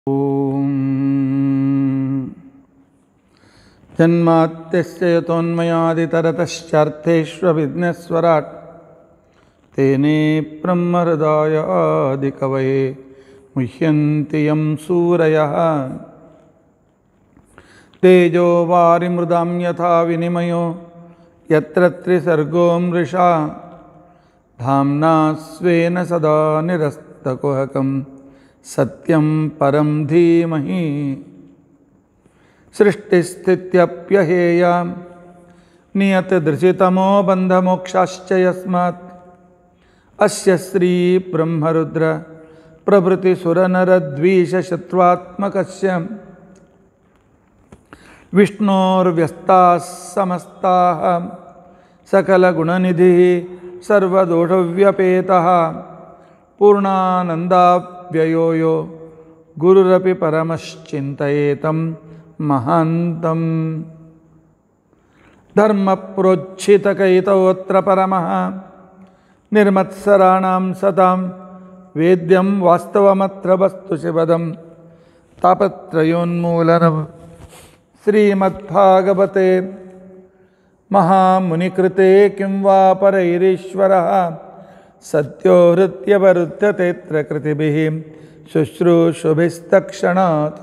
ॐ जन्मात्यस्य यतोन्मयादितरतश्चार्थेष्वभिघ्नस्वराट् तेने ब्रह्महृदायादिकवये मुह्यन्ति यं सूरयः तेजो वारिमृदां यथा विनिमयो यत्र त्रिसर्गो मृषा धाम्ना स्वेन सदा निरस्तकुहकं सत्यं परं धीमहि सृष्टिस्थित्यप्यहेया नियतदृशितमो बन्धमोक्षाश्च यस्मात् अस्य श्रीब्रह्मरुद्र प्रभृतिसुरनरद्वीषशत्रुत्मकस्य विष्णोर्व्यस्ताः समस्ताः सकलगुणनिधिः सर्वदोषव्यपेतः पूर्णानन्दाव्ययो यो गुरुरपि परमश्चिन्तयेतं महान्तम् धर्मप्रोच्छितकैतवोऽत्र परमः निर्मत्सराणां सतां वेद्यं वास्तवमत्र वस्तु शिवदं तापत्रयोन्मूलनं श्रीमद्भागवते महामुनिकृते किं वा परैरीश्वरः सत्यो हृत्यवरुध्यतेऽत्र कृतिभिः शुश्रूषुभिस्तक्षणात्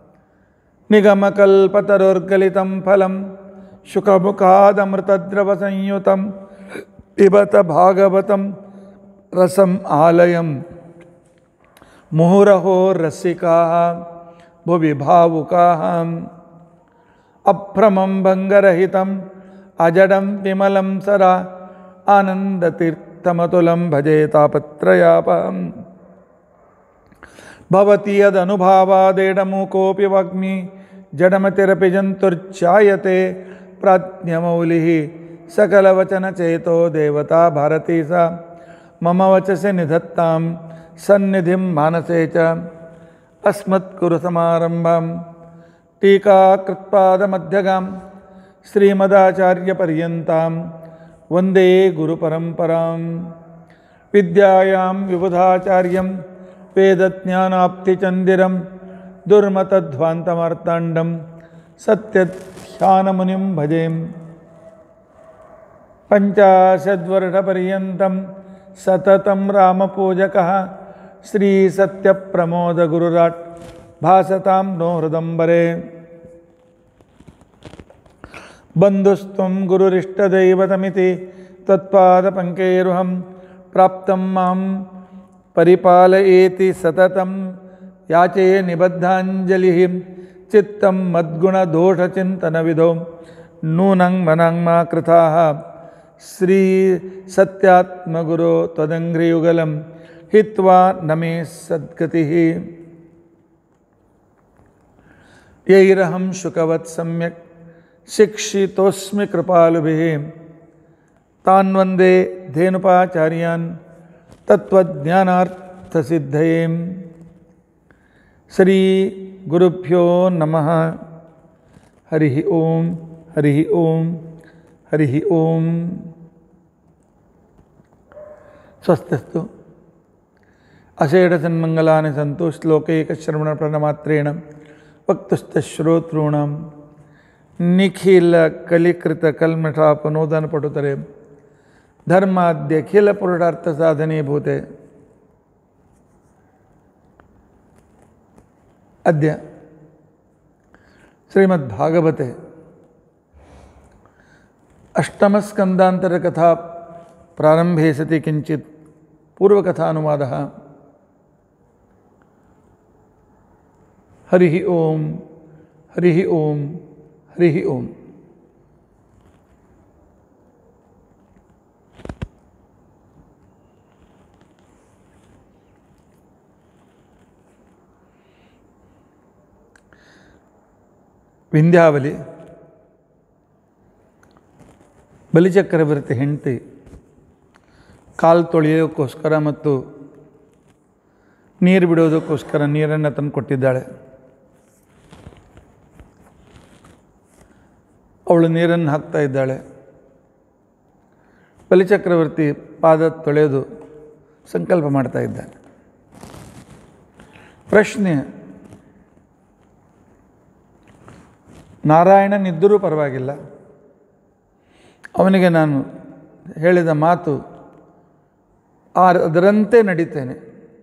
निगमकल्पतरुर्गलितं फलं शुकमुखादमृतद्रवसंयुतं पिबत भागवतं रसम् आलयं मुहुरहो रसिकाः भुवि भावुकाः अभ्रमं भङ्गरहितम् अजडं विमलं सरा आनन्दतीर्थमतुलं भजे तापत्रयापहम् भवति यदनुभावादेडमुकोऽपि वाग्मी जडमतिरपि जन्तुर्चायते प्राज्ञमौलिः सकलवचनचेतो देवता भारती सा मम वचसि निधत्तां सन्निधिं मानसे च अस्मत्कुरुसमारम्भां टीकाकृत्पादमध्यगां श्रीमदाचार्यपर्यन्तां वन्दे गुरुपरम्परां विद्यायां विबुधाचार्यं वेदज्ञानाप्तिचन्दिरं दुर्मतध्वान्तमार्ताण्डं सत्यध्यानमुनिं भजेम् पञ्चाशद्वर्षपर्यन्तं सततं रामपूजकः श्रीसत्यप्रमोदगुरुराट् भासतां नो हृदम्बरे बन्धुस्त्वं गुरुरिष्टदैवतमिति त्वत्पादपङ्केरुहं प्राप्तं मां परिपालयेति सततं याचे निबद्धाञ्जलिः चित्तं मद्गुणदोषचिन्तनविधौ नूनं मनं मा कृताः श्रीसत्यात्मगुरो त्वदङ्घ्रियुगलं हित्वा न मे सद्गतिः यैरहं शुकवत् सम्यक् शिक्षितोऽस्मि कृपालुभिः तान् वन्दे धेनुपाचार्यान् तत्त्वज्ञानार्थसिद्धये श्रीगुरुभ्यो नमः हरिः ॐ हरिः ॐ हरिः ॐ स्वस्तिस्तु अषेढसन्मङ्गलानि सन्तु श्लोकैकश्रवणप्रणमात्रेण वक्तुस्तश्रोतॄणां निखिलकलिकृतकल्मषापनोदनपटुतरे धर्माद्यखिलपुरुषार्थसाधनीभूते अद्य श्रीमद्भागवते अष्टमस्कन्दान्तरकथा प्रारम्भे सति किञ्चित् पूर्वकथानुवादः हरिः ॐ हरिः ॐ हरिः ॐ ವಿಂಧ್ಯಾವಲಿ ಬಲಿಚಕ್ರವರ್ತಿ ಹೆಂಡತಿ ಕಾಲು ತೊಳೆಯೋಕ್ಕೋಸ್ಕರ ಮತ್ತು ನೀರು ಬಿಡೋದಕ್ಕೋಸ್ಕರ ನೀರನ್ನು ತಂದು ಕೊಟ್ಟಿದ್ದಾಳೆ ಅವಳು ನೀರನ್ನು ಹಾಕ್ತಾ ಇದ್ದಾಳೆ ಬಲಿಚಕ್ರವರ್ತಿ ಪಾದ ತೊಳೆಯೋದು ಸಂಕಲ್ಪ ಮಾಡ್ತಾ ಇದ್ದಾನೆ ಪ್ರಶ್ನೆ ನಾರಾಯಣನಿದ್ದರೂ ಪರವಾಗಿಲ್ಲ ಅವನಿಗೆ ನಾನು ಹೇಳಿದ ಮಾತು ಆ ಅದರಂತೆ ನಡೀತೇನೆ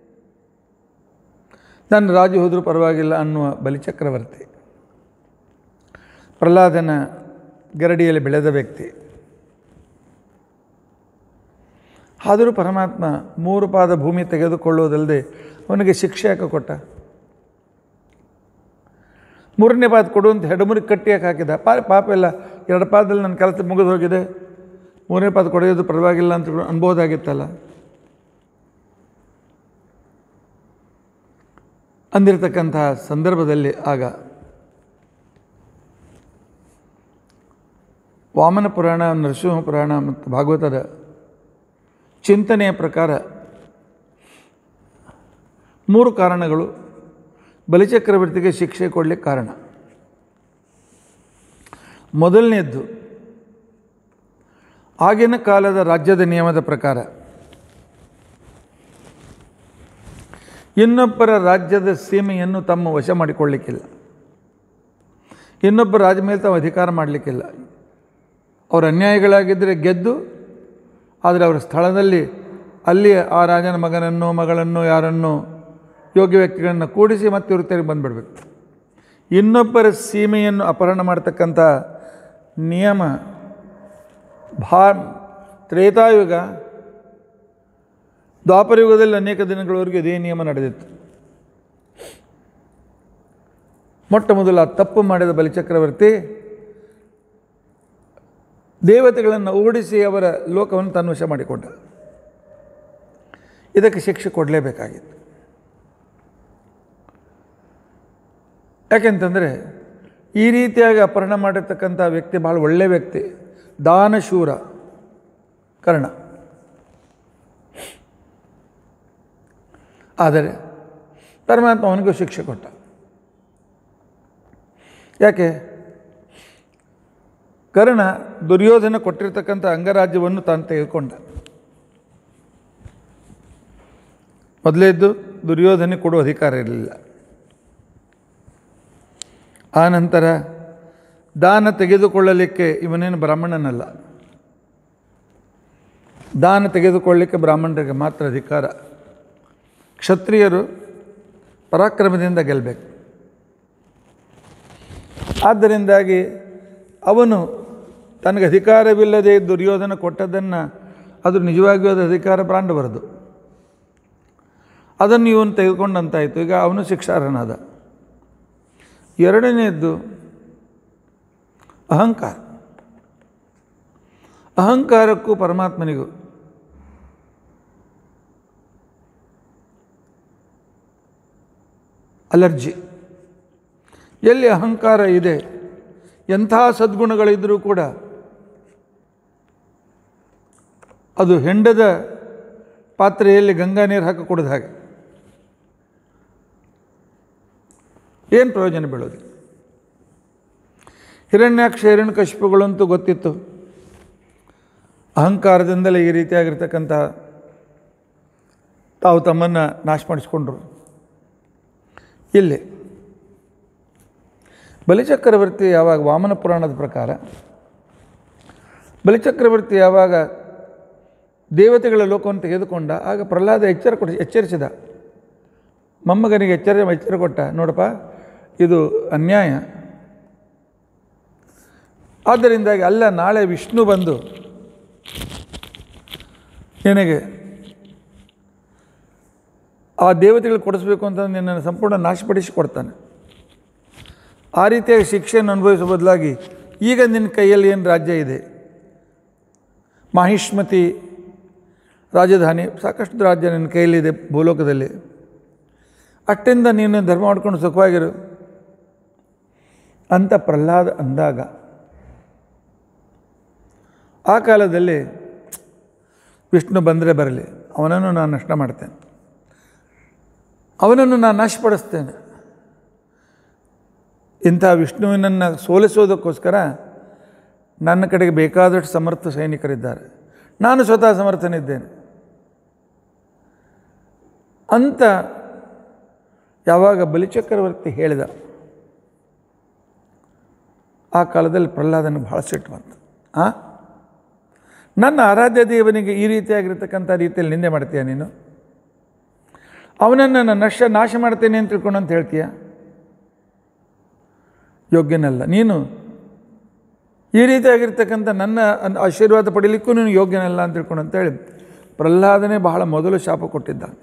ನಾನು ರಾಜು ಹೋದರೂ ಪರವಾಗಿಲ್ಲ ಅನ್ನುವ ಬಲಿಚಕ್ರವರ್ತಿ ಪ್ರಹ್ಲಾದನ ಗರಡಿಯಲ್ಲಿ ಬೆಳೆದ ವ್ಯಕ್ತಿ ಆದರೂ ಪರಮಾತ್ಮ ಮೂರು ಪಾದ ಭೂಮಿ ತೆಗೆದುಕೊಳ್ಳುವುದಲ್ಲದೆ ಅವನಿಗೆ ಶಿಕ್ಷೆ ಯಾಕೆ ಕೊಟ್ಟ ಮೂರನೇ ಪಾದ ಕೊಡು ಅಂತ ಹೆಡಮುರಿ ಕಟ್ಟಿಯಾಕೆ ಹಾಕಿದ ಪಾ ಪಾಪ ಎಲ್ಲ ಎರಡು ಪಾದದಲ್ಲಿ ನನ್ನ ಕೆಲಸ ಮುಗಿದು ಹೋಗಿದೆ ಮೂರನೇ ಪಾದ ಕೊಡೋದು ಪರವಾಗಿಲ್ಲ ಅಂತ ಅನ್ಬೋದಾಗಿತ್ತಲ್ಲ ಅಂದಿರತಕ್ಕಂತಹ ಸಂದರ್ಭದಲ್ಲಿ ಆಗ ವಾಮನ ಪುರಾಣ ನರಸಿಂಹ ಪುರಾಣ ಮತ್ತು ಭಾಗವತದ ಚಿಂತನೆಯ ಪ್ರಕಾರ ಮೂರು ಕಾರಣಗಳು ಬಲಿಚಕ್ರವರ್ತಿಗೆ ಶಿಕ್ಷೆ ಕೊಡಲಿಕ್ಕೆ ಕಾರಣ ಮೊದಲನೇದ್ದು ಆಗಿನ ಕಾಲದ ರಾಜ್ಯದ ನಿಯಮದ ಪ್ರಕಾರ ಇನ್ನೊಬ್ಬರ ರಾಜ್ಯದ ಸೀಮೆಯನ್ನು ತಮ್ಮ ವಶ ಮಾಡಿಕೊಳ್ಳಿಕ್ಕಿಲ್ಲ ಇನ್ನೊಬ್ಬ ರಾಜ ಮೇಲೆ ತಾವು ಅಧಿಕಾರ ಮಾಡಲಿಕ್ಕಿಲ್ಲ ಅವರು ಅನ್ಯಾಯಗಳಾಗಿದ್ದರೆ ಗೆದ್ದು ಆದರೆ ಅವರ ಸ್ಥಳದಲ್ಲಿ ಅಲ್ಲಿ ಆ ರಾಜನ ಮಗನನ್ನು ಮಗಳನ್ನು ಯಾರನ್ನು ಯೋಗ್ಯ ವ್ಯಕ್ತಿಗಳನ್ನು ಕೂಡಿಸಿ ಮತ್ತೆ ಇವರು ತೆರಿಗೆ ಬಂದುಬಿಡ್ಬೇಕು ಇನ್ನೊಬ್ಬರ ಸೀಮೆಯನ್ನು ಅಪಹರಣ ಮಾಡ್ತಕ್ಕಂಥ ನಿಯಮ ಭಾ ತ್ರೇತಾಯುಗ ದ್ವಾಪರಯುಗದಲ್ಲಿ ಅನೇಕ ದಿನಗಳವರೆಗೂ ಇದೇ ನಿಯಮ ನಡೆದಿತ್ತು ಮೊಟ್ಟ ಮೊದಲು ಆ ತಪ್ಪು ಮಾಡಿದ ಬಲಿಚಕ್ರವರ್ತಿ ದೇವತೆಗಳನ್ನು ಓಡಿಸಿ ಅವರ ಲೋಕವನ್ನು ತನ್ವಶ ಮಾಡಿಕೊಂಡ ಇದಕ್ಕೆ ಶಿಕ್ಷೆ ಕೊಡಲೇಬೇಕಾಗಿತ್ತು ಯಾಕೆಂತಂದರೆ ಈ ರೀತಿಯಾಗಿ ಅಪಹರಣ ಮಾಡಿರ್ತಕ್ಕಂಥ ವ್ಯಕ್ತಿ ಭಾಳ ಒಳ್ಳೆಯ ವ್ಯಕ್ತಿ ದಾನಶೂರ ಕರ್ಣ ಆದರೆ ಪರಮಾತ್ಮ ಅವನಿಗೂ ಶಿಕ್ಷೆ ಕೊಟ್ಟ ಯಾಕೆ ಕರ್ಣ ದುರ್ಯೋಧನ ಕೊಟ್ಟಿರ್ತಕ್ಕಂಥ ಅಂಗರಾಜ್ಯವನ್ನು ತಾನು ತೆಗೆದುಕೊಂಡ ಮೊದಲೇದ್ದು ದುರ್ಯೋಧನೆ ಕೊಡುವ ಅಧಿಕಾರ ಇರಲಿಲ್ಲ ಆ ನಂತರ ದಾನ ತೆಗೆದುಕೊಳ್ಳಲಿಕ್ಕೆ ಇವನೇನು ಬ್ರಾಹ್ಮಣನಲ್ಲ ದಾನ ತೆಗೆದುಕೊಳ್ಳಲಿಕ್ಕೆ ಬ್ರಾಹ್ಮಣರಿಗೆ ಮಾತ್ರ ಅಧಿಕಾರ ಕ್ಷತ್ರಿಯರು ಪರಾಕ್ರಮದಿಂದ ಗೆಲ್ಲಬೇಕು ಆದ್ದರಿಂದಾಗಿ ಅವನು ತನಗೆ ಅಧಿಕಾರವಿಲ್ಲದೆ ದುರ್ಯೋಧನ ಕೊಟ್ಟದ್ದನ್ನು ಅದು ನಿಜವಾಗಿಯೂ ಅದು ಅಧಿಕಾರ ಬ್ರಾಂಡಬಾರದು ಅದನ್ನು ಇವನು ತೆಗೆದುಕೊಂಡಂತಾಯಿತು ಈಗ ಅವನು ಶಿಕ್ಷಾರ್ಹನಾದ ಎರಡನೆಯದ್ದು ಅಹಂಕಾರ ಅಹಂಕಾರಕ್ಕೂ ಪರಮಾತ್ಮನಿಗೂ ಅಲರ್ಜಿ ಎಲ್ಲಿ ಅಹಂಕಾರ ಇದೆ ಎಂಥ ಸದ್ಗುಣಗಳಿದ್ದರೂ ಕೂಡ ಅದು ಹೆಂಡದ ಪಾತ್ರೆಯಲ್ಲಿ ಗಂಗಾ ನೀರು ಹಾಕಿ ಕುಡಿದ ಹಾಗೆ ಏನು ಪ್ರಯೋಜನ ಬೀಳೋದು ಹಿರಣ್ಯಾಕ್ಷ ಹಿರಣ್ಯಕಶಿಪುಗಳಂತೂ ಗೊತ್ತಿತ್ತು ಅಹಂಕಾರದಿಂದಲೇ ಈ ರೀತಿಯಾಗಿರ್ತಕ್ಕಂಥ ತಾವು ತಮ್ಮನ್ನು ನಾಶ ಮಾಡಿಸ್ಕೊಂಡ್ರು ಇಲ್ಲಿ ಬಲಿಚಕ್ರವರ್ತಿ ಯಾವಾಗ ವಾಮನ ಪುರಾಣದ ಪ್ರಕಾರ ಬಲಿಚಕ್ರವರ್ತಿ ಯಾವಾಗ ದೇವತೆಗಳ ಲೋಕವನ್ನು ತೆಗೆದುಕೊಂಡ ಆಗ ಪ್ರಹ್ಲಾದ ಎಚ್ಚರ ಕೊಟ್ಟು ಎಚ್ಚರಿಸಿದ ಮೊಮ್ಮಗನಿಗೆ ಎಚ್ಚರ ಎಚ್ಚರ ಕೊಟ್ಟ ನೋಡಪ್ಪ ಇದು ಅನ್ಯಾಯ ಆದ್ದರಿಂದಾಗಿ ಅಲ್ಲ ನಾಳೆ ವಿಷ್ಣು ಬಂದು ನಿನಗೆ ಆ ದೇವತೆಗಳು ಕೊಡಿಸ್ಬೇಕು ಅಂತ ನಿನ್ನನ್ನು ಸಂಪೂರ್ಣ ನಾಶಪಡಿಸಿ ಕೊಡ್ತಾನೆ ಆ ರೀತಿಯಾಗಿ ಶಿಕ್ಷೆಯನ್ನು ಅನುಭವಿಸುವ ಬದಲಾಗಿ ಈಗ ನಿನ್ನ ಕೈಯಲ್ಲಿ ಏನು ರಾಜ್ಯ ಇದೆ ಮಾಹಿಷ್ಮತಿ ರಾಜಧಾನಿ ಸಾಕಷ್ಟು ರಾಜ್ಯ ನಿನ್ನ ಕೈಯಲ್ಲಿದೆ ಭೂಲೋಕದಲ್ಲಿ ಅಷ್ಟಿಂದ ನೀನು ಧರ್ಮ ಮಾಡ್ಕೊಂಡು ಸುಖವಾಗಿರು ಅಂತ ಪ್ರಹ್ಲಾದ ಅಂದಾಗ ಆ ಕಾಲದಲ್ಲಿ ವಿಷ್ಣು ಬಂದರೆ ಬರಲಿ ಅವನನ್ನು ನಾನು ನಷ್ಟ ಮಾಡ್ತೇನೆ ಅವನನ್ನು ನಾನು ನಾಶಪಡಿಸ್ತೇನೆ ಇಂಥ ವಿಷ್ಣುವಿನನ್ನು ಸೋಲಿಸೋದಕ್ಕೋಸ್ಕರ ನನ್ನ ಕಡೆಗೆ ಬೇಕಾದಷ್ಟು ಸಮರ್ಥ ಸೈನಿಕರಿದ್ದಾರೆ ನಾನು ಸ್ವತಃ ಸಮರ್ಥನಿದ್ದೇನೆ ಅಂತ ಯಾವಾಗ ಬಲಿಚಕ್ರವರ್ತಿ ಹೇಳಿದ ಆ ಕಾಲದಲ್ಲಿ ಪ್ರಹ್ಲಾದನಿಗೆ ಬಹಳ ಸಿಟ್ಟು ಬಂತು ಆ ನನ್ನ ಆರಾಧ್ಯ ದೇವನಿಗೆ ಈ ರೀತಿಯಾಗಿರ್ತಕ್ಕಂಥ ರೀತಿಯಲ್ಲಿ ನಿಂದೆ ಮಾಡ್ತೀಯ ನೀನು ಅವನನ್ನು ನಾನು ನಶ ನಾಶ ಮಾಡ್ತೇನೆ ಅಂತ ತಿಳ್ಕೊಂಡು ಅಂತ ಹೇಳ್ತೀಯ ಯೋಗ್ಯನಲ್ಲ ನೀನು ಈ ರೀತಿಯಾಗಿರ್ತಕ್ಕಂಥ ನನ್ನ ಅನ್- ಆಶೀರ್ವಾದ ಪಡೀಲಿಕ್ಕೂ ನೀನು ಯೋಗ್ಯನಲ್ಲ ಅಂತ ತಿಳ್ಕೊಂಡು ಅಂತೇಳಿ ಪ್ರಹ್ಲಾದನೇ ಬಹಳ ಮೊದಲು ಶಾಪ ಕೊಟ್ಟಿದ್ದಾನೆ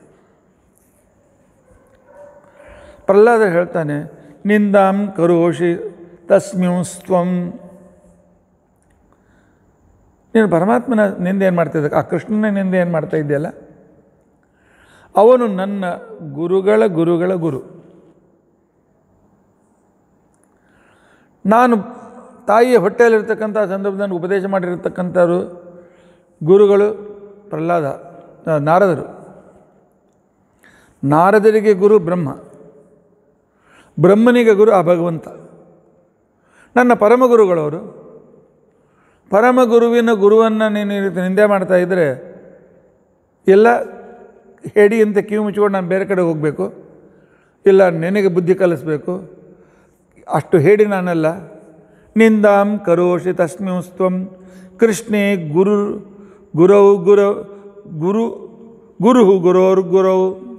ಪ್ರಹ್ಲಾದ ಹೇಳ್ತಾನೆ ನಿಂದಾಂ ಕರೋಷಿ ತಸ್ಮ್ಯೂಸ್ತ್ವಂ ನೀನು ಪರಮಾತ್ಮನ ನಿಂದೆ ಏನು ಮಾಡ್ತಿದ್ದ ಆ ಕೃಷ್ಣನ ನಿಂದೆ ಏನು ಮಾಡ್ತಾ ಇದೆಯಲ್ಲ ಅವನು ನನ್ನ ಗುರುಗಳ ಗುರುಗಳ ಗುರು ನಾನು ತಾಯಿಯ ಹೊಟ್ಟೆಯಲ್ಲಿರ್ತಕ್ಕಂಥ ಸಂದರ್ಭದಲ್ಲಿ ಉಪದೇಶ ಮಾಡಿರ್ತಕ್ಕಂಥವ್ರು ಗುರುಗಳು ಪ್ರಹ್ಲಾದ ಆ, ನಾರದರು ನಾರದರಿಗೆ ಗುರು ಬ್ರಹ್ಮ ಬ್ರಹ್ಮನಿಗೆ ಗುರು ಆ ಭಗವಂತ ನನ್ನ ಪರಮಗುರುಗಳವರು ಪರಮಗುರುವಿನ ಗುರುವನ್ನು ನೀನು ಈ ರೀತಿ ನಿಂದೆ ಮಾಡ್ತಾ ಇದ್ದರೆ ಎಲ್ಲ ಹೇಡಿ ಅಂತ ಕಿವಿ ಮುಚ್ಕೊಂಡು ನಾನು ಬೇರೆ ಕಡೆ ಹೋಗಬೇಕು ಇಲ್ಲ ನಿನಗೆ ಬುದ್ಧಿ ಕಲಿಸ್ಬೇಕು ಅಷ್ಟು ಹೇಳಿ ನಾನಲ್ಲ ನಿಂದಾಂ ಕರೋಷಿ ತಸ್ಮಿಂಸ್ತ್ವಂ ಕೃಷ್ಣೇ ಗುರು ಗುರೌ ಗುರ ಗುರು ಗುರು ಗುರೋರ್ ಗುರೌ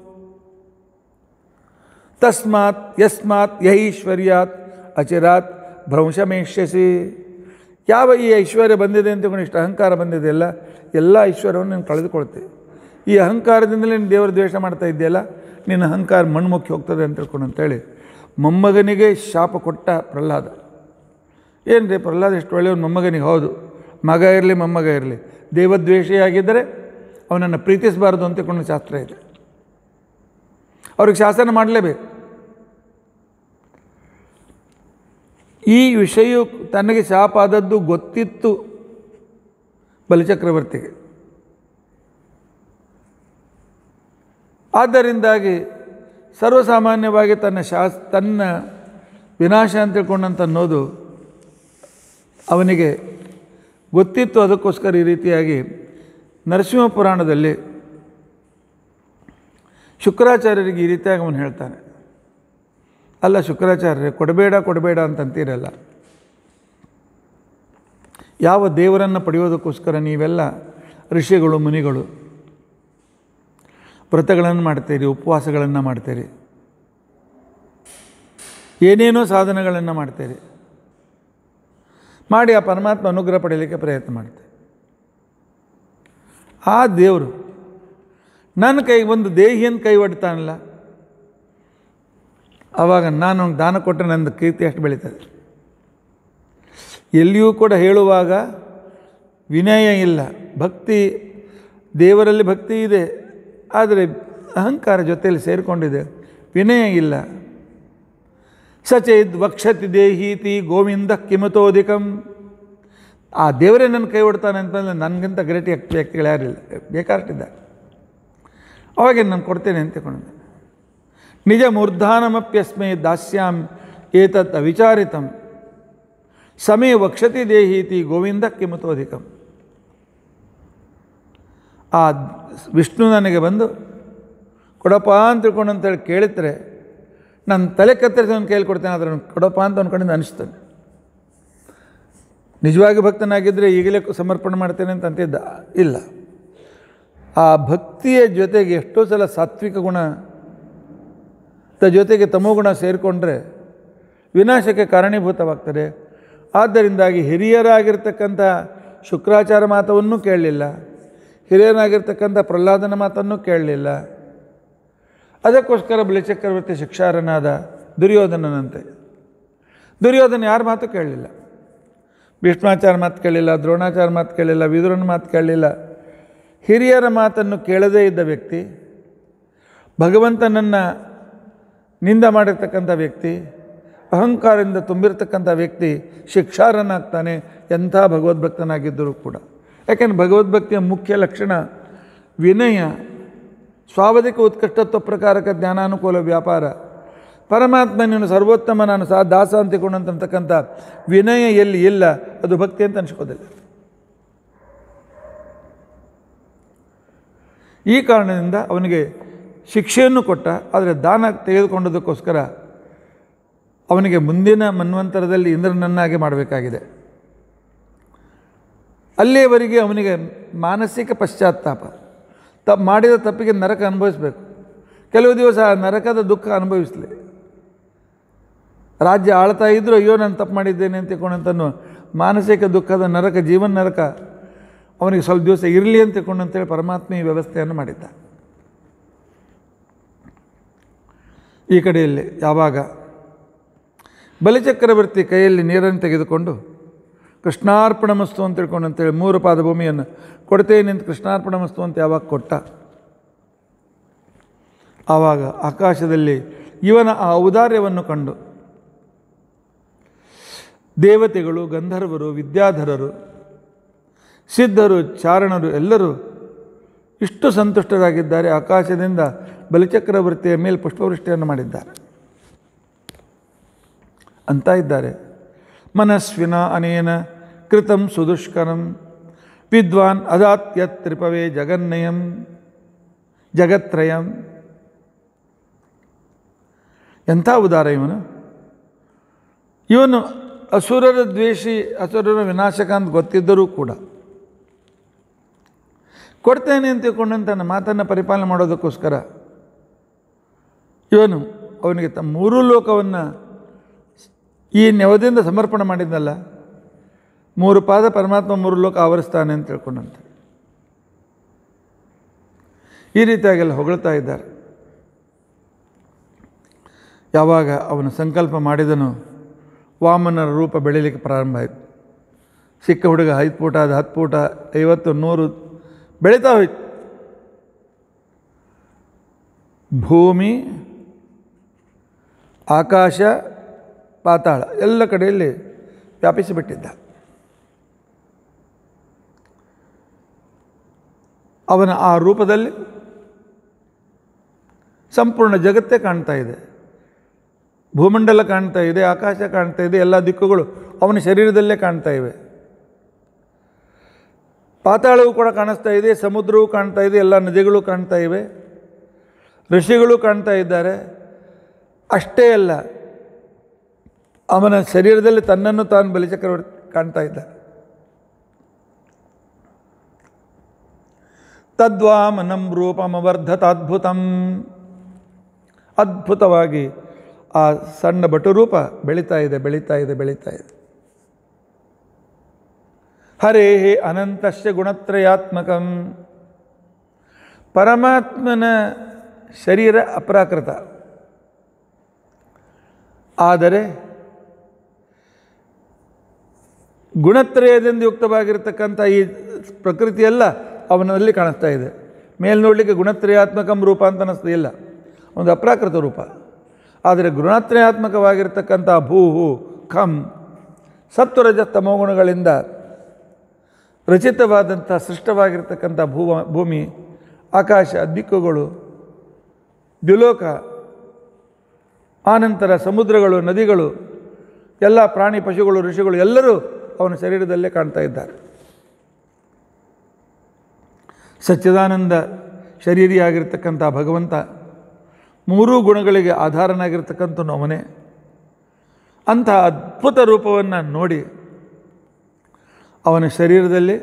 ತಸ್ಮಾತ್ ಯಸ್ಮಾತ್ ಯೈಶ್ವರ್ಯಾತ್ ಅಚಿರಾತ್ ಭ್ರಂಶಮೇಷ್ಯಸಿ ಯಾವ ಈ ಐಶ್ವರ್ಯ ಬಂದಿದೆ ಅಂತ ತಿಳ್ಕೊಂಡು ಇಷ್ಟು ಅಹಂಕಾರ ಬಂದಿದೆ ಅಲ್ಲ ಎಲ್ಲ ಐಶ್ವರ್ಯವನ್ನು ನೀನು ಕಳೆದುಕೊಳ್ತೆ ಈ ಅಹಂಕಾರದಿಂದಲೇ ನೀನು ದೇವರ ದ್ವೇಷ ಮಾಡ್ತಾ ಇದೆಯಲ್ಲ ನಿನ್ನ ಅಹಂಕಾರ ಮಣ್ಮುಖಿ ಹೋಗ್ತದೆ ಅಂತ ತಿಳ್ಕೊಂಡು ಅಂತೇಳಿ ಮೊಮ್ಮಗನಿಗೆ ಶಾಪ ಕೊಟ್ಟ ಪ್ರಹ್ಲಾದ ಏನು ರೀ ಪ್ರಹ್ಲಾದ ಎಷ್ಟು ಒಳ್ಳೆಯವನು ಮೊಮ್ಮಗನಿಗೆ ಹೌದು ಮಗ ಇರಲಿ ಮೊಮ್ಮಗ ಇರಲಿ ದೇವದ್ವೇಷಿಯಾಗಿದ್ದರೆ ಅವನನ್ನು ಪ್ರೀತಿಸಬಾರ್ದು ಅಂತ ತಿಳ್ಕೊಂಡು ಶಾಸ್ತ್ರ ಇದೆ ಅವ್ರಿಗೆ ಶಾಸನ ಮಾಡಲೇಬೇಕು ಈ ವಿಷಯ ತನಗೆ ಶಾಪ ಆದದ್ದು ಗೊತ್ತಿತ್ತು ಬಲಿಚಕ್ರವರ್ತಿಗೆ ಆದ್ದರಿಂದಾಗಿ ಸರ್ವಸಾಮಾನ್ಯವಾಗಿ ತನ್ನ ಶಾಸ್ ತನ್ನ ವಿನಾಶ ಅಂತ ತಿಳ್ಕೊಂಡಂತ ಅನ್ನೋದು ಅವನಿಗೆ ಗೊತ್ತಿತ್ತು ಅದಕ್ಕೋಸ್ಕರ ಈ ರೀತಿಯಾಗಿ ನರಸಿಂಹ ಪುರಾಣದಲ್ಲಿ ಶುಕ್ರಾಚಾರ್ಯರಿಗೆ ಈ ರೀತಿಯಾಗಿ ಅವನು ಹೇಳ್ತಾನೆ ಅಲ್ಲ ಶುಕ್ರಾಚಾರ್ಯರೇ ಕೊಡಬೇಡ ಕೊಡಬೇಡ ಅಂತಂತೀರಲ್ಲ ಯಾವ ದೇವರನ್ನು ಪಡೆಯೋದಕ್ಕೋಸ್ಕರ ನೀವೆಲ್ಲ ಋಷಿಗಳು ಮುನಿಗಳು ವ್ರತಗಳನ್ನು ಮಾಡ್ತೀರಿ ಉಪವಾಸಗಳನ್ನು ಮಾಡ್ತೀರಿ ಏನೇನೋ ಸಾಧನಗಳನ್ನು ಮಾಡ್ತೀರಿ ಮಾಡಿ ಆ ಪರಮಾತ್ಮ ಅನುಗ್ರಹ ಪಡೆಯಲಿಕ್ಕೆ ಪ್ರಯತ್ನ ಮಾಡ್ತೀರಿ ಆ ದೇವರು ನನ್ನ ಕೈಗೆ ಒಂದು ದೇಹಿಯನ್ನು ಕೈ ಒಡ್ತಾನಲ್ಲ ಆವಾಗ ನಾನು ಅವ್ನಿಗೆ ದಾನ ಕೊಟ್ಟರೆ ನನ್ನ ಕೀರ್ತಿ ಅಷ್ಟು ಬೆಳೀತದೆ ಎಲ್ಲಿಯೂ ಕೂಡ ಹೇಳುವಾಗ ವಿನಯ ಇಲ್ಲ ಭಕ್ತಿ ದೇವರಲ್ಲಿ ಭಕ್ತಿ ಇದೆ ಆದರೆ ಅಹಂಕಾರ ಜೊತೆಯಲ್ಲಿ ಸೇರಿಕೊಂಡಿದೆ ವಿನಯ ಇಲ್ಲ ಸಚೇದ್ ವಕ್ಷತಿ ದೇಹೀತಿ ಗೋವಿಂದ ಕಿಮತೋಧಿಕಂ ಆ ದೇವರೇ ನನ್ನ ಕೈ ಹೊಡ್ತಾನೆ ಅಂತಂದರೆ ನನಗಿಂತ ಗ್ರೇಟ್ ವ್ಯಕ್ತಿಗಳು ಯಾರಿಲ್ಲ ಬೇಕಾಷ್ಟಿದ್ದಾರೆ ಅವಾಗೆ ನಾನು ಕೊಡ್ತೇನೆ ಅಂತ ತಿಳ್ಕೊಂಡಿದ್ದೆ ನಿಜ ಮೂರ್ಧಾನಮಪ್ಯಸ್ಮೈ ದಾಸ್ಯಾಂ ಏತತ್ ಅವಿಚಾರಿತಂ ಸಮೇ ವಕ್ಷತಿ ದೇಹೀತಿ ಗೋವಿಂದ ಕಿಮತೋಧಿಕಂ ಆ ವಿಷ್ಣು ನನಗೆ ಬಂದು ಕೊಡಪ್ಪ ಅಂತ ತಿಳ್ಕೊಂಡು ಅಂತೇಳಿ ಕೇಳಿದ್ರೆ ನಾನು ತಲೆ ಕತ್ತರಿಸಿ ಅವ್ನು ಕೈಯಲ್ಲಿ ಕೊಡ್ತೇನೆ ಆದರೆ ಅವ್ನು ಕೊಡಪ್ಪ ಅಂತ ಅಂದ್ಕೊಂಡಿದ್ದು ಅನಿಸ್ತಾನೆ ನಿಜವಾಗಿ ಭಕ್ತನಾಗಿದ್ದರೆ ಈಗಲೇ ಸಮರ್ಪಣೆ ಮಾಡ್ತೇನೆ ಅಂತ ಅಂತಿದ್ದ ಇಲ್ಲ ಆ ಭಕ್ತಿಯ ಜೊತೆಗೆ ಎಷ್ಟೋ ಸಲ ಸಾತ್ವಿಕ ಗುಣ ತ ಜೊತೆಗೆ ತಮೋಗುಣ ಸೇರಿಕೊಂಡ್ರೆ ವಿನಾಶಕ್ಕೆ ಕಾರಣೀಭೂತವಾಗ್ತದೆ ಆದ್ದರಿಂದಾಗಿ ಹಿರಿಯರಾಗಿರ್ತಕ್ಕಂಥ ಶುಕ್ರಾಚಾರ ಮಾತವನ್ನು ಕೇಳಲಿಲ್ಲ ಹಿರಿಯರಾಗಿರ್ತಕ್ಕಂಥ ಪ್ರಹ್ಲಾದನ ಮಾತನ್ನು ಕೇಳಲಿಲ್ಲ ಅದಕ್ಕೋಸ್ಕರ ಬಲಿಚಕ್ರವರ್ತಿ ಶಿಕ್ಷಾರನಾದ ದುರ್ಯೋಧನನಂತೆ ದುರ್ಯೋಧನ ಯಾರ ಮಾತು ಕೇಳಲಿಲ್ಲ ಭೀಷ್ಮಾಚಾರ ಮಾತು ಕೇಳಲಿಲ್ಲ ದ್ರೋಣಾಚಾರ ಮಾತು ಕೇಳಲಿಲ್ಲ ವಿದುರನ ಮಾತು ಕೇಳಲಿಲ್ಲ ಹಿರಿಯರ ಮಾತನ್ನು ಕೇಳದೇ ಇದ್ದ ವ್ಯಕ್ತಿ ಭಗವಂತನನ್ನು ನಿಂದ ಮಾಡಿರ್ತಕ್ಕಂಥ ವ್ಯಕ್ತಿ ಅಹಂಕಾರದಿಂದ ತುಂಬಿರ್ತಕ್ಕಂಥ ವ್ಯಕ್ತಿ ಶಿಕ್ಷಾರನಾಗ್ತಾನೆ ಎಂಥ ಭಗವದ್ಭಕ್ತನಾಗಿದ್ದರೂ ಕೂಡ ಯಾಕೆಂದ್ರೆ ಭಗವದ್ಭಕ್ತಿಯ ಮುಖ್ಯ ಲಕ್ಷಣ ವಿನಯ ಸ್ವಾವಧಿಕ ಉತ್ಕೃಷ್ಟತ್ವ ಪ್ರಕಾರಕ ಜ್ಞಾನಾನುಕೂಲ ವ್ಯಾಪಾರ ಪರಮಾತ್ಮ ನೀನು ಸರ್ವೋತ್ತಮ ನಾನು ಸಾ ದಾಸ ಅಂತಿಕೊಂಡಂತಕ್ಕಂಥ ವಿನಯ ಎಲ್ಲಿ ಇಲ್ಲ ಅದು ಭಕ್ತಿ ಅಂತ ಅನ್ಸ್ಕೋದಿಲ್ಲ ಈ ಕಾರಣದಿಂದ ಅವನಿಗೆ ಶಿಕ್ಷೆಯನ್ನು ಕೊಟ್ಟ ಆದರೆ ದಾನ ತೆಗೆದುಕೊಂಡದಕ್ಕೋಸ್ಕರ ಅವನಿಗೆ ಮುಂದಿನ ಮನ್ವಂತರದಲ್ಲಿ ಇಂದ್ರನನ್ನಾಗಿ ಮಾಡಬೇಕಾಗಿದೆ ಅಲ್ಲಿಯವರೆಗೆ ಅವನಿಗೆ ಮಾನಸಿಕ ಪಶ್ಚಾತ್ತಾಪ ತ ಮಾಡಿದ ತಪ್ಪಿಗೆ ನರಕ ಅನುಭವಿಸಬೇಕು ಕೆಲವು ದಿವಸ ಆ ನರಕದ ದುಃಖ ಅನುಭವಿಸಲಿ ರಾಜ್ಯ ಆಳ್ತಾ ಇದ್ದರೂ ಅಯ್ಯೋ ನಾನು ತಪ್ಪು ಮಾಡಿದ್ದೇನೆ ಅಂತ ತಿಳ್ಕೊಂಡಂತನು ಮಾನಸಿಕ ದುಃಖದ ನರಕ ಜೀವನ ನರಕ ಅವನಿಗೆ ಸ್ವಲ್ಪ ದಿವಸ ಇರಲಿ ಅಂತ ತಿಳ್ಕೊಂಡು ಅಂತೇಳಿ ಪರಮಾತ್ಮ ಈ ವ್ಯವಸ್ಥೆಯನ್ನು ಮಾಡಿದ್ದ ಈ ಕಡೆಯಲ್ಲಿ ಯಾವಾಗ ಬಲಿಚಕ್ರವರ್ತಿ ಕೈಯಲ್ಲಿ ನೀರನ್ನು ತೆಗೆದುಕೊಂಡು ಕೃಷ್ಣಾರ್ಪಣ ಮಸ್ತು ಅಂತ ತಿಳ್ಕೊಂಡು ಅಂತೇಳಿ ಮೂರು ಪಾದ ಭೂಮಿಯನ್ನು ಕೊಡ್ತೇನೆ ಅಂತ ಕೃಷ್ಣಾರ್ಪಣ ಮಸ್ತು ಅಂತ ಯಾವಾಗ ಕೊಟ್ಟ ಆವಾಗ ಆಕಾಶದಲ್ಲಿ ಇವನ ಆ ಔದಾರ್ಯವನ್ನು ಕಂಡು ದೇವತೆಗಳು ಗಂಧರ್ವರು ವಿದ್ಯಾಧರರು ಸಿದ್ಧರು ಚಾರಣರು ಎಲ್ಲರೂ ಇಷ್ಟು ಸಂತುಷ್ಟರಾಗಿದ್ದಾರೆ ಆಕಾಶದಿಂದ ಬಲಿಚಕ್ರವರ್ತಿಯ ಮೇಲೆ ಪುಷ್ಪವೃಷ್ಟಿಯನ್ನು ಮಾಡಿದ್ದಾರೆ ಅಂತ ಇದ್ದಾರೆ ಮನಸ್ವಿನ ಅನೇನ ಕೃತಂ ಸುದುಷ್ಕರಂ ವಿದ್ವಾನ್ ಅದಾತ್ಯ ತ್ರಿಪವೇ ಜಗನ್ನಯಂ ಜಗತ್ರಯಂ ಎಂಥ ಉದಾರ ಇವನು ಇವನು ಅಸುರರ ದ್ವೇಷಿ ಅಸುರರ ವಿನಾಶಕ ಅಂತ ಗೊತ್ತಿದ್ದರೂ ಕೂಡ ಕೊಡ್ತೇನೆ ಅಂತ ತಿಳ್ಕೊಂಡು ತನ್ನ ಮಾತನ್ನು ಪರಿಪಾಲನೆ ಮಾಡೋದಕ್ಕೋಸ್ಕರ ಇವನು ಅವನಿಗೆ ತಮ್ಮ ಮೂರೂ ಲೋಕವನ್ನು ಈ ನೆವದಿಂದ ಸಮರ್ಪಣೆ ಮಾಡಿದ್ನಲ್ಲ ಮೂರು ಪಾದ ಪರಮಾತ್ಮ ಮೂರು ಲೋಕ ಆವರಿಸ್ತಾನೆ ಅಂತ ತಿಳ್ಕೊಂಡಂತೆ ಈ ರೀತಿಯಾಗೆಲ್ಲ ಹೊಗಳ್ತಾ ಇದ್ದಾರೆ ಯಾವಾಗ ಅವನು ಸಂಕಲ್ಪ ಮಾಡಿದನು ವಾಮನರ ರೂಪ ಬೆಳೀಲಿಕ್ಕೆ ಪ್ರಾರಂಭ ಆಯಿತು ಸಿಕ್ಕ ಹುಡುಗ ಐದು ಫೂಟ ಅದು ಹತ್ತು ಫೂಟ ಐವತ್ತು ನೂರು ಬೆಳೀತಾ ಹೋಯ್ತು ಭೂಮಿ ಆಕಾಶ ಪಾತಾಳ ಎಲ್ಲ ಕಡೆಯಲ್ಲಿ ವ್ಯಾಪಿಸಿಬಿಟ್ಟಿದ್ದ ಅವನ ಆ ರೂಪದಲ್ಲಿ ಸಂಪೂರ್ಣ ಜಗತ್ತೇ ಕಾಣ್ತಾ ಇದೆ ಭೂಮಂಡಲ ಕಾಣ್ತಾ ಇದೆ ಆಕಾಶ ಕಾಣ್ತಾ ಇದೆ ಎಲ್ಲ ದಿಕ್ಕುಗಳು ಅವನ ಶರೀರದಲ್ಲೇ ಕಾಣ್ತಾ ಇವೆ ಪಾತಾಳವು ಕೂಡ ಕಾಣಿಸ್ತಾ ಇದೆ ಸಮುದ್ರವೂ ಕಾಣ್ತಾ ಇದೆ ಎಲ್ಲ ನದಿಗಳು ಕಾಣ್ತಾ ಇವೆ ಋಷಿಗಳು ಕಾಣ್ತಾ ಇದ್ದಾರೆ ಅಷ್ಟೇ ಅಲ್ಲ ಅವನ ಶರೀರದಲ್ಲಿ ತನ್ನನ್ನು ತಾನು ಬಲಿಚಕ್ರವರ್ತಿ ಕಾಣ್ತಾ ಇದ್ದಾನೆ ತದ್ವಾಮನಂ ರೂಪಮವರ್ಧತ ಅದ್ಭುತಂ ಅದ್ಭುತವಾಗಿ ಆ ಸಣ್ಣ ಬಟುರೂಪ ಬೆಳೀತಾ ಇದೆ ಬೆಳೀತಾ ಇದೆ ಬೆಳೀತಾ ಇದೆ ಹರೇ ಅನಂತಶ್ಯ ಗುಣತ್ರಯಾತ್ಮಕಂ ಪರಮಾತ್ಮನ ಶರೀರ ಅಪ್ರಾಕೃತ ಆದರೆ ಗುಣತ್ರಯದಿಂದ ಯುಕ್ತವಾಗಿರ್ತಕ್ಕಂಥ ಈ ಪ್ರಕೃತಿಯೆಲ್ಲ ಅವನಲ್ಲಿ ಕಾಣಿಸ್ತಾ ಇದೆ ಮೇಲ್ ನೋಡಲಿಕ್ಕೆ ಗುಣತ್ರಯಾತ್ಮಕಂ ರೂಪ ಅಂತ ಅನ್ನಿಸ್ತಿಲ್ಲ ಒಂದು ಅಪ್ರಾಕೃತ ರೂಪ ಆದರೆ ಗುಣತ್ರಯಾತ್ಮಕವಾಗಿರ್ತಕ್ಕಂಥ ಭೂ ಹೂ ಖಂ ಸತ್ವರಜ ತಮೋಗುಣಗಳಿಂದ ರಚಿತವಾದಂಥ ಸೃಷ್ಟವಾಗಿರ್ತಕ್ಕಂಥ ಭೂ ಭೂಮಿ ಆಕಾಶ ದಿಕ್ಕುಗಳು ದ್ಯುಲೋಕ ಆನಂತರ ಸಮುದ್ರಗಳು ನದಿಗಳು ಎಲ್ಲ ಪ್ರಾಣಿ ಪಶುಗಳು ಋಷಿಗಳು ಎಲ್ಲರೂ ಅವನ ಶರೀರದಲ್ಲೇ ಕಾಣ್ತಾ ಇದ್ದಾರೆ ಸಚ್ಚಿದಾನಂದ ಶರೀರಿಯಾಗಿರ್ತಕ್ಕಂಥ ಭಗವಂತ ಮೂರೂ ಗುಣಗಳಿಗೆ ಆಧಾರನಾಗಿರ್ತಕ್ಕಂಥ ಅವನೇ ಅಂಥ ಅದ್ಭುತ ರೂಪವನ್ನು ನೋಡಿ ಅವನ ಶರೀರದಲ್ಲಿ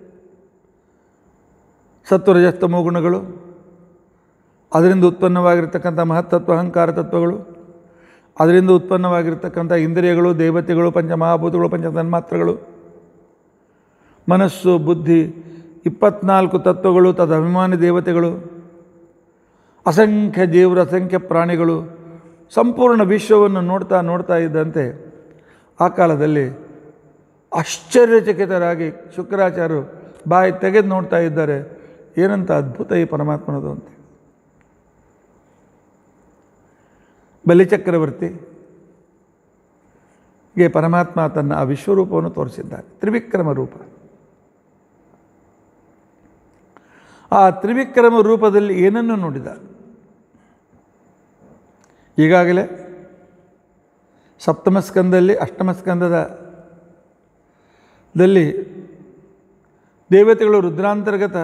ಸತ್ವರಜಸ್ತಮೋ ಗುಣಗಳು ಅದರಿಂದ ಉತ್ಪನ್ನವಾಗಿರ್ತಕ್ಕಂಥ ಮಹತ್ತತ್ವ ಅಹಂಕಾರ ತತ್ವಗಳು ಅದರಿಂದ ಉತ್ಪನ್ನವಾಗಿರ್ತಕ್ಕಂಥ ಇಂದ್ರಿಯಗಳು ದೇವತೆಗಳು ಪಂಚಮಹಾಭೂತಗಳು ಪಂಚ ತನ್ಮಾತ್ರಗಳು ಮನಸ್ಸು ಬುದ್ಧಿ ಇಪ್ಪತ್ನಾಲ್ಕು ತತ್ವಗಳು ತದಭಿಮಾನಿ ದೇವತೆಗಳು ಅಸಂಖ್ಯ ಜೀವರು ಅಸಂಖ್ಯ ಪ್ರಾಣಿಗಳು ಸಂಪೂರ್ಣ ವಿಶ್ವವನ್ನು ನೋಡ್ತಾ ನೋಡ್ತಾ ಇದ್ದಂತೆ ಆ ಕಾಲದಲ್ಲಿ ಆಶ್ಚರ್ಯಚಕಿತರಾಗಿ ಶುಕ್ರಾಚಾರ್ಯರು ಬಾಯಿ ತೆಗೆದು ನೋಡ್ತಾ ಇದ್ದಾರೆ ಏನಂತ ಅದ್ಭುತ ಈ ಪರಮಾತ್ಮನದು ಅಂತ ಬಲಿಚಕ್ರವರ್ತಿ ಗೆ ಪರಮಾತ್ಮ ತನ್ನ ಆ ವಿಶ್ವರೂಪವನ್ನು ತೋರಿಸಿದ್ದಾರೆ ತ್ರಿವಿಕ್ರಮ ರೂಪ ಆ ತ್ರಿವಿಕ್ರಮ ರೂಪದಲ್ಲಿ ಏನನ್ನು ನೋಡಿದ ಈಗಾಗಲೇ ಸಪ್ತಮ ಸ್ಕಂದಲ್ಲಿ ಅಷ್ಟಮ ಸ್ಕಂದದ ದಲ್ಲಿ ದೇವತೆಗಳು ರುದ್ರಾಂತರ್ಗತ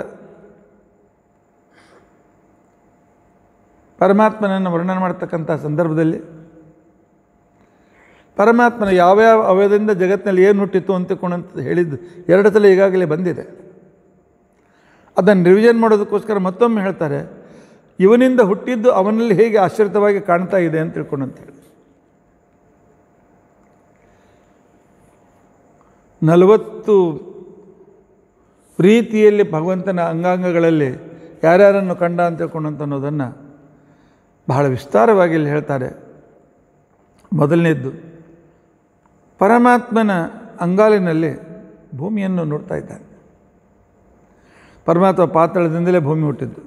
ಪರಮಾತ್ಮನನ್ನು ವರ್ಣನೆ ಮಾಡ್ತಕ್ಕಂಥ ಸಂದರ್ಭದಲ್ಲಿ ಪರಮಾತ್ಮನ ಯಾವ್ಯಾವ ಅವಯದಿಂದ ಜಗತ್ತಿನಲ್ಲಿ ಏನು ಹುಟ್ಟಿತ್ತು ಅಂತಕೊಂಡಂತ ಹೇಳಿದ್ದು ಎರಡು ಸಲ ಈಗಾಗಲೇ ಬಂದಿದೆ ಅದನ್ನು ರಿವಿಷನ್ ಮಾಡೋದಕ್ಕೋಸ್ಕರ ಮತ್ತೊಮ್ಮೆ ಹೇಳ್ತಾರೆ ಇವನಿಂದ ಹುಟ್ಟಿದ್ದು ಅವನಲ್ಲಿ ಹೇಗೆ ಆಶ್ರಿತವಾಗಿ ಕಾಣ್ತಾ ಇದೆ ಅಂತ ತಿಳ್ಕೊಂಡಂತೇಳಿ ನಲವತ್ತು ರೀತಿಯಲ್ಲಿ ಭಗವಂತನ ಅಂಗಾಂಗಗಳಲ್ಲಿ ಯಾರ್ಯಾರನ್ನು ಕಂಡ ಅಂತ ತಿಳ್ಕೊಂಡಂತ ಅನ್ನೋದನ್ನು ಬಹಳ ವಿಸ್ತಾರವಾಗಿ ಇಲ್ಲಿ ಹೇಳ್ತಾರೆ ಮೊದಲನೇದ್ದು ಪರಮಾತ್ಮನ ಅಂಗಾಲಿನಲ್ಲಿ ಭೂಮಿಯನ್ನು ನೋಡ್ತಾ ಇದ್ದಾನೆ ಪರಮಾತ್ಮ ಪಾತಾಳದಿಂದಲೇ ಭೂಮಿ ಹುಟ್ಟಿದ್ದು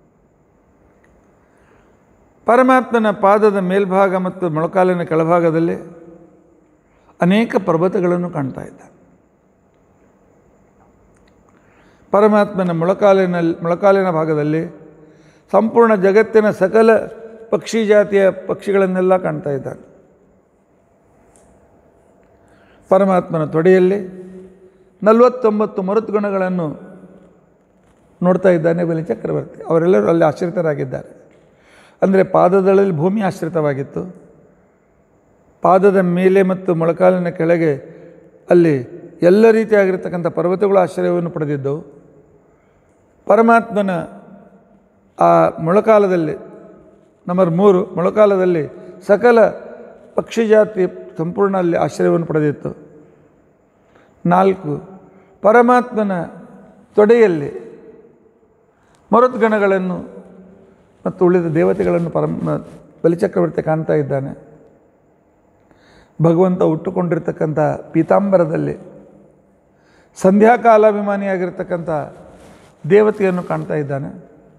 ಪರಮಾತ್ಮನ ಪಾದದ ಮೇಲ್ಭಾಗ ಮತ್ತು ಮೊಳಕಾಲಿನ ಕೆಳಭಾಗದಲ್ಲಿ ಅನೇಕ ಪರ್ವತಗಳನ್ನು ಕಾಣ್ತಾ ಇದ್ದಾನೆ ಪರಮಾತ್ಮನ ಮೊಳಕಾಲಿನಲ್ಲಿ ಮೊಳಕಾಲಿನ ಭಾಗದಲ್ಲಿ ಸಂಪೂರ್ಣ ಜಗತ್ತಿನ ಸಕಲ ಪಕ್ಷಿ ಜಾತಿಯ ಪಕ್ಷಿಗಳನ್ನೆಲ್ಲ ಕಾಣ್ತಾ ಇದ್ದಾನೆ ಪರಮಾತ್ಮನ ತೊಡೆಯಲ್ಲಿ ನಲವತ್ತೊಂಬತ್ತು ಮರುತ್ಗುಣಗಳನ್ನು ನೋಡ್ತಾ ಇದ್ದಾನೆ ಬಲಿ ಚಕ್ರವರ್ತಿ ಅವರೆಲ್ಲರೂ ಅಲ್ಲಿ ಆಶ್ರಿತರಾಗಿದ್ದಾರೆ ಅಂದರೆ ಪಾದದಳಲ್ಲಿ ಭೂಮಿ ಆಶ್ರಿತವಾಗಿತ್ತು ಪಾದದ ಮೇಲೆ ಮತ್ತು ಮೊಳಕಾಲಿನ ಕೆಳಗೆ ಅಲ್ಲಿ ಎಲ್ಲ ರೀತಿಯಾಗಿರ್ತಕ್ಕಂಥ ಪರ್ವತಗಳು ಆಶ್ರಯವನ್ನು ಪಡೆದಿದ್ದವು ಪರಮಾತ್ಮನ ಆ ಮೊಳಕಾಲದಲ್ಲಿ ನಂಬರ್ ಮೂರು ಮೊಳಕಾಲದಲ್ಲಿ ಸಕಲ ಪಕ್ಷಿ ಜಾತಿ ಸಂಪೂರ್ಣ ಅಲ್ಲಿ ಆಶ್ರಯವನ್ನು ಪಡೆದಿತ್ತು ನಾಲ್ಕು ಪರಮಾತ್ಮನ ತೊಡೆಯಲ್ಲಿ ಮರುದ್ಗಣಗಳನ್ನು ಮತ್ತು ಉಳಿದ ದೇವತೆಗಳನ್ನು ಪರಮ ಬಲಿಚಕ್ರವರ್ತಿ ಕಾಣ್ತಾ ಇದ್ದಾನೆ ಭಗವಂತ ಉಟ್ಟುಕೊಂಡಿರ್ತಕ್ಕಂಥ ಪೀತಾಂಬರದಲ್ಲಿ ಸಂಧ್ಯಾಕಾಲಾಭಿಮಾನಿಯಾಗಿರ್ತಕ್ಕಂಥ ದೇವತೆಯನ್ನು ಕಾಣ್ತಾ ಇದ್ದಾನೆ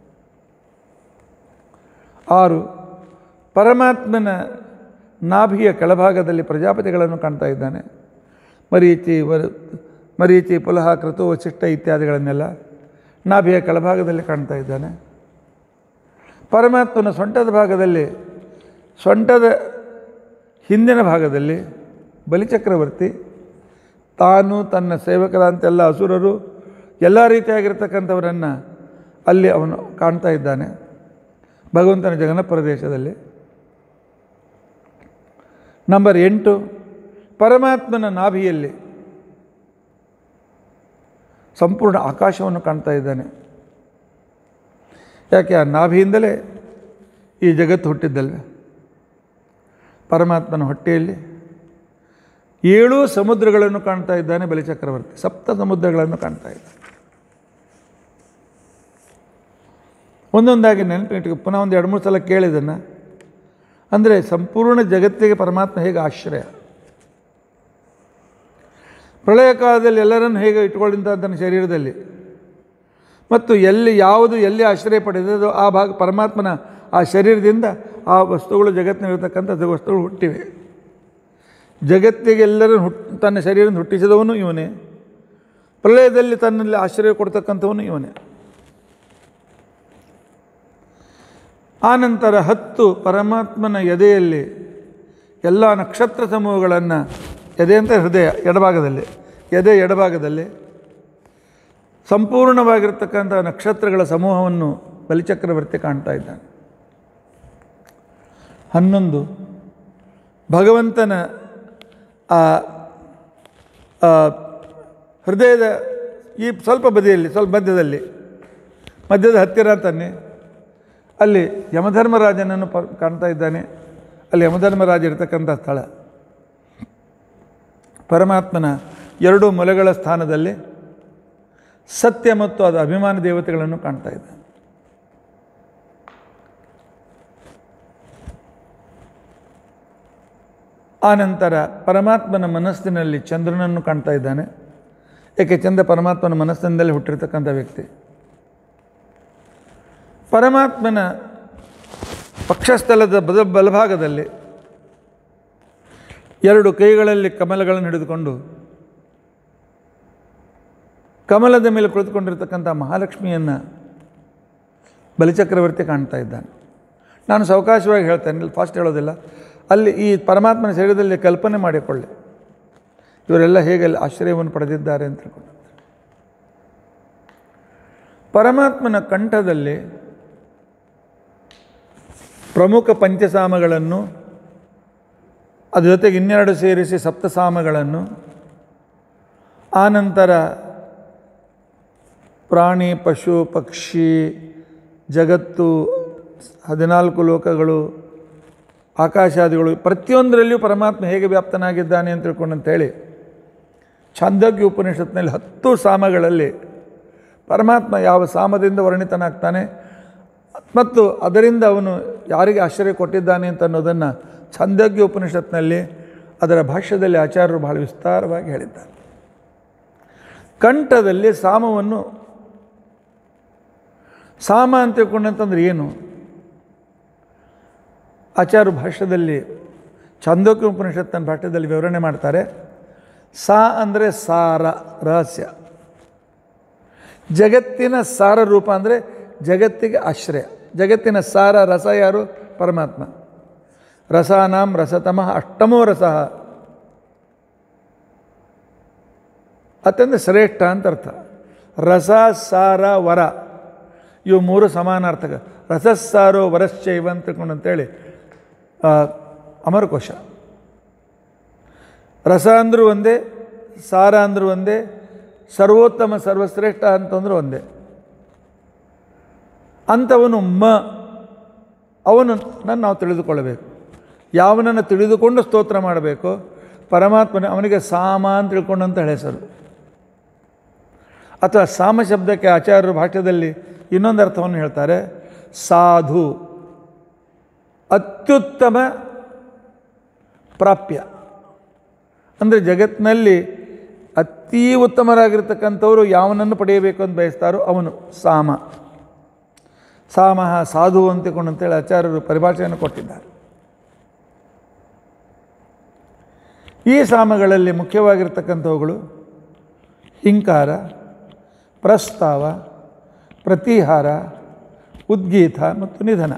ಆರು ಪರಮಾತ್ಮನ ನಾಭಿಯ ಕೆಳಭಾಗದಲ್ಲಿ ಪ್ರಜಾಪತಿಗಳನ್ನು ಕಾಣ್ತಾ ಇದ್ದಾನೆ ಮರೀಚಿ ವರ ಮರೀಚಿ ಪುಲಹ ಕೃತು ವಶಿಷ್ಠ ಇತ್ಯಾದಿಗಳನ್ನೆಲ್ಲ ನಾಭಿಯ ಕೆಳಭಾಗದಲ್ಲಿ ಕಾಣ್ತಾ ಇದ್ದಾನೆ ಪರಮಾತ್ಮನ ಸೊಂಟದ ಭಾಗದಲ್ಲಿ ಸೊಂಟದ ಹಿಂದಿನ ಭಾಗದಲ್ಲಿ ಬಲಿಚಕ್ರವರ್ತಿ ತಾನು ತನ್ನ ಸೇವಕರಂತೆಲ್ಲ ಅಸುರರು ಎಲ್ಲ ರೀತಿಯಾಗಿರ್ತಕ್ಕಂಥವರನ್ನು ಅಲ್ಲಿ ಅವನು ಕಾಣ್ತಾ ಇದ್ದಾನೆ ಭಗವಂತನ ಜಗನ ಪ್ರದೇಶದಲ್ಲಿ ನಂಬರ್ ಎಂಟು ಪರಮಾತ್ಮನ ನಾಭಿಯಲ್ಲಿ ಸಂಪೂರ್ಣ ಆಕಾಶವನ್ನು ಕಾಣ್ತಾ ಇದ್ದಾನೆ ಯಾಕೆ ಆ ನಾಭಿಯಿಂದಲೇ ಈ ಜಗತ್ತು ಹುಟ್ಟಿದ್ದಲ್ವೇ ಪರಮಾತ್ಮನ ಹೊಟ್ಟೆಯಲ್ಲಿ ಏಳು ಸಮುದ್ರಗಳನ್ನು ಕಾಣ್ತಾ ಇದ್ದಾನೆ ಬಲಿಚಕ್ರವರ್ತಿ ಸಪ್ತ ಸಮುದ್ರಗಳನ್ನು ಕಾಣ್ತಾ ಇದ್ದಾನೆ ಒಂದೊಂದಾಗಿ ನೆನಪಿಟ್ಟು ಪುನಃ ಒಂದು ಎರಡು ಮೂರು ಸಲ ಕೇಳಿದನ್ನು ಅಂದರೆ ಸಂಪೂರ್ಣ ಜಗತ್ತಿಗೆ ಪರಮಾತ್ಮ ಹೇಗೆ ಆಶ್ರಯ ಪ್ರಳಯ ಕಾಲದಲ್ಲಿ ಎಲ್ಲರನ್ನು ಹೇಗೆ ಇಟ್ಕೊಳ್ಳಿಂತ ತನ್ನ ಶರೀರದಲ್ಲಿ ಮತ್ತು ಎಲ್ಲಿ ಯಾವುದು ಎಲ್ಲಿ ಆಶ್ರಯ ಪಡೆದದೋ ಆ ಭಾಗ ಪರಮಾತ್ಮನ ಆ ಶರೀರದಿಂದ ಆ ವಸ್ತುಗಳು ಜಗತ್ತಿನಲ್ಲಿರ್ತಕ್ಕಂಥ ವಸ್ತುಗಳು ಹುಟ್ಟಿವೆ ಜಗತ್ತಿಗೆಲ್ಲರನ್ನು ಹುಟ್ ತನ್ನ ಶರೀರದಿಂದ ಹುಟ್ಟಿಸಿದವನು ಇವನೇ ಪ್ರಳಯದಲ್ಲಿ ತನ್ನಲ್ಲಿ ಆಶ್ರಯ ಕೊಡ್ತಕ್ಕಂಥವನು ಇವನೇ ಆನಂತರ ಹತ್ತು ಪರಮಾತ್ಮನ ಎದೆಯಲ್ಲಿ ಎಲ್ಲ ನಕ್ಷತ್ರ ಸಮೂಹಗಳನ್ನು ಎದೆ ಅಂತ ಹೃದಯ ಎಡಭಾಗದಲ್ಲಿ ಎದೆ ಎಡಭಾಗದಲ್ಲಿ ಸಂಪೂರ್ಣವಾಗಿರ್ತಕ್ಕಂಥ ನಕ್ಷತ್ರಗಳ ಸಮೂಹವನ್ನು ಬಲಿಚಕ್ರವರ್ತಿ ಕಾಣ್ತಾ ಇದ್ದಾನೆ ಹನ್ನೊಂದು ಭಗವಂತನ ಆ ಆ ಹೃದಯದ ಈ ಸ್ವಲ್ಪ ಬದಿಯಲ್ಲಿ ಸ್ವಲ್ಪ ಮಧ್ಯದಲ್ಲಿ ಮಧ್ಯದ ಹತ್ತಿರ ಅಂತಾನೆ ಅಲ್ಲಿ ಯಮಧರ್ಮರಾಜನನ್ನು ಪ ಕಾಣ್ತಾ ಇದ್ದಾನೆ ಅಲ್ಲಿ ಯಮಧರ್ಮರಾಜ ಇರತಕ್ಕಂಥ ಸ್ಥಳ ಪರಮಾತ್ಮನ ಎರಡು ಮೊಲೆಗಳ ಸ್ಥಾನದಲ್ಲಿ ಸತ್ಯ ಮತ್ತು ಅದು ಅಭಿಮಾನ ದೇವತೆಗಳನ್ನು ಕಾಣ್ತಾ ಇದ್ದಾನೆ ಆನಂತರ ಪರಮಾತ್ಮನ ಮನಸ್ಸಿನಲ್ಲಿ ಚಂದ್ರನನ್ನು ಕಾಣ್ತಾ ಇದ್ದಾನೆ ಏಕೆ ಚಂದ್ರ ಪರಮಾತ್ಮನ ಮನಸ್ಸಿನಲ್ಲೇ ಹುಟ್ಟಿರ್ತಕ್ಕಂಥ ವ್ಯಕ್ತಿ ಪರಮಾತ್ಮನ ಪಕ್ಷಸ್ಥಲದ ಬದ ಬಲಭಾಗದಲ್ಲಿ ಎರಡು ಕೈಗಳಲ್ಲಿ ಕಮಲಗಳನ್ನು ಹಿಡಿದುಕೊಂಡು ಕಮಲದ ಮೇಲೆ ಕುಳಿತುಕೊಂಡಿರ್ತಕ್ಕಂಥ ಮಹಾಲಕ್ಷ್ಮಿಯನ್ನು ಬಲಿಚಕ್ರವರ್ತಿ ಕಾಣ್ತಾ ಇದ್ದಾನೆ ನಾನು ಸಾವಕಾಶವಾಗಿ ಹೇಳ್ತೇನೆ ಇಲ್ಲಿ ಫಾಸ್ಟ್ ಹೇಳೋದಿಲ್ಲ ಅಲ್ಲಿ ಈ ಪರಮಾತ್ಮನ ಶರೀರದಲ್ಲಿ ಕಲ್ಪನೆ ಮಾಡಿಕೊಳ್ಳಿ ಇವರೆಲ್ಲ ಹೇಗೆ ಅಲ್ಲಿ ಆಶ್ರಯವನ್ನು ಪಡೆದಿದ್ದಾರೆ ಅಂತ ತಿಳ್ಕೊಂಡು ಪರಮಾತ್ಮನ ಕಂಠದಲ್ಲಿ ಪ್ರಮುಖ ಪಂಚಸಾಮಗಳನ್ನು ಅದ್ರ ಜೊತೆಗೆ ಇನ್ನೆರಡು ಸೇರಿಸಿ ಸಪ್ತಸಾಮಗಳನ್ನು ಆನಂತರ ಪ್ರಾಣಿ ಪಶು ಪಕ್ಷಿ ಜಗತ್ತು ಹದಿನಾಲ್ಕು ಲೋಕಗಳು ಆಕಾಶಾದಿಗಳು ಪ್ರತಿಯೊಂದರಲ್ಲಿಯೂ ಪರಮಾತ್ಮ ಹೇಗೆ ವ್ಯಾಪ್ತನಾಗಿದ್ದಾನೆ ಅಂತ ತಿಳ್ಕೊಂಡು ಅಂತೇಳಿ ಛಾಂದೋಗ್ಯ ಉಪನಿಷತ್ನಲ್ಲಿ ಹತ್ತು ಸಾಮಗಳಲ್ಲಿ ಪರಮಾತ್ಮ ಯಾವ ಸಾಮದಿಂದ ವರ್ಣಿತನಾಗ್ತಾನೆ ಮತ್ತು ಅದರಿಂದ ಅವನು ಯಾರಿಗೆ ಆಶ್ಚರ್ಯ ಕೊಟ್ಟಿದ್ದಾನೆ ಅಂತ ಅನ್ನೋದನ್ನು ಛಂದೋಗ್ಯ ಉಪನಿಷತ್ನಲ್ಲಿ ಅದರ ಭಾಷ್ಯದಲ್ಲಿ ಆಚಾರ್ಯರು ಬಹಳ ವಿಸ್ತಾರವಾಗಿ ಹೇಳಿದ್ದಾರೆ ಕಂಠದಲ್ಲಿ ಸಾಮವನ್ನು ಸಾಮ ಅಂತ ತಿಳ್ಕೊಂಡಂತಂದ್ರೆ ಏನು ಆಚಾರ್ಯ ಭಾಷ್ಯದಲ್ಲಿ ಛಂದೋಕ್ಯ ಉಪನಿಷತ್ತಿನ ಭಾಷ್ಯದಲ್ಲಿ ವಿವರಣೆ ಮಾಡ್ತಾರೆ ಸಾ ಅಂದರೆ ಸಾರ ರಹಸ್ಯ ಜಗತ್ತಿನ ಸಾರ ರೂಪ ಅಂದರೆ ಜಗತ್ತಿಗೆ ಆಶ್ರಯ ಜಗತ್ತಿನ ಸಾರ ರಸ ಯಾರು ಪರಮಾತ್ಮ ರಸಾನಾಂ ರಸತಮಃ ಅಷ್ಟಮೋ ರಸ ಅತ್ಯಂತ ಶ್ರೇಷ್ಠ ಅಂತ ಅರ್ಥ ರಸ ಸಾರ ವರ ಇವು ಮೂರು ಸಮಾನಾರ್ಥಕ ರಸಸ್ಸಾರೋ ವರಶ್ಚೈವ ಅಂತ ತಿಳ್ಕೊಂಡು ಅಂತೇಳಿ ಆ, ಅಮರಕೋಶ ರಸ ಅಂದರೂ ಒಂದೇ ಸಾರ ಅಂದರೂ ಒಂದೇ ಸರ್ವೋತ್ತಮ ಸರ್ವಶ್ರೇಷ್ಠ ಅಂತಂದ್ರೂ ಒಂದೇ ಅಂಥವನು ಮ ಅವನು ನಾನು ನಾವು ತಿಳಿದುಕೊಳ್ಳಬೇಕು ಯಾವನನ್ನು ತಿಳಿದುಕೊಂಡು ಸ್ತೋತ್ರ ಮಾಡಬೇಕು ಪರಮಾತ್ಮನ ಅವನಿಗೆ ಸಾಮ ಅಂತ ತಿಳ್ಕೊಂಡಂತ ಹೆಸರು ಅಥವಾ ಸಾಮ ಶಬ್ದಕ್ಕೆ ಆಚಾರ್ಯರು ಭಾಷ್ಯದಲ್ಲಿ ಇನ್ನೊಂದು ಅರ್ಥವನ್ನು ಹೇಳ್ತಾರೆ ಸಾಧು ಅತ್ಯುತ್ತಮ ಪ್ರಾಪ್ಯ ಅಂದರೆ ಜಗತ್ತಿನಲ್ಲಿ ಅತೀ ಉತ್ತಮರಾಗಿರ್ತಕ್ಕಂಥವರು ಯಾವನನ್ನು ಪಡೆಯಬೇಕು ಅಂತ ಬಯಸ್ತಾರೋ ಅವನು ಸಾಮ ಸಾಮಃ ಸಾಧು ಅಂತಿಕೊಂಡು ಅಂತೇಳಿ ಆಚಾರ್ಯರು ಪರಿಭಾಷೆಯನ್ನು ಕೊಟ್ಟಿದ್ದಾರೆ ಈ ಸಾಮಗಳಲ್ಲಿ ಮುಖ್ಯವಾಗಿರ್ತಕ್ಕಂಥವುಗಳು ಹಿಂಕಾರ ಪ್ರಸ್ತಾವ ಪ್ರತಿಹಾರ ಉದ್ಗೀತ ಮತ್ತು ನಿಧನ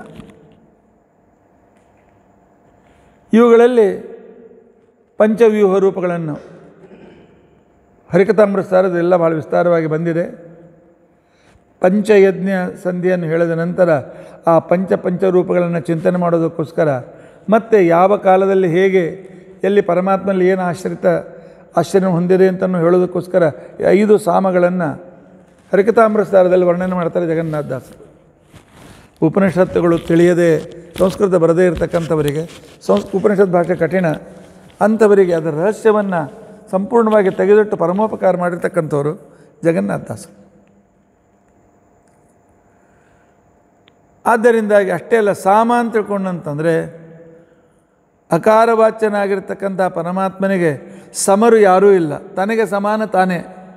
ಇವುಗಳಲ್ಲಿ ಪಂಚವ್ಯೂಹ ರೂಪಗಳನ್ನು ಹರಿಕತಾಮೃತಸಾರದೆಲ್ಲ ಭಾಳ ವಿಸ್ತಾರವಾಗಿ ಬಂದಿದೆ ಪಂಚಯಜ್ಞ ಸಂಧಿಯನ್ನು ಹೇಳಿದ ನಂತರ ಆ ಪಂಚ ಪಂಚರೂಪಗಳನ್ನು ಚಿಂತನೆ ಮಾಡೋದಕ್ಕೋಸ್ಕರ ಮತ್ತು ಯಾವ ಕಾಲದಲ್ಲಿ ಹೇಗೆ ಎಲ್ಲಿ ಪರಮಾತ್ಮನಲ್ಲಿ ಏನು ಆಶ್ರಿತ ಆಶ್ಚರ್ಯ ಹೊಂದಿದೆ ಅಂತಲೂ ಹೇಳೋದಕ್ಕೋಸ್ಕರ ಈ ಐದು ಸಾಮಗಳನ್ನು ಹರಿಕತಾಮೃತಸಾರದಲ್ಲಿ ವರ್ಣನೆ ಮಾಡ್ತಾರೆ ಜಗನ್ನಾಥದಾಸರು ಉಪನಿಷತ್ತುಗಳು ತಿಳಿಯದೆ ಸಂಸ್ಕೃತ ಬರದೇ ಇರತಕ್ಕಂಥವರಿಗೆ ಸಂಸ್ ಉಪನಿಷತ್ ಭಾಷೆ ಕಠಿಣ ಅಂಥವರಿಗೆ ಅದರ ರಹಸ್ಯವನ್ನು ಸಂಪೂರ್ಣವಾಗಿ ತೆಗೆದಿಟ್ಟು ಪರಮೋಪಕಾರ ಮಾಡಿರ್ತಕ್ಕಂಥವರು ಜಗನ್ನಾಥದಾಸರು ಆದ್ದರಿಂದಾಗಿ ಅಷ್ಟೇ ಅಲ್ಲ ಸಾಮ ಅಂತ ತಿಳ್ಕೊಂಡಂತಂದರೆ ಅಕಾರವಾಚ್ಯನಾಗಿರ್ತಕ್ಕಂಥ ಪರಮಾತ್ಮನಿಗೆ ಸಮರು ಯಾರೂ ಇಲ್ಲ ತನಗೆ ಸಮಾನ ತಾನೇ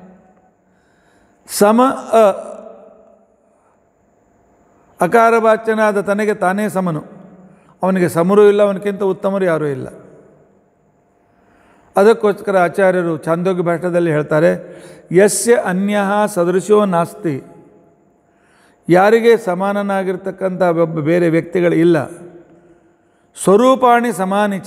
ಸಮ ಅ ಅಕಾರವಾಚ್ಯನಾದ ತನಗೆ ತಾನೇ ಸಮನು ಅವನಿಗೆ ಸಮರೂ ಇಲ್ಲ ಅವನಿಗಿಂತ ಉತ್ತಮರು ಯಾರೂ ಇಲ್ಲ ಅದಕ್ಕೋಸ್ಕರ ಆಚಾರ್ಯರು ಛಾಂದೋಗ್ಯ ಭಾಷಣದಲ್ಲಿ ಹೇಳ್ತಾರೆ ಯಸ್ಯ ಅನ್ಯ ಸದೃಶೋ ನಾಸ್ತಿ ಯಾರಿಗೆ ಸಮಾನನಾಗಿರ್ತಕ್ಕಂಥ ಒಬ್ಬ ಬೇರೆ ವ್ಯಕ್ತಿಗಳು ಇಲ್ಲ ಸ್ವರೂಪಾಣಿ ಸಮಾನಿಚ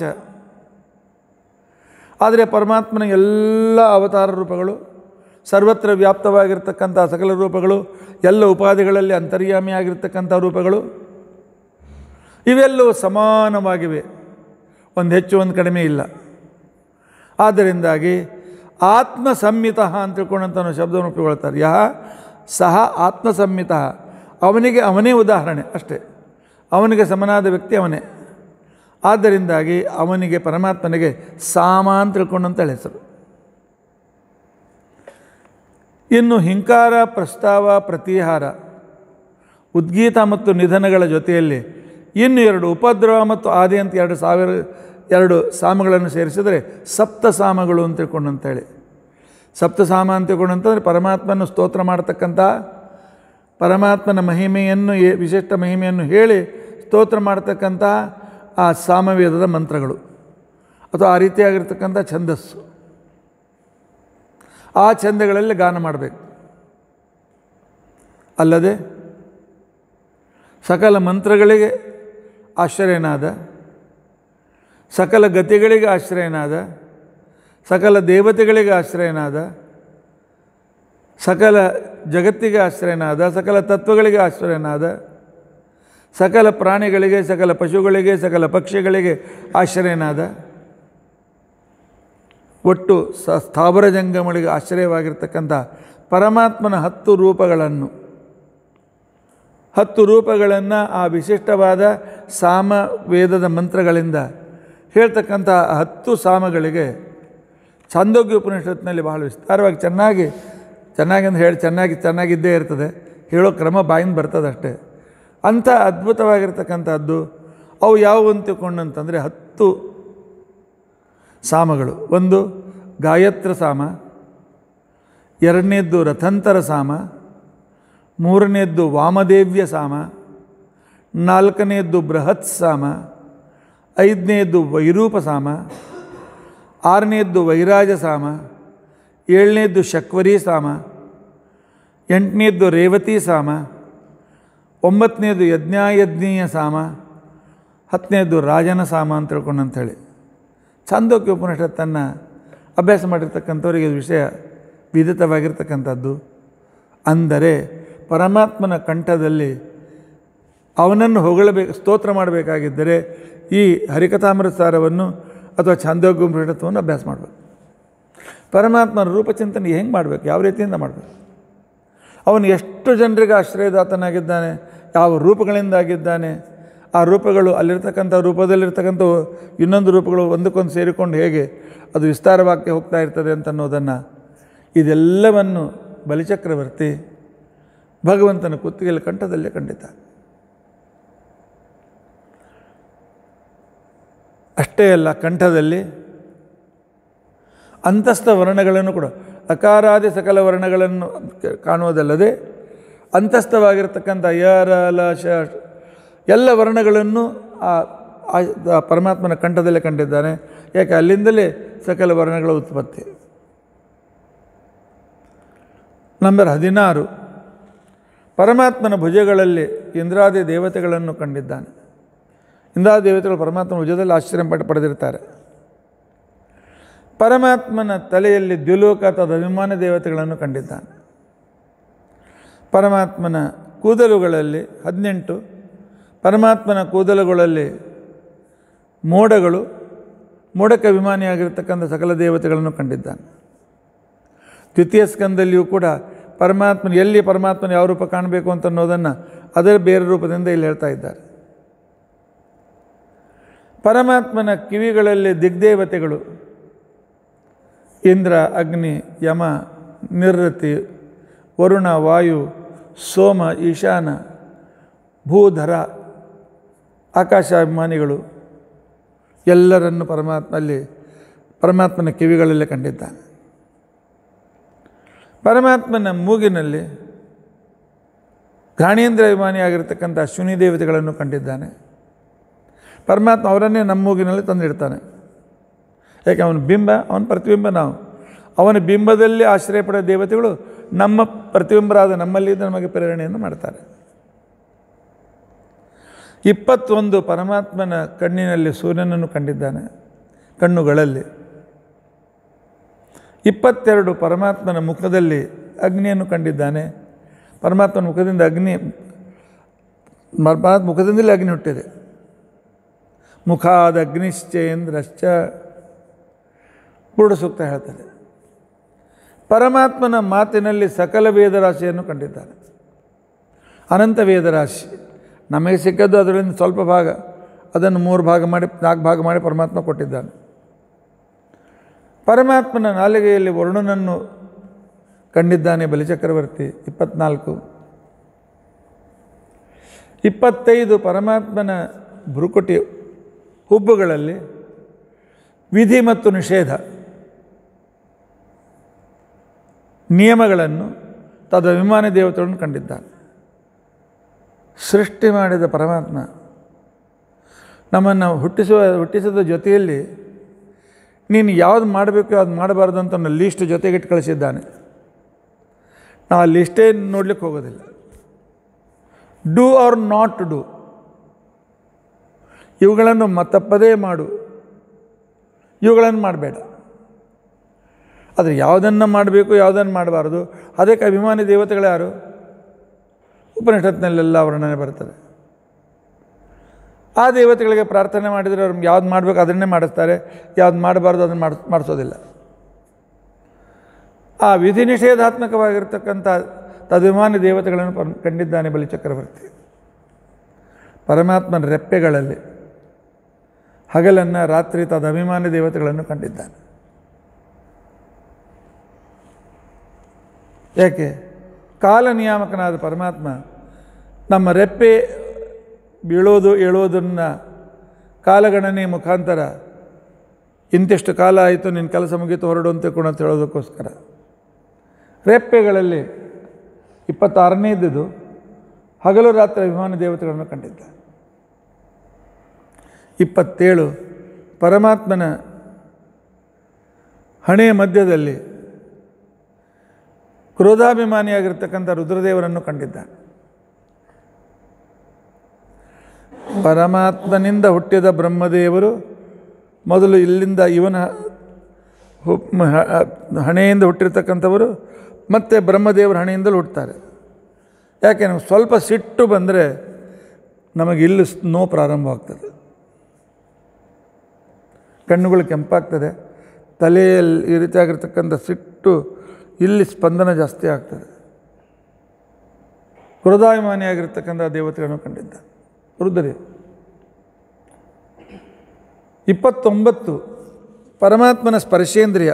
ಆದರೆ ಪರಮಾತ್ಮನ ಎಲ್ಲ ಅವತಾರ ರೂಪಗಳು ಸರ್ವತ್ರ ವ್ಯಾಪ್ತವಾಗಿರ್ತಕ್ಕಂಥ ಸಕಲ ರೂಪಗಳು ಎಲ್ಲ ಉಪಾಧಿಗಳಲ್ಲಿ ಅಂತರ್ಯಾಮಿಯಾಗಿರ್ತಕ್ಕಂಥ ರೂಪಗಳು ಇವೆಲ್ಲವೂ ಸಮಾನವಾಗಿವೆ ಒಂದು ಹೆಚ್ಚು ಒಂದು ಕಡಿಮೆ ಇಲ್ಲ ಆದ್ದರಿಂದಾಗಿ ಆತ್ಮ ಸಂಹಿತ ಅಂತ ತಿಳ್ಕೊಂಡಂಥ ಒಂದು ಶಬ್ದವನ್ನು ಉಪಯೋಗಿಸ್ತಾರೆ ಯಹ ಸಹ ಆತ್ಮ ಸಂಹಿತ ಅವನಿಗೆ ಅವನೇ ಉದಾಹರಣೆ ಅಷ್ಟೇ ಅವನಿಗೆ ಸಮನಾದ ವ್ಯಕ್ತಿ ಅವನೇ ಆದ್ದರಿಂದಾಗಿ ಅವನಿಗೆ ಪರಮಾತ್ಮನಿಗೆ ಸಾಮ ಅಂತ ತಿಳ್ಕೊಂಡಂತ ಹೆಸರು ಇನ್ನು ಹಿಂಕಾರ ಪ್ರಸ್ತಾವ ಪ್ರತಿಹಾರ ಉದ್ಗೀತ ಮತ್ತು ನಿಧನಗಳ ಜೊತೆಯಲ್ಲಿ ಇನ್ನು ಎರಡು ಉಪದ್ರವ ಮತ್ತು ಆದಿ ಅಂತ ಎರಡು ಸಾವಿರ ಎರಡು ಸಾಮಗಳನ್ನು ಸೇರಿಸಿದರೆ ಸಪ್ತ ಸಾಮಗಳು ಅಂತ ತಿಳ್ಕೊಂಡು ಅಂತೇಳಿ ಸಪ್ತ ಸಾಮ ಅಂತ ತಿಳ್ಕೊಂಡಂತಂದರೆ ಪರಮಾತ್ಮನ ಸ್ತೋತ್ರ ಮಾಡತಕ್ಕಂಥ ಪರಮಾತ್ಮನ ಮಹಿಮೆಯನ್ನು ಏ- ವಿಶಿಷ್ಟ ಮಹಿಮೆಯನ್ನು ಹೇಳಿ ಸ್ತೋತ್ರ ಮಾಡತಕ್ಕಂಥ ಆ ಸಾಮವೇದದ ಮಂತ್ರಗಳು ಅಥವಾ ಆ ರೀತಿಯಾಗಿರ್ತಕ್ಕಂಥ ಛಂದಸ್ಸು ಆ ಛಂದಗಳಲ್ಲಿ ಗಾನ ಮಾಡಬೇಕು ಅಲ್ಲದೆ ಸಕಲ ಮಂತ್ರಗಳಿಗೆ ಆಶ್ರಯನಾದ ಸಕಲ ಗತಿಗಳಿಗೆ ಆಶ್ರಯನಾದ ಸಕಲ ದೇವತೆಗಳಿಗೆ ಆಶ್ರಯನಾದ ಸಕಲ ಜಗತ್ತಿಗೆ ಆಶ್ರಯನಾದ ಸಕಲ ತತ್ವಗಳಿಗೆ ಆಶ್ರಯನಾದ ಸಕಲ ಪ್ರಾಣಿಗಳಿಗೆ ಸಕಲ ಪಶುಗಳಿಗೆ ಸಕಲ ಪಕ್ಷಿಗಳಿಗೆ ಆಶ್ರಯನಾದ ಒಟ್ಟು ಸ ಸ್ಥಾವರ ಜಂಗಮಳಿಗೆ ಆಶ್ರಯವಾಗಿರ್ತಕ್ಕಂಥ ಪರಮಾತ್ಮನ ಹತ್ತು ರೂಪಗಳನ್ನು ಹತ್ತು ರೂಪಗಳನ್ನು ಆ ವಿಶಿಷ್ಟವಾದ ಸಾಮ ವೇದದ ಮಂತ್ರಗಳಿಂದ ಹೇಳ್ತಕ್ಕಂಥ ಆ ಹತ್ತು ಸಾಮಗಳಿಗೆ ಛಾಂದೋಗ್ಯ ಉಪನಿಷತ್ನಲ್ಲಿ ಬಹಳ ವಿಸ್ತಾರವಾಗಿ ಚೆನ್ನಾಗಿ ಚೆನ್ನಾಗಿ ಅಂತ ಹೇಳಿ ಚೆನ್ನಾಗಿ ಚೆನ್ನಾಗಿದ್ದೇ ಇರ್ತದೆ ಹೇಳೋ ಕ್ರಮ ಬಾಯಿಂದ ಬರ್ತದೆ ಅಷ್ಟೇ ಅಂಥ ಅದ್ಭುತವಾಗಿರ್ತಕ್ಕಂಥದ್ದು ಅವು ಯಾವುವು ಅಂತ ತಿಳ್ಕೊಂಡಂತಂದರೆ ಹತ್ತು ಸಾಮಗಳು ಒಂದು ಗಾಯತ್ರ ಸಾಮ ಎರಡನೇದ್ದು ರಥಂತರ ಸಾಮ ಮೂರನೇದ್ದು ವಾಮದೇವ್ಯ ಸಾಮ ನಾಲ್ಕನೆಯದ್ದು ಬೃಹತ್ ಸಾಮ ಐದನೇದ್ದು ವೈರೂಪ ಸಾಮ ಆರನೇದ್ದು ವೈರಾಜ ಸಾಮ ಏಳನೇದ್ದು ಶಕ್ವರಿ ಸಾಮ ಎಂಟನೇದ್ದು ರೇವತಿ ಸಾಮ ಒಂಬತ್ತನೇದು ಯಜ್ಞಾಯಜ್ಞೀಯ ಸಾಮ ಹತ್ತನೇದ್ದು ರಾಜನ ಸಾಮ ಅಂತ ತಿಳ್ಕೊಂಡು ಅಂಥೇಳಿ ಛಾಂದೋಕ್ಯ ಉಪನಿಷತ್ತನ್ನು ಅಭ್ಯಾಸ ಮಾಡಿರ್ತಕ್ಕಂಥವರಿಗೆ ಇದು ವಿಷಯ ವಿದಿತವಾಗಿರ್ತಕ್ಕಂಥದ್ದು ಅಂದರೆ ಪರಮಾತ್ಮನ ಕಂಠದಲ್ಲಿ ಅವನನ್ನು ಹೊಗಳಬೇಕು ಸ್ತೋತ್ರ ಮಾಡಬೇಕಾಗಿದ್ದರೆ ಈ ಹರಿಕಥಾಮೃತ ಸಾರವನ್ನು ಅಥವಾ ಛಾಂದೋಗ್ಯ ಉಪನಿಷತ್ವವನ್ನು ಅಭ್ಯಾಸ ಮಾಡಬೇಕು ಪರಮಾತ್ಮನ ರೂಪಚಿಂತನೆ ಹೆಂಗೆ ಮಾಡಬೇಕು ಯಾವ ರೀತಿಯಿಂದ ಮಾಡಬೇಕು ಅವನು ಎಷ್ಟು ಜನರಿಗೆ ಆಶ್ರಯದಾತನಾಗಿದ್ದಾನೆ ಯಾವ ರೂಪಗಳಿಂದಾಗಿದ್ದಾನೆ ಆ ರೂಪಗಳು ಅಲ್ಲಿರ್ತಕ್ಕಂಥ ರೂಪದಲ್ಲಿರ್ತಕ್ಕಂಥ ಇನ್ನೊಂದು ರೂಪಗಳು ಒಂದಕ್ಕೊಂದು ಸೇರಿಕೊಂಡು ಹೇಗೆ ಅದು ವಿಸ್ತಾರವಾಗಿ ಹೋಗ್ತಾ ಇರ್ತದೆ ಅಂತ ಅನ್ನೋದನ್ನು ಇದೆಲ್ಲವನ್ನು ಬಲಿಚಕ್ರವರ್ತಿ ಭಗವಂತನ ಕುತ್ತಿಗೆಯಲ್ಲಿ ಕಂಠದಲ್ಲೇ ಖಂಡಿತ ಅಷ್ಟೇ ಅಲ್ಲ ಕಂಠದಲ್ಲಿ ಅಂತಸ್ಥ ವರ್ಣಗಳನ್ನು ಕೂಡ ಅಕಾರಾದಿ ಸಕಲ ವರ್ಣಗಳನ್ನು ಕಾಣುವುದಲ್ಲದೆ ಅಂತಸ್ಥವಾಗಿರ್ತಕ್ಕಂಥ ಯರ ಲ ಶ ಎಲ್ಲ ವರ್ಣಗಳನ್ನು ಆ ಆ- ಆ ಪರಮಾತ್ಮನ ಕಂಠದಲ್ಲೇ ಕಂಡಿದ್ದಾನೆ ಯಾಕೆ ಅಲ್ಲಿಂದಲೇ ಸಕಲ ವರ್ಣಗಳ ಉತ್ಪತ್ತಿ ನಂಬರ್ ಹದಿನಾರು ಪರಮಾತ್ಮನ ಭುಜಗಳಲ್ಲಿ ಇಂದ್ರಾದಿ ದೇವತೆಗಳನ್ನು ಕಂಡಿದ್ದಾನೆ ಇಂದ್ರಾದಿ ದೇವತೆಗಳು ಪರಮಾತ್ಮನ ಭುಜದಲ್ಲಿ ಆಶ್ಚರ್ಯ ಪಟ್ಟು ಪಡೆದಿರ್ತಾರೆ ಪರಮಾತ್ಮನ ತಲೆಯಲ್ಲಿ ದ್ಯುಲೋಕ ಅಥವಾ ಅಭಿಮಾನ ದೇವತೆಗಳನ್ನು ಕಂಡಿದ್ದಾನೆ ಪರಮಾತ್ಮನ ಕೂದಲುಗಳಲ್ಲಿ ಹದಿನೆಂಟು ಪರಮಾತ್ಮನ ಕೂದಲುಗಳಲ್ಲಿ ಮೋಡಗಳು ಮೋಡಕ್ಕೆ ಅಭಿಮಾನಿಯಾಗಿರ್ತಕ್ಕಂಥ ಸಕಲ ದೇವತೆಗಳನ್ನು ಕಂಡಿದ್ದಾನೆ ದ್ವಿತೀಯ ಸ್ಕಂದಲ್ಲಿಯೂ ಕೂಡ ಪರಮಾತ್ಮನ ಎಲ್ಲಿ ಪರಮಾತ್ಮನ ಯಾವ ರೂಪ ಕಾಣಬೇಕು ಅಂತ ಅನ್ನೋದನ್ನು ಅದರ ಬೇರೆ ರೂಪದಿಂದ ಇಲ್ಲಿ ಹೇಳ್ತಾ ಇದ್ದಾರೆ ಪರಮಾತ್ಮನ ಕಿವಿಗಳಲ್ಲಿ ದಿಗ್ದೇವತೆಗಳು ಇಂದ್ರ ಅಗ್ನಿ ಯಮ ನಿರ್ರತಿ ವರುಣ ವಾಯು ಸೋಮ ಈಶಾನ ಭೂಧರ ಆಕಾಶಾಭಿಮಾನಿಗಳು ಎಲ್ಲರನ್ನು ಪರಮಾತ್ಮಲ್ಲಿ ಪರಮಾತ್ಮನ ಕಿವಿಗಳಲ್ಲೇ ಕಂಡಿದ್ದಾನೆ ಪರಮಾತ್ಮನ ಮೂಗಿನಲ್ಲಿ ಘಾಣೇಂದ್ರ ಅಭಿಮಾನಿಯಾಗಿರ್ತಕ್ಕಂಥ ಅಶ್ವಿನಿ ದೇವತೆಗಳನ್ನು ಕಂಡಿದ್ದಾನೆ ಪರಮಾತ್ಮ ಅವರನ್ನೇ ನಮ್ಮ ಮೂಗಿನಲ್ಲಿ ತಂದಿಡ್ತಾನೆ ಯಾಕೆ ಅವನ ಬಿಂಬ ಅವನ ಪ್ರತಿಬಿಂಬ ನಾವು ಅವನ ಬಿಂಬದಲ್ಲಿ ಆಶ್ರಯ ಪಡೆದ ದೇವತೆಗಳು ನಮ್ಮ ಪ್ರತಿಬಿಂಬರಾದ ನಮ್ಮಲ್ಲಿದ್ದು ನಮಗೆ ಪ್ರೇರಣೆಯನ್ನು ಮಾಡ್ತಾರೆ ಇಪ್ಪತ್ತೊಂದು ಪರಮಾತ್ಮನ ಕಣ್ಣಿನಲ್ಲಿ ಸೂರ್ಯನನ್ನು ಕಂಡಿದ್ದಾನೆ ಕಣ್ಣುಗಳಲ್ಲಿ ಇಪ್ಪತ್ತೆರಡು ಪರಮಾತ್ಮನ ಮುಖದಲ್ಲಿ ಅಗ್ನಿಯನ್ನು ಕಂಡಿದ್ದಾನೆ ಪರಮಾತ್ಮನ ಮುಖದಿಂದ ಅಗ್ನಿ ಪರಮಾತ್ಮ ಮುಖದಿಂದಲೇ ಅಗ್ನಿ ಹುಟ್ಟಿದೆ ಮುಖಾದ ಅಗ್ನಿಶ್ಚೇಂದ್ರಶ್ಚ ಪೂರ್ಣ ಸೂಕ್ತ ಹೇಳ್ತಾರೆ ಪರಮಾತ್ಮನ ಮಾತಿನಲ್ಲಿ ಸಕಲ ವೇದರಾಶಿಯನ್ನು ಕಂಡಿದ್ದಾನೆ ಅನಂತ ವೇದರಾಶಿ ನಮಗೆ ಸಿಕ್ಕದ್ದು ಅದರಿಂದ ಸ್ವಲ್ಪ ಭಾಗ ಅದನ್ನು ಮೂರು ಭಾಗ ಮಾಡಿ ನಾಲ್ಕು ಭಾಗ ಮಾಡಿ ಪರಮಾತ್ಮ ಕೊಟ್ಟಿದ್ದಾನೆ ಪರಮಾತ್ಮನ ನಾಲಿಗೆಯಲ್ಲಿ ವರುಣನನ್ನು ಕಂಡಿದ್ದಾನೆ ಬಲಿಚಕ್ರವರ್ತಿ ಇಪ್ಪತ್ನಾಲ್ಕು ಇಪ್ಪತ್ತೈದು ಪರಮಾತ್ಮನ ಭ್ರುಕುಟಿ ಹುಬ್ಬುಗಳಲ್ಲಿ ವಿಧಿ ಮತ್ತು ನಿಷೇಧ ನಿಯಮಗಳನ್ನು ತದಭಿಮಾನಿ ದೇವತೆಗಳನ್ನು ಕಂಡಿದ್ದಾನೆ ಸೃಷ್ಟಿ ಮಾಡಿದ ಪರಮಾತ್ಮ ನಮ್ಮನ್ನು ಹುಟ್ಟಿಸುವ ಹುಟ್ಟಿಸಿದ ಜೊತೆಯಲ್ಲಿ ನೀನು ಯಾವ್ದು ಮಾಡಬೇಕು ಯಾವ್ದು ಮಾಡಬಾರ್ದು ಅಂತ ನನ್ನ ಲೀಸ್ಟ್ ಜೊತೆಗಿಟ್ಟು ಕಳಿಸಿದ್ದಾನೆ ನಾವು ಆ ಲಿಸ್ಟೇ ನೋಡ್ಲಿಕ್ಕೆ ಹೋಗೋದಿಲ್ಲ ಡೂ ಆರ್ ನಾಟ್ ಡೂ ಇವುಗಳನ್ನು ಮ- ತಪ್ಪದೇ ಮಾಡು ಇವುಗಳನ್ನು ಮಾಡಬೇಡ ಆದರೆ ಯಾವುದನ್ನು ಮಾಡಬೇಕು ಯಾವುದನ್ನು ಮಾಡಬಾರ್ದು ಅದಕ್ಕೆ ಅಭಿಮಾನಿ ದೇವತೆಗಳು ಯಾರು ಉಪನಿಷತ್ನಲ್ಲೆಲ್ಲ ವರ್ಣನೆ ಬರ್ತದೆ ಆ ದೇವತೆಗಳಿಗೆ ಪ್ರಾರ್ಥನೆ ಮಾಡಿದರೆ ಅವ್ರಿಗೆ ಯಾವ್ದು ಮಾಡಬೇಕು ಅದನ್ನೇ ಮಾಡಿಸ್ತಾರೆ ಯಾವ್ದು ಮಾಡಬಾರ್ದು ಅದನ್ನು ಮಾಡಿಸ್ ಮಾಡಿಸೋದಿಲ್ಲ ಆ ವಿಧಿ ನಿಷೇಧಾತ್ಮಕವಾಗಿರ್ತಕ್ಕಂಥ ತದ್ವಿಮಾನ ದೇವತೆಗಳನ್ನು ಪರ ಕಂಡಿದ್ದಾನೆ ಬಲಿಚಕ್ರವರ್ತಿ ಪರಮಾತ್ಮನ ರೆಪ್ಪೆಗಳಲ್ಲಿ ಹಗಲನ್ನು ರಾತ್ರಿ ತದ ಅಭಿಮಾನಿ ದೇವತೆಗಳನ್ನು ಕಂಡಿದ್ದಾನೆ ಯಾಕೆ ಕಾಲ ನಿಯಾಮಕನಾದ ಪರಮಾತ್ಮ ನಮ್ಮ ರೆಪ್ಪೆ ಬೀಳೋದು ಏಳೋದನ್ನು ಕಾಲಗಣನೆ ಮುಖಾಂತರ ಇಂತಿಷ್ಟು ಕಾಲ ಆಯಿತು ನಿನ್ನ ಕೆಲಸ ಮುಗೀತು ಹೊರಡು ಅಂತ ಕೂಡ ಅಂತ ಹೇಳೋದಕ್ಕೋಸ್ಕರ ರೆಪ್ಪೆಗಳಲ್ಲಿ ಇಪ್ಪತ್ತಾರನೇದ್ದು ಹಗಲು ರಾತ್ರಿ ಅಭಿಮಾನ ದೇವತೆಗಳನ್ನು ಕಂಡಿದ್ದ ಇಪ್ಪತ್ತೇಳು ಪರಮಾತ್ಮನ ಹಣೆಯ ಮಧ್ಯದಲ್ಲಿ ಕ್ರೋಧಾಭಿಮಾನಿಯಾಗಿರ್ತಕ್ಕಂಥ ರುದ್ರದೇವರನ್ನು ಕಂಡಿದ್ದಾನೆ ಪರಮಾತ್ಮನಿಂದ ಹುಟ್ಟಿದ ಬ್ರಹ್ಮದೇವರು ಮೊದಲು ಇಲ್ಲಿಂದ ಇವನ ಹು- ಮ- ಹ- ಹಣೆಯಿಂದ ಹುಟ್ಟಿರ್ತಕ್ಕಂಥವರು ಮತ್ತೆ ಬ್ರಹ್ಮದೇವರ ಹಣೆಯಿಂದಲೂ ಹುಟ್ಟುತ್ತಾರೆ ಯಾಕೆ ನಮ್ಗೆ ಸ್ವಲ್ಪ ಸಿಟ್ಟು ಬಂದರೆ ನಮಗೆ ಇಲ್ಲಿ ಸ್- ನೋವು ಪ್ರಾರಂಭವಾಗ್ತದೆ ಕಣ್ಣುಗಳು ಕೆಂಪಾಗ್ತದೆ ತಲೆಯಲ್ಲಿ ಈ ರೀತಿಯಾಗಿರ್ತಕ್ಕಂಥ ಸಿಟ್ಟು ಇಲ್ಲಿ ಸ್ಪಂದನ ಜಾಸ್ತಿ ಆಗ್ತದೆ ಹೃದಯಮಾನಿಯಾಗಿರ್ತಕ್ಕಂಥ ದೇವತೆಗಳನ್ನು ಕಂಡಿದ್ದ ರುದ್ರದೇವ ಇಪ್ಪತ್ತೊಂಬತ್ತು ಪರಮಾತ್ಮನ ಸ್ಪರ್ಶೇಂದ್ರಿಯ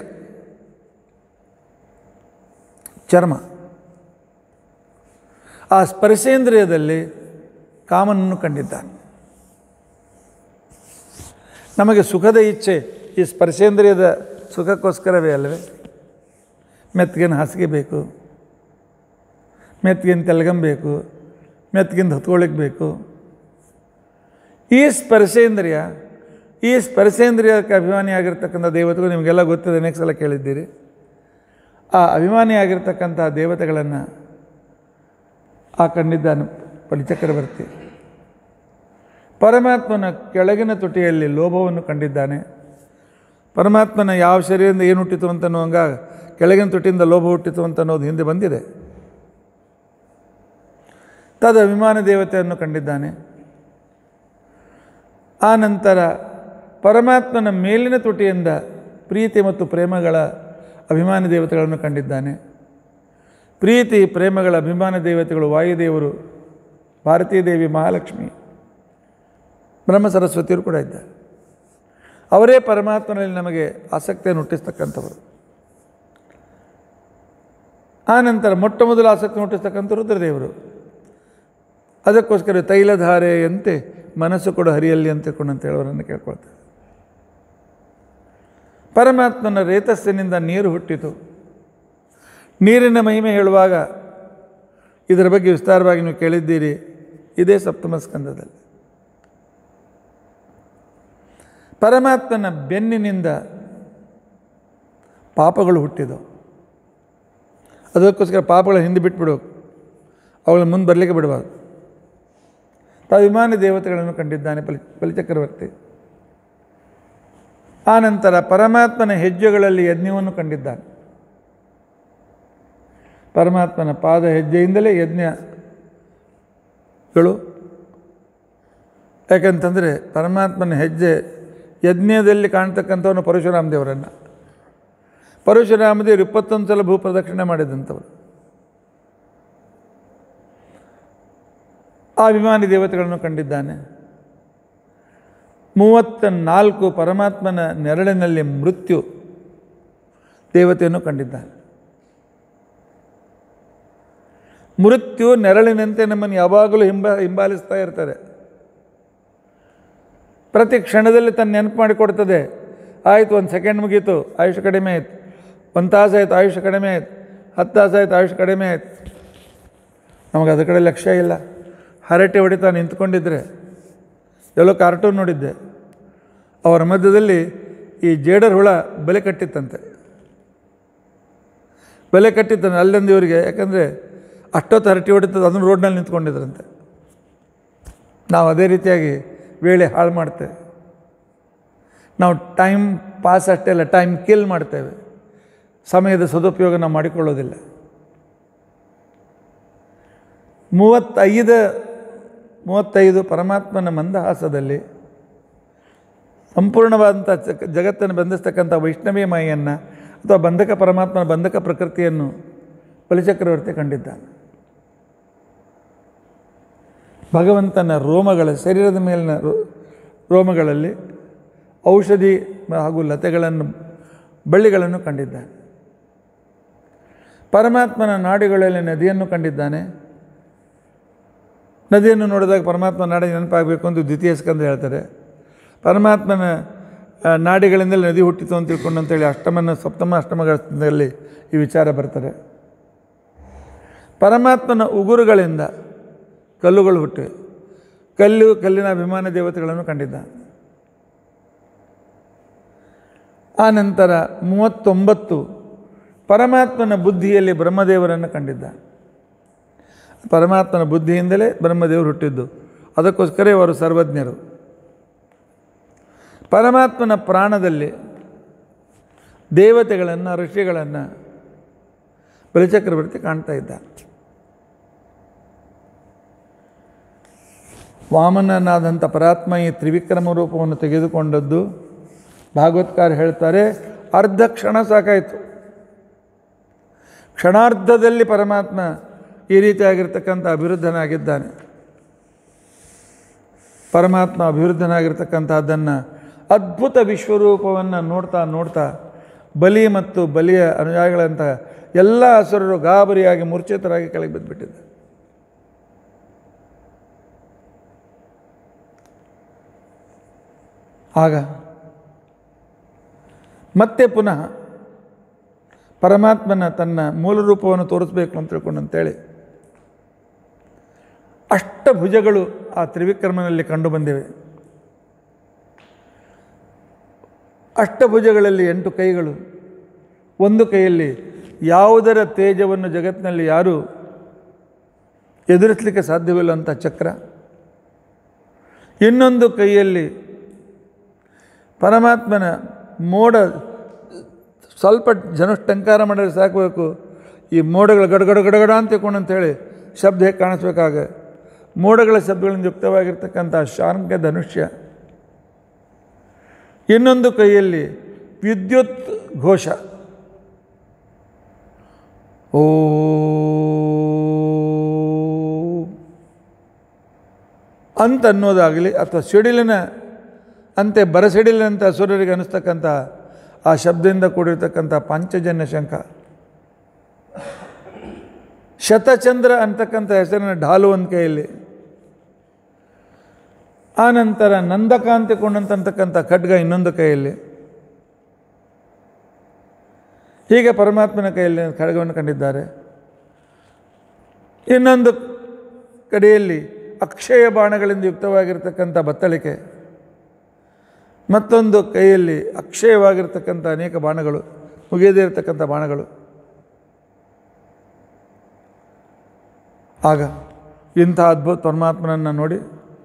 ಚರ್ಮ ಆ ಸ್ಪರ್ಶೇಂದ್ರಿಯದಲ್ಲಿ ಕಾಮನನ್ನು ಕಂಡಿದ್ದಾನೆ ನಮಗೆ ಸುಖದ ಇಚ್ಛೆ ಈ ಸ್ಪರ್ಶೇಂದ್ರಿಯದ ಸುಖಕ್ಕೋಸ್ಕರವೇ ಅಲ್ಲವೇ ಮೆತ್ತಗಿನ ಹಾಸಿಗೆ ಬೇಕು ಮೆತ್ತಗಿನ ತೆಲಗಂಬೇಕು ಮೆತ್ತಗಿಂದ ಹೊತ್ಕೊಳ್ಳಿಕ್ಕೆ ಬೇಕು ಈ ಸ್ಪರ್ಶೇಂದ್ರಿಯ ಈ ಸ್ಪರ್ಶೇಂದ್ರಿಯಕ್ಕೆ ಅಭಿಮಾನಿಯಾಗಿರ್ತಕ್ಕಂಥ ದೇವತೆಗಳು ನಿಮಗೆಲ್ಲ ಗೊತ್ತಿದೆ ಅನೇಕ ಸಲ ಕೇಳಿದ್ದೀರಿ ಆ ಅಭಿಮಾನಿಯಾಗಿರ್ತಕ್ಕಂಥ ದೇವತೆಗಳನ್ನು ಆ ಕಂಡಿದ್ದಾನೆ ಬಲಿಚಕ್ರವರ್ತಿ ಪರಮಾತ್ಮನ ಕೆಳಗಿನ ತುಟಿಯಲ್ಲಿ ಲೋಭವನ್ನು ಕಂಡಿದ್ದಾನೆ ಪರಮಾತ್ಮನ ಯಾವ ಶರೀರದಿಂದ ಏನು ಹುಟ್ಟಿತು ಅಂತ ಅನ್ನುವಂಗ ಕೆಳಗಿನ ತುಟಿಯಿಂದ ಲೋಭ ಹುಟ್ಟಿತು ಅಂತ ಅನ್ನೋದು ಹಿಂದೆ ಬಂದಿದೆ ತದ ಅಭಿಮಾನ ದೇವತೆಯನ್ನು ಕಂಡಿದ್ದಾನೆ ಆ ನಂತರ ಪರಮಾತ್ಮನ ಮೇಲಿನ ತುಟಿಯಿಂದ ಪ್ರೀತಿ ಮತ್ತು ಪ್ರೇಮಗಳ ಅಭಿಮಾನಿ ದೇವತೆಗಳನ್ನು ಕಂಡಿದ್ದಾನೆ ಪ್ರೀತಿ ಪ್ರೇಮಗಳ ಅಭಿಮಾನ ದೇವತೆಗಳು ವಾಯುದೇವರು ಭಾರತೀ ದೇವಿ ಮಹಾಲಕ್ಷ್ಮಿ ಬ್ರಹ್ಮ ಸರಸ್ವತಿಯರು ಕೂಡ ಇದ್ದಾರೆ ಅವರೇ ಪರಮಾತ್ಮನಲ್ಲಿ ನಮಗೆ ಆಸಕ್ತಿಯನ್ನು ಹುಟ್ಟಿಸ್ತಕ್ಕಂಥವರು ಆ ನಂತರ ಮೊಟ್ಟ ಮೊದಲು ಆಸಕ್ತಿ ಹುಟ್ಟಿಸ್ತಕ್ಕಂಥ ರುದ್ರದೇವರು ಅದಕ್ಕೋಸ್ಕರ ತೈಲಧಾರೆಯಂತೆ ಮನಸ್ಸು ಕೂಡ ಹರಿಯಲ್ಲಿ ಅಂತ ಅಂತ ಹೇಳೋರನ್ನು ಕೇಳ್ಕೊಳ್ತಾರೆ ಪರಮಾತ್ಮನ ರೇತಸ್ಸಿನಿಂದ ನೀರು ಹುಟ್ಟಿತು ನೀರಿನ ಮಹಿಮೆ ಹೇಳುವಾಗ ಇದರ ಬಗ್ಗೆ ವಿಸ್ತಾರವಾಗಿ ನೀವು ಕೇಳಿದ್ದೀರಿ ಇದೇ ಸಪ್ತಮ ಸ್ಕಂದದಲ್ಲಿ ಪರಮಾತ್ಮನ ಬೆನ್ನಿನಿಂದ ಪಾಪಗಳು ಹುಟ್ಟಿದವು ಅದಕ್ಕೋಸ್ಕರ ಪಾಪಗಳ ಹಿಂದೆ ಬಿಟ್ಬಿಡು ಅವುಗಳ ಮುಂದೆ ಬರಲಿಕ್ಕೆ ಬಿಡಬಾರ್ದು ತಾವಿಮಾನಿ ದೇವತೆಗಳನ್ನು ಕಂಡಿದ್ದಾನೆ ಬಲಿ ಬಲಿಚಕ್ರವರ್ತಿ ಆ ನಂತರ ಪರಮಾತ್ಮನ ಹೆಜ್ಜೆಗಳಲ್ಲಿ ಯಜ್ಞವನ್ನು ಕಂಡಿದ್ದಾನೆ ಪರಮಾತ್ಮನ ಪಾದ ಹೆಜ್ಜೆಯಿಂದಲೇ ಯಜ್ಞಗಳು ಯಾಕಂತಂದರೆ ಪರಮಾತ್ಮನ ಹೆಜ್ಜೆ ಯಜ್ಞದಲ್ಲಿ ಕಾಣ್ತಕ್ಕಂಥವನು ಪರಶುರಾಮ ದೇವರನ್ನು ಪರಶುರಾಮ ದೇವರು ಇಪ್ಪತ್ತೊಂದು ಸಲ ಭೂ ಪ್ರದಕ್ಷಿಣೆ ಮಾಡಿದಂಥವ್ರು ಆ ಅಭಿಮಾನಿ ದೇವತೆಗಳನ್ನು ಕಂಡಿದ್ದಾನೆ ಮೂವತ್ತ ನಾಲ್ಕು ಪರಮಾತ್ಮನ ನೆರಳಿನಲ್ಲಿ ಮೃತ್ಯು ದೇವತೆಯನ್ನು ಕಂಡಿದ್ದಾನೆ ಮೃತ್ಯು ನೆರಳಿನಂತೆ ನಮ್ಮನ್ನು ಯಾವಾಗಲೂ ಹಿಂಬ ಹಿಂಬಾಲಿಸ್ತಾ ಇರ್ತಾರೆ ಪ್ರತಿ ಕ್ಷಣದಲ್ಲಿ ತನ್ನ ನೆನಪು ಮಾಡಿಕೊಡ್ತದೆ ಆಯಿತು ಒಂದು ಸೆಕೆಂಡ್ ಮುಗೀತು ಆಯುಷ್ ಕಡಿಮೆ ಆಯ್ತು ಒಂದು ತಾಸು ಆಯಿತು ಆಯುಷ್ ಕಡಿಮೆ ಆಯ್ತು ಹತ್ತು ತಾಸು ಆಯಿತು ಆಯುಷ್ ಕಡಿಮೆ ಆಯ್ತು ನಮಗೆ ಅದ್ರ ಕಡೆ ಲಕ್ಷ್ಯ ಇಲ್ಲ ಹರಟೆ ಹೊಡಿತಾ ನಿಂತ್ಕೊಂಡಿದ್ರೆ ಎಲ್ಲೋ ಕಾರ್ಟೂನ್ ನೋಡಿದ್ದೆ ಅವರ ಮಧ್ಯದಲ್ಲಿ ಈ ಜೇಡರ್ ಹುಳ ಬೆಲೆ ಕಟ್ಟಿತ್ತಂತೆ ಬೆಲೆ ಕಟ್ಟಿದ್ದಾನೆ ಅಲ್ಲೊಂದು ಇವರಿಗೆ ಯಾಕಂದರೆ ಅಷ್ಟೊತ್ತು ಹರಟಿ ಹೊಡಿತದೆ ಅದನ್ನು ರೋಡ್ನಲ್ಲಿ ನಿಂತ್ಕೊಂಡಿದ್ರಂತೆ ನಾವು ಅದೇ ರೀತಿಯಾಗಿ ವೇಳೆ ಹಾಳು ಮಾಡ್ತೇವೆ ನಾವು ಟೈಮ್ ಪಾಸ್ ಅಷ್ಟೇ ಅಲ್ಲ ಟೈಮ್ ಕಿಲ್ ಮಾಡ್ತೇವೆ ಸಮಯದ ಸದುಪಯೋಗ ನಾವು ಮಾಡಿಕೊಳ್ಳೋದಿಲ್ಲ ಮೂವತ್ತೈದು ಮೂವತ್ತೈದು ಪರಮಾತ್ಮನ ಮಂದಹಾಸದಲ್ಲಿ ಸಂಪೂರ್ಣವಾದಂಥ ಜಗ- ಜಗತ್ತನ್ನು ಬಂಧಿಸ್ತಕ್ಕಂಥ ವೈಷ್ಣವಿ ಮಾಯಿಯನ್ನು ಅಥವಾ ಬಂಧಕ ಪರಮಾತ್ಮನ ಬಂಧಕ ಪ್ರಕೃತಿಯನ್ನು ಬಲಿಚಕ್ರವರ್ತಿ ಕಂಡಿದ್ದಾನೆ ಭಗವಂತನ ರೋಮಗಳ ಶರೀರದ ಮೇಲಿನ ರೋ- ರೋಮಗಳಲ್ಲಿ ಔಷಧಿ ಹಾಗೂ ಲತೆಗಳನ್ನು ಬಳ್ಳಿಗಳನ್ನು ಕಂಡಿದ್ದಾನೆ ಪರಮಾತ್ಮನ ನಾಡಿಗಳಲ್ಲಿ ನದಿಯನ್ನು ಕಂಡಿದ್ದಾನೆ ನದಿಯನ್ನು ನೋಡಿದಾಗ ಪರಮಾತ್ಮ ನಾಡಿಗೆ ನೆನಪಾಗಬೇಕು ಅಂತ ದ್ವಿತೀಯ ಸ್ಕಂದ ಹೇಳ್ತಾರೆ ಪರಮಾತ್ಮನ ಆ, ನಾಡಿಗಳಿಂದಲೇ ನದಿ ಹುಟ್ಟಿತು ಅಂತ ತಿಳ್ಕೊಂಡು ಅಂತೇಳಿ ಅಷ್ಟಮನ ಸಪ್ತಮ ಅಷ್ಟಮಗಳಲ್ಲಿ ಈ ವಿಚಾರ ಬರ್ತಾರೆ ಪರಮಾತ್ಮನ ಉಗುರುಗಳಿಂದ ಕಲ್ಲುಗಳು ಹುಟ್ಟಿವೆ ಕಲ್ಲು ಕಲ್ಲಿನ ಅಭಿಮಾನ ದೇವತೆಗಳನ್ನು ಕಂಡಿದ್ದ ಆ ನಂತರ ಮೂವತ್ತೊಂಬತ್ತು ಪರಮಾತ್ಮನ ಬುದ್ಧಿಯಲ್ಲಿ ಬ್ರಹ್ಮದೇವರನ್ನು ಕಂಡಿದ್ದ ಪರಮಾತ್ಮನ ಬುದ್ಧಿಯಿಂದಲೇ ಬ್ರಹ್ಮದೇವರು ಹುಟ್ಟಿದ್ದು ಅದಕ್ಕೋಸ್ಕರ ಅವರು ಸರ್ವಜ್ಞರು ಪರಮಾತ್ಮನ ಪ್ರಾಣದಲ್ಲಿ ದೇವತೆಗಳನ್ನು ಋಷಿಗಳನ್ನು ಬಲಿಚಕ್ರವರ್ತಿ ಕಾಣ್ತಾ ಇದ್ದ ವಾಮನನಾದಂಥ ಪರಾತ್ಮ ಈ ತ್ರಿವಿಕ್ರಮ ರೂಪವನ್ನು ತೆಗೆದುಕೊಂಡದ್ದು ಭಾಗವತ್ಕಾರ ಹೇಳ್ತಾರೆ ಅರ್ಧ ಕ್ಷಣ ಸಾಕಾಯಿತು ಕ್ಷಣಾರ್ಧದಲ್ಲಿ ಪರಮಾತ್ಮ ಈ ರೀತಿಯಾಗಿರ್ತಕ್ಕಂಥ ಅಭಿವೃದ್ಧನಾಗಿದ್ದಾನೆ ಪರಮಾತ್ಮ ಅಭಿವೃದ್ಧನಾಗಿರ್ತಕ್ಕಂಥದ್ದನ್ನು ಅದ್ಭುತ ವಿಶ್ವರೂಪವನ್ನು ನೋಡ್ತಾ ನೋಡ್ತಾ ಬಲಿ ಮತ್ತು ಬಲಿಯ ಅನುಯಾಯಿಗಳಂಥ ಎಲ್ಲ ಹಸುರರು ಗಾಬರಿಯಾಗಿ ಮೂರ್ಛಿತರಾಗಿ ಕೆಳಗೆ ಬಿದ್ದುಬಿಟ್ಟಿದ್ದಾರೆ ಆಗ ಮತ್ತೆ ಪುನಃ ಪರಮಾತ್ಮನ ತನ್ನ ಮೂಲ ರೂಪವನ್ನು ತೋರಿಸ್ಬೇಕು ಅಂತ ತಿಳ್ಕೊಂಡು ಅಂತೇಳಿ ಅಷ್ಟಭುಜಗಳು ಆ ತ್ರಿವಿಕ್ರಮನಲ್ಲಿ ಕಂಡುಬಂದಿವೆ ಅಷ್ಟಭುಜಗಳಲ್ಲಿ ಎಂಟು ಕೈಗಳು ಒಂದು ಕೈಯಲ್ಲಿ ಯಾವುದರ ತೇಜವನ್ನು ಜಗತ್ತಿನಲ್ಲಿ ಯಾರೂ ಎದುರಿಸಲಿಕ್ಕೆ ಸಾಧ್ಯವಿಲ್ಲ ಅಂತ ಚಕ್ರ ಇನ್ನೊಂದು ಕೈಯಲ್ಲಿ ಪರಮಾತ್ಮನ ಮೋಡ ಸ್ವಲ್ಪ ಜನ ಟಂಕಾರ ಮಾಡಿದ್ರೆ ಸಾಕಬೇಕು ಈ ಮೋಡಗಳು ಗಡಗಡ ಗಡಗಡ ಅಂತ ಅಂತೇಳಿ ಶಬ್ದ ಹೇಗೆ ಕಾಣಿಸ್ಬೇಕಾಗ ಮೋಡಗಳ ಶಬ್ದಗಳಿಂದ ಯುಕ್ತವಾಗಿರ್ತಕ್ಕಂಥ ಶಾರ್ಂಗ ಧನುಷ್ಯ ಇನ್ನೊಂದು ಕೈಯಲ್ಲಿ ವಿದ್ಯುತ್ ಘೋಷ ಓ ಅಂತ ಅನ್ನೋದಾಗಲಿ ಅಥವಾ ಸಿಡಿಲಿನ ಅಂತೆ ಬರಸಿಡಿಲಿನಂಥ ಅಸುರರಿಗೆ ಅನ್ನಿಸ್ತಕ್ಕಂಥ ಆ ಶಬ್ದದಿಂದ ಕೂಡಿರ್ತಕ್ಕಂಥ ಪಂಚಜನ್ಯ ಶಂಖ ಶತಚಂದ್ರ ಅಂತಕ್ಕಂಥ ಹೆಸರಿನ ಢಾಲು ಒಂದು ಕೈಯಲ್ಲಿ ಆ ನಂತರ ನಂದಕಾಂತಿ ಕೊಂಡಂತಕ್ಕಂಥ ಖಡ್ಗ ಇನ್ನೊಂದು ಕೈಯಲ್ಲಿ ಹೀಗೆ ಪರಮಾತ್ಮನ ಕೈಯಲ್ಲಿ ಖಡ್ಗವನ್ನು ಕಂಡಿದ್ದಾರೆ ಇನ್ನೊಂದು ಕಡೆಯಲ್ಲಿ ಅಕ್ಷಯ ಬಾಣಗಳಿಂದ ಯುಕ್ತವಾಗಿರ್ತಕ್ಕಂಥ ಬತ್ತಳಿಕೆ ಮತ್ತೊಂದು ಕೈಯಲ್ಲಿ ಅಕ್ಷಯವಾಗಿರ್ತಕ್ಕಂಥ ಅನೇಕ ಬಾಣಗಳು ಮುಗಿಯದೇ ಇರತಕ್ಕಂಥ ಬಾಣಗಳು ಆಗ ಇಂಥ ಅದ್ಭುತ ಪರಮಾತ್ಮನನ್ನು ನೋಡಿ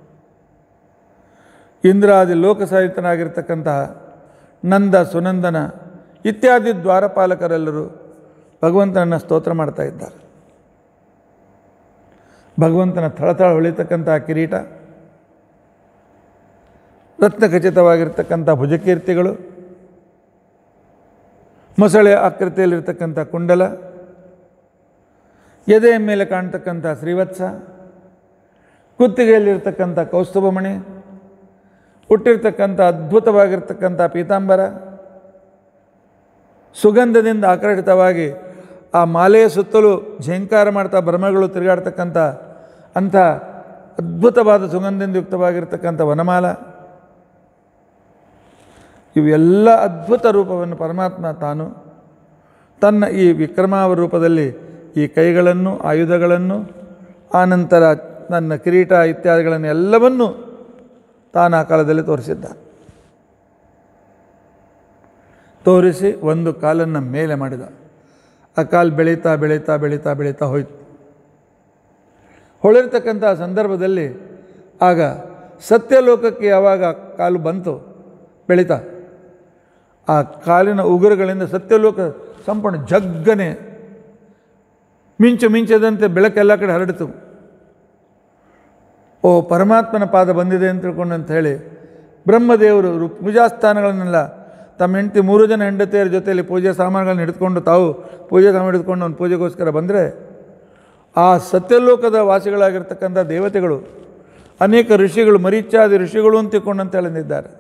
ಇಂದ್ರಾದಿ ಲೋಕಸಾಹಿತನಾಗಿರ್ತಕ್ಕಂತಹ ನಂದ ಸುನಂದನ ಇತ್ಯಾದಿ ದ್ವಾರಪಾಲಕರೆಲ್ಲರೂ ಭಗವಂತನನ್ನು ಸ್ತೋತ್ರ ಮಾಡ್ತಾ ಇದ್ದಾರೆ ಭಗವಂತನ ಥಳಥಳ ಹೊಳಿತಕ್ಕಂಥ ಕಿರೀಟ ರತ್ನಖಚಿತವಾಗಿರ್ತಕ್ಕಂಥ ಭುಜಕೀರ್ತಿಗಳು ಮೊಸಳೆ ಆಕೃತಿಯಲ್ಲಿರ್ತಕ್ಕಂಥ ಕುಂಡಲ ಎದೆಯ ಮೇಲೆ ಕಾಣ್ತಕ್ಕಂಥ ಶ್ರೀವತ್ಸ ಕುತ್ತಿಗೆಯಲ್ಲಿರ್ತಕ್ಕಂಥ ಕೌಸ್ತುಭಮಣಿ ಹುಟ್ಟಿರ್ತಕ್ಕಂಥ ಅದ್ಭುತವಾಗಿರ್ತಕ್ಕಂಥ ಪೀತಾಂಬರ ಸುಗಂಧದಿಂದ ಆಕರ್ಷಿತವಾಗಿ ಆ ಮಾಲೆಯ ಸುತ್ತಲೂ ಝೇಂಕಾರ ಮಾಡ್ತಾ ಭ್ರಮಗಳು ತಿರುಗಾಡ್ತಕ್ಕಂಥ ಅಂಥ ಅದ್ಭುತವಾದ ಸುಗಂಧದಿಂದ ಯುಕ್ತವಾಗಿರ್ತಕ್ಕಂಥ ವನಮಾಲ ಇವೆಲ್ಲ ಅದ್ಭುತ ರೂಪವನ್ನು ಪರಮಾತ್ಮ ತಾನು ತನ್ನ ಈ ವಿಕ್ರಮಾವ ರೂಪದಲ್ಲಿ ಈ ಕೈಗಳನ್ನು ಆಯುಧಗಳನ್ನು ಆನಂತರ ನನ್ನ ಕಿರೀಟ ಇತ್ಯಾದಿಗಳನ್ನು ಎಲ್ಲವನ್ನೂ ತಾನು ಆ ಕಾಲದಲ್ಲಿ ತೋರಿಸಿದ್ದ ತೋರಿಸಿ ಒಂದು ಕಾಲನ್ನು ಮೇಲೆ ಮಾಡಿದ ಆ ಕಾಲು ಬೆಳೀತಾ ಬೆಳೀತಾ ಬೆಳೀತಾ ಬೆಳೀತಾ ಹೋಯ್ತು ಹೊಳಿರ್ತಕ್ಕಂಥ ಸಂದರ್ಭದಲ್ಲಿ ಆಗ ಸತ್ಯಲೋಕಕ್ಕೆ ಯಾವಾಗ ಕಾಲು ಬಂತು ಬೆಳೀತಾ ಆ ಕಾಲಿನ ಉಗುರುಗಳಿಂದ ಸತ್ಯಲೋಕ ಸಂಪೂರ್ಣ ಜಗ್ಗನೆ ಮಿಂಚು ಮಿಂಚದಂತೆ ಬೆಳಕೆಲ್ಲ ಕಡೆ ಹರಡಿತು ಓ ಪರಮಾತ್ಮನ ಪಾದ ಬಂದಿದೆ ಅಂತ ತಿಳ್ಕೊಂಡು ಅಂತ ಹೇಳಿ ಬ್ರಹ್ಮದೇವರು ರು- ಪೂಜಾಸ್ಥಾನಗಳನ್ನೆಲ್ಲ ತಮ್ಮ ಹೆಂಡತಿ ಮೂರು ಜನ ಹೆಂಡತಿಯರ ಜೊತೆಯಲ್ಲಿ ಪೂಜೆ ಸಾಮಾನುಗಳನ್ನ ಹಿಡಿದುಕೊಂಡು ತಾವು ಪೂಜೆ ಸಾಮಾನು ಹಿಡಿದುಕೊಂಡು ಒಂದು ಪೂಜೆಗೋಸ್ಕರ ಬಂದರೆ ಆ ಸತ್ಯಲೋಕದ ವಾಸಿಗಳಾಗಿರ್ತಕ್ಕಂಥ ದೇವತೆಗಳು ಅನೇಕ ಋಷಿಗಳು ಮರೀಚಾದಿ ಋಷಿಗಳು ಅಂತ ತಿಳ್ಕೊಂಡಂತ ಹೇಳಿದ್ದಾರೆ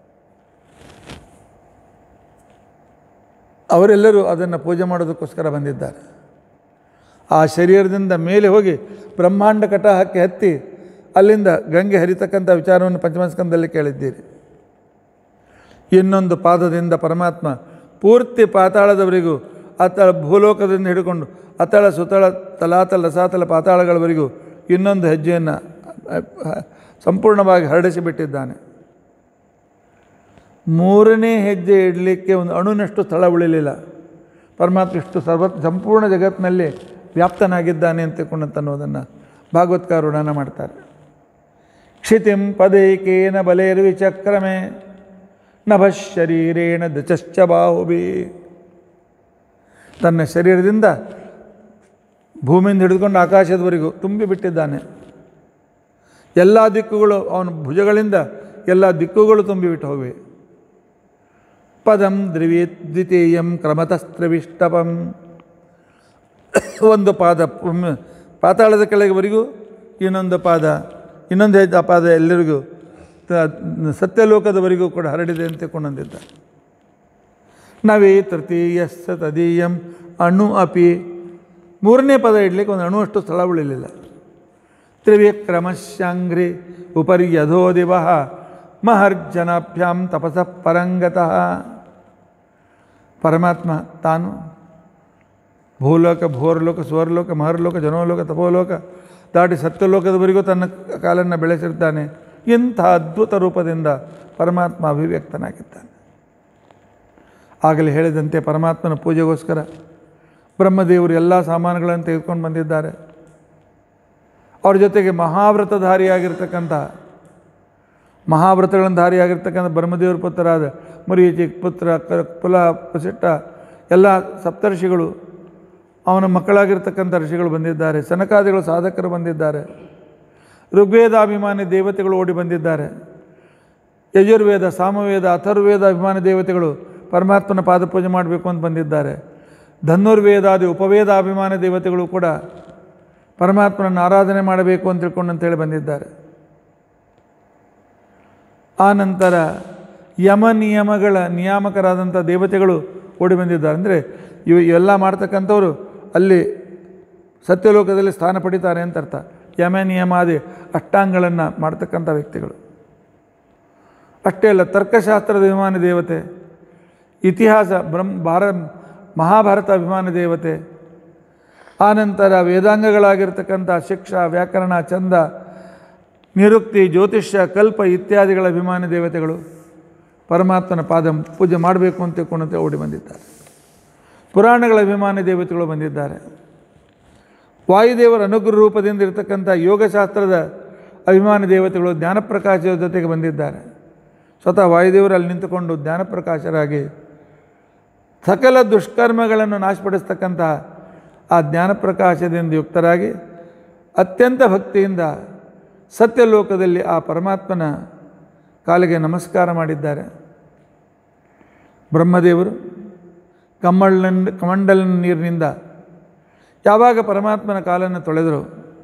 ಅವರೆಲ್ಲರೂ ಅದನ್ನು ಪೂಜೆ ಮಾಡೋದಕ್ಕೋಸ್ಕರ ಬಂದಿದ್ದಾರೆ ಆ ಶರೀರದಿಂದ ಮೇಲೆ ಹೋಗಿ ಬ್ರಹ್ಮಾಂಡ ಕಟಾಹಕ್ಕೆ ಹತ್ತಿ ಅಲ್ಲಿಂದ ಗಂಗೆ ಹರಿತಕ್ಕಂಥ ವಿಚಾರವನ್ನು ಪಂಚಮಸ್ಕಂದಲ್ಲಿ ಕೇಳಿದ್ದೀರಿ ಇನ್ನೊಂದು ಪಾದದಿಂದ ಪರಮಾತ್ಮ ಪೂರ್ತಿ ಪಾತಾಳದವರೆಗೂ ಅತಳ ಭೂಲೋಕದಿಂದ ಹಿಡ್ಕೊಂಡು ಅತಳ ಸುತಳ ತಲಾತಲ ರಸಾತಲ ಪಾತಾಳಗಳವರೆಗೂ ಇನ್ನೊಂದು ಹೆಜ್ಜೆಯನ್ನು ಸಂಪೂರ್ಣವಾಗಿ ಹರಡಿಸಿಬಿಟ್ಟಿದ್ದಾನೆ ಮೂರನೇ ಹೆಜ್ಜೆ ಇಡಲಿಕ್ಕೆ ಒಂದು ಅಣುನಷ್ಟು ಸ್ಥಳ ಉಳಿಲಿಲ್ಲ ಪರಮಾತ್ಮ ಇಷ್ಟು ಸರ್ವ ಸಂಪೂರ್ಣ ಜಗತ್ತಿನಲ್ಲಿ ವ್ಯಾಪ್ತನಾಗಿದ್ದಾನೆ ಅಂತ ಅನ್ನೋದನ್ನು ಭಾಗವತ್ಕಾರ ವರ್ಣನ ಮಾಡ್ತಾರೆ ಕ್ಷಿತಿಂ ಪದೈಕೇನ ಬಲೇರ್ವಿಚಕ್ರಮೆ ನಭಶರೀರೇಣ ದಚಶ್ಚ ಬಾಹುಬಿ ತನ್ನ ಶರೀರದಿಂದ ಭೂಮಿಯಿಂದ ಹಿಡಿದುಕೊಂಡು ಆಕಾಶದವರೆಗೂ ತುಂಬಿಬಿಟ್ಟಿದ್ದಾನೆ ಎಲ್ಲ ದಿಕ್ಕುಗಳು ಅವನ ಭುಜಗಳಿಂದ ಎಲ್ಲ ದಿಕ್ಕುಗಳು ತುಂಬಿಬಿಟ್ಟು ಹೋಗಿವೆ ಪದಂ ದ್ರಿವಿ ದ್ವಿತೀಯಂ ಕ್ರಮತಸ್ತ್ರವಿಷ್ಟಪಂ ಒಂದು ಪಾದ ಒಮ್ಮೆ ಪಾತಾಳದ ಕೆಳಗೆವರೆಗೂ ಇನ್ನೊಂದು ಪಾದ ಇನ್ನೊಂದು ಹೆಜ್ಜೆ ಪಾದ ಎಲ್ಲರಿಗೂ ತ- ಸತ್ಯಲೋಕದವರೆಗೂ ಕೂಡ ಹರಡಿದೆ ಅಂತ ಕೊಂಡಂದಿದ್ದ ನವೇ ತೃತೀಯಸ್ಸ ತದೀಯಂ ಅಣು ಅಪಿ ಮೂರನೇ ಪದ ಇಡಲಿಕ್ಕೆ ಒಂದು ಅಣುವಷ್ಟು ಸ್ಥಳ ಉಳಿಲಿಲ್ಲ ತ್ರಿವಿಕ್ರಮಶ್ಯಾಂಘ್ರಿ ಉಪರಿ ಯಧೋ ದಿವ ಮಹರ್ಜನಾಭ್ಯಾಂ ತಪಸಃ ಪರಂಗತಃ ಪರಮಾತ್ಮ ತಾನು ಭೂಲೋಕ ಭೋರ್ಲೋಕ ಸ್ವರ್ಲೋಕ ಮಹರ್ಲೋಕ ಜನೋಲೋಕ ತಪೋಲೋಕ ದಾಟಿ ಸತ್ಯಲೋಕದವರೆಗೂ ತನ್ನ ಕಾಲನ್ನು ಬೆಳೆಸಿರ್ತಾನೆ ಇಂಥ ಅದ್ಭುತ ರೂಪದಿಂದ ಪರಮಾತ್ಮ ಅಭಿವ್ಯಕ್ತನಾಗಿದ್ದಾನೆ ಆಗಲೇ ಹೇಳಿದಂತೆ ಪರಮಾತ್ಮನ ಪೂಜೆಗೋಸ್ಕರ ಬ್ರಹ್ಮದೇವರು ಎಲ್ಲ ಸಾಮಾನುಗಳನ್ನು ತೆಗೆದುಕೊಂಡು ಬಂದಿದ್ದಾರೆ ಅವ್ರ ಜೊತೆಗೆ ಮಹಾವ್ರತಧಾರಿಯಾಗಿರ್ತಕ್ಕಂಥ ಮಹಾವ್ರತಗಳನ್ನು ಧಾರಿಯಾಗಿರ್ತಕ್ಕಂಥ ಬ್ರಹ್ಮದೇವರ ಪುತ್ರರಾದ ಮುರೀಚಿ ಪುತ್ರ ಕ ಕುಲ ವಸಿಷ್ಠ ಎಲ್ಲ ಸಪ್ತರ್ಷಿಗಳು ಅವನ ಮಕ್ಕಳಾಗಿರ್ತಕ್ಕಂಥ ಋಷಿಗಳು ಬಂದಿದ್ದಾರೆ ಸನಕಾದಿಗಳು ಸಾಧಕರು ಬಂದಿದ್ದಾರೆ ಋಗ್ವೇದಾಭಿಮಾನಿ ದೇವತೆಗಳು ಓಡಿ ಬಂದಿದ್ದಾರೆ ಯಜುರ್ವೇದ ಸಾಮವೇದ ಅಥರ್ವೇದ ಅಭಿಮಾನಿ ದೇವತೆಗಳು ಪರಮಾತ್ಮನ ಪಾದಪೂಜೆ ಮಾಡಬೇಕು ಅಂತ ಬಂದಿದ್ದಾರೆ ಧನುರ್ವೇದಾದಿ ಉಪವೇದ ಅಭಿಮಾನಿ ದೇವತೆಗಳು ಕೂಡ ಪರಮಾತ್ಮನನ್ನು ಆರಾಧನೆ ಮಾಡಬೇಕು ಅಂತ ತಿಳ್ಕೊಂಡು ಅಂತೇಳಿ ಬಂದಿದ್ದಾರೆ ಆ ನಂತರ ಯಮ ನಿಯಮಗಳ ನಿಯಾಮಕರಾದಂಥ ದೇವತೆಗಳು ಓಡಿ ಬಂದಿದ್ದಾರೆ ಅಂದರೆ ಇವು ಇವೆಲ್ಲ ಮಾಡ್ತಕ್ಕಂಥವ್ರು ಅಲ್ಲಿ ಸತ್ಯಲೋಕದಲ್ಲಿ ಸ್ಥಾನ ಪಡಿತಾರೆ ಅಂತ ಅರ್ಥ ಯಮ ನಿಯಮಾದಿ ಅಷ್ಟಾಂಗಗಳನ್ನು ಮಾಡ್ತಕ್ಕಂಥ ವ್ಯಕ್ತಿಗಳು ಅಷ್ಟೇ ಅಲ್ಲ ತರ್ಕಶಾಸ್ತ್ರದ ಅಭಿಮಾನಿ ದೇವತೆ ಇತಿಹಾಸ ಬ್ರಹ್ಮ ಭಾರ ಮಹಾಭಾರತ ಅಭಿಮಾನಿ ದೇವತೆ ಆನಂತರ ವೇದಾಂಗಗಳಾಗಿರ್ತಕ್ಕಂಥ ಶಿಕ್ಷಾ ವ್ಯಾಕರಣ ಚಂದ ನಿರುಕ್ತಿ ಜ್ಯೋತಿಷ್ಯ ಕಲ್ಪ ಇತ್ಯಾದಿಗಳ ಅಭಿಮಾನಿ ದೇವತೆಗಳು ಪರಮಾತ್ಮನ ಪಾದ ಪೂಜೆ ಮಾಡಬೇಕು ಅಂತ ತಿಳ್ಕೊಂಡಂತೆ ಓಡಿ ಬಂದಿದ್ದಾರೆ ಪುರಾಣಗಳ ಅಭಿಮಾನಿ ದೇವತೆಗಳು ಬಂದಿದ್ದಾರೆ ವಾಯುದೇವರ ಅನುಗ್ರಹ ರೂಪದಿಂದ ಇರತಕ್ಕಂಥ ಯೋಗಶಾಸ್ತ್ರದ ಅಭಿಮಾನಿ ದೇವತೆಗಳು ಜ್ಞಾನಪ್ರಕಾಶದ ಜೊತೆಗೆ ಬಂದಿದ್ದಾರೆ ಸ್ವತಃ ವಾಯುದೇವರು ಅಲ್ಲಿ ನಿಂತುಕೊಂಡು ಜ್ಞಾನಪ್ರಕಾಶರಾಗಿ ಸಕಲ ದುಷ್ಕರ್ಮಗಳನ್ನು ನಾಶಪಡಿಸ್ತಕ್ಕಂಥ ಆ ಜ್ಞಾನಪ್ರಕಾಶದಿಂದ ಯುಕ್ತರಾಗಿ ಅತ್ಯಂತ ಭಕ್ತಿಯಿಂದ ಸತ್ಯಲೋಕದಲ್ಲಿ ಆ ಪರಮಾತ್ಮನ ಕಾಲಿಗೆ ನಮಸ್ಕಾರ ಮಾಡಿದ್ದಾರೆ ಬ್ರಹ್ಮದೇವರು ಕಮ್ಮಳ್ನ ಕಮಂಡಲ ನೀರಿನಿಂದ ಯಾವಾಗ ಪರಮಾತ್ಮನ ಕಾಲನ್ನು ತೊಳೆದರು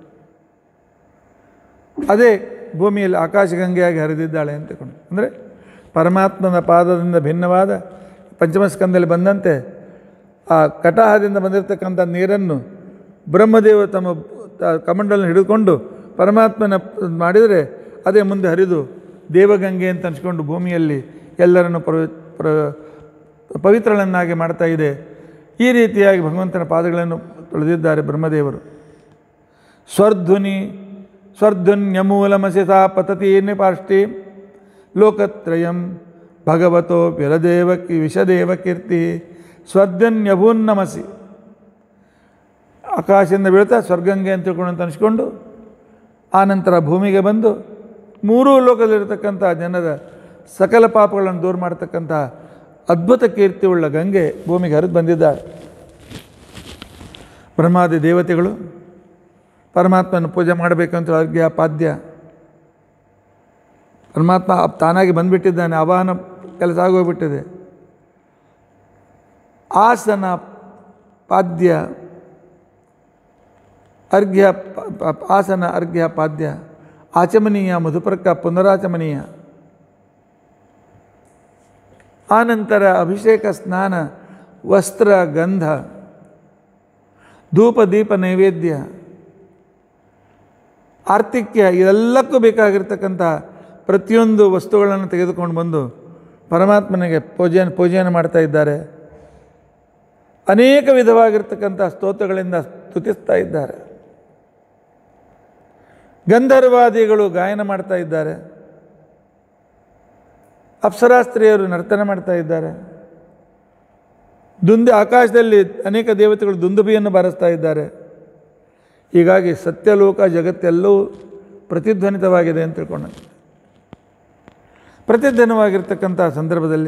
ಅದೇ ಭೂಮಿಯಲ್ಲಿ ಆಕಾಶಗಂಗೆಯಾಗಿ ಹರಿದಿದ್ದಾಳೆ ಅಂತಕೊಂಡು ಅಂದರೆ ಪರಮಾತ್ಮನ ಪಾದದಿಂದ ಭಿನ್ನವಾದ ಪಂಚಮಸ್ಕಂದಲ್ಲಿ ಬಂದಂತೆ ಆ ಕಟಾಹದಿಂದ ಬಂದಿರತಕ್ಕಂಥ ನೀರನ್ನು ಬ್ರಹ್ಮದೇವ ತಮ್ಮ ತ- ಕಮಂಡಲನ್ನು ಹಿಡಿದುಕೊಂಡು ಪರಮಾತ್ಮನ ಮಾಡಿದರೆ ಅದೇ ಮುಂದೆ ಹರಿದು ದೇವಗಂಗೆ ಅಂತ ಅನ್ಸ್ಕೊಂಡು ಭೂಮಿಯಲ್ಲಿ ಎಲ್ಲರನ್ನು ಪರ ಪ್ರ ಪವಿತ್ರಳನ್ನಾಗಿ ಮಾಡ್ತಾ ಇದೆ ಈ ರೀತಿಯಾಗಿ ಭಗವಂತನ ಪಾದಗಳನ್ನು ತೊಳೆದಿದ್ದಾರೆ ಬ್ರಹ್ಮದೇವರು ಸ್ವರ್ಧ್ವನಿ ಸ್ವರ್ಧನ್ಯಮೂಲಮಸಿತಾ ಪತತಿ ನಿಪಾಷ್ಟಿ ಲೋಕತ್ರಯಂ ಭಗವತೋ ವಿರದೇವ ಕಿ ವಿಷದೇವ ಕೀರ್ತಿ ಸ್ವರ್ಧನ್ಯಭೂನ್ನಮಸಿ ಆಕಾಶದಿಂದ ಬೀಳ್ತಾ ಸ್ವರ್ಗಂಗೆ ಅಂತ ತಿಳ್ಕೊಂಡು ಅಂತ ಅನಿಸ್ಕೊಂಡು ಆನಂತರ ಭೂಮಿಗೆ ಬಂದು ಮೂರೂ ಲೋಕದಲ್ಲಿರ್ತಕ್ಕಂಥ ಜನರ ಸಕಲ ಪಾಪಗಳನ್ನು ದೂರ ಮಾಡ್ತಕ್ಕಂಥ ಅದ್ಭುತ ಕೀರ್ತಿಯುಳ್ಳ ಗಂಗೆ ಭೂಮಿಗೆ ಹರಿದು ಬಂದಿದ್ದಾಳೆ ಬ್ರಹ್ಮಾದಿ ದೇವತೆಗಳು ಪರಮಾತ್ಮನ ಪೂಜೆ ಮಾಡಬೇಕಂತ ಅರ್ಘ್ಯ ಪಾದ್ಯ ಪರಮಾತ್ಮ ತಾನಾಗಿ ಬಂದುಬಿಟ್ಟಿದ್ದಾನೆ ಆವಾಹನ ಕೆಲಸ ಆಗೋಗ್ಬಿಟ್ಟಿದೆ ಆಸನ ಪಾದ್ಯ ಅರ್ಘ್ಯ ಪ- ಪ- ಆಸನ ಅರ್ಘ್ಯ ಪಾದ್ಯ ಆಚಮನೀಯ ಮಧುಪರ್ಕ ಪುನರಾಚಮನೀಯ ಆನಂತರ ಅಭಿಷೇಕ ಸ್ನಾನ ವಸ್ತ್ರ ಗಂಧ ಧೂಪ ದೀಪ ನೈವೇದ್ಯ ಆರ್ತಿಕ್ಯ ಇದೆಲ್ಲಕ್ಕೂ ಬೇಕಾಗಿರ್ತಕ್ಕಂಥ ಪ್ರತಿಯೊಂದು ವಸ್ತುಗಳನ್ನು ತೆಗೆದುಕೊಂಡು ಬಂದು ಪರಮಾತ್ಮನಿಗೆ ಪೂಜೆಯನ್ನು ಪೂಜೆಯನ್ನು ಮಾಡ್ತಾ ಇದ್ದಾರೆ ಅನೇಕ ವಿಧವಾಗಿರ್ತಕ್ಕಂಥ ಸ್ತೋತ್ರಗಳಿಂದ ಸ್ತುತಿಸ್ತಾ ಇದ್ದಾರೆ ಗಂಧರ್ವಾದಿಗಳು ಗಾಯನ ಮಾಡ್ತಾ ಇದ್ದಾರೆ ಅಪ್ಸರಾಸ್ತ್ರೀಯರು ನರ್ತನ ಮಾಡ್ತಾ ಇದ್ದಾರೆ ದುಂದು ಆಕಾಶದಲ್ಲಿ ಅನೇಕ ದೇವತೆಗಳು ದುಂದುಬಿಯನ್ನು ಬಾರಿಸ್ತಾ ಇದ್ದಾರೆ ಹೀಗಾಗಿ ಸತ್ಯಲೋಕ ಜಗತ್ತೆಲ್ಲವೂ ಪ್ರತಿಧ್ವನಿತವಾಗಿದೆ ಅಂತ ತಿಳ್ಕೊಂಡಂತೆ ಪ್ರತಿಧ್ವನಿವಾಗಿರ್ತಕ್ಕಂಥ ಸಂದರ್ಭದಲ್ಲಿ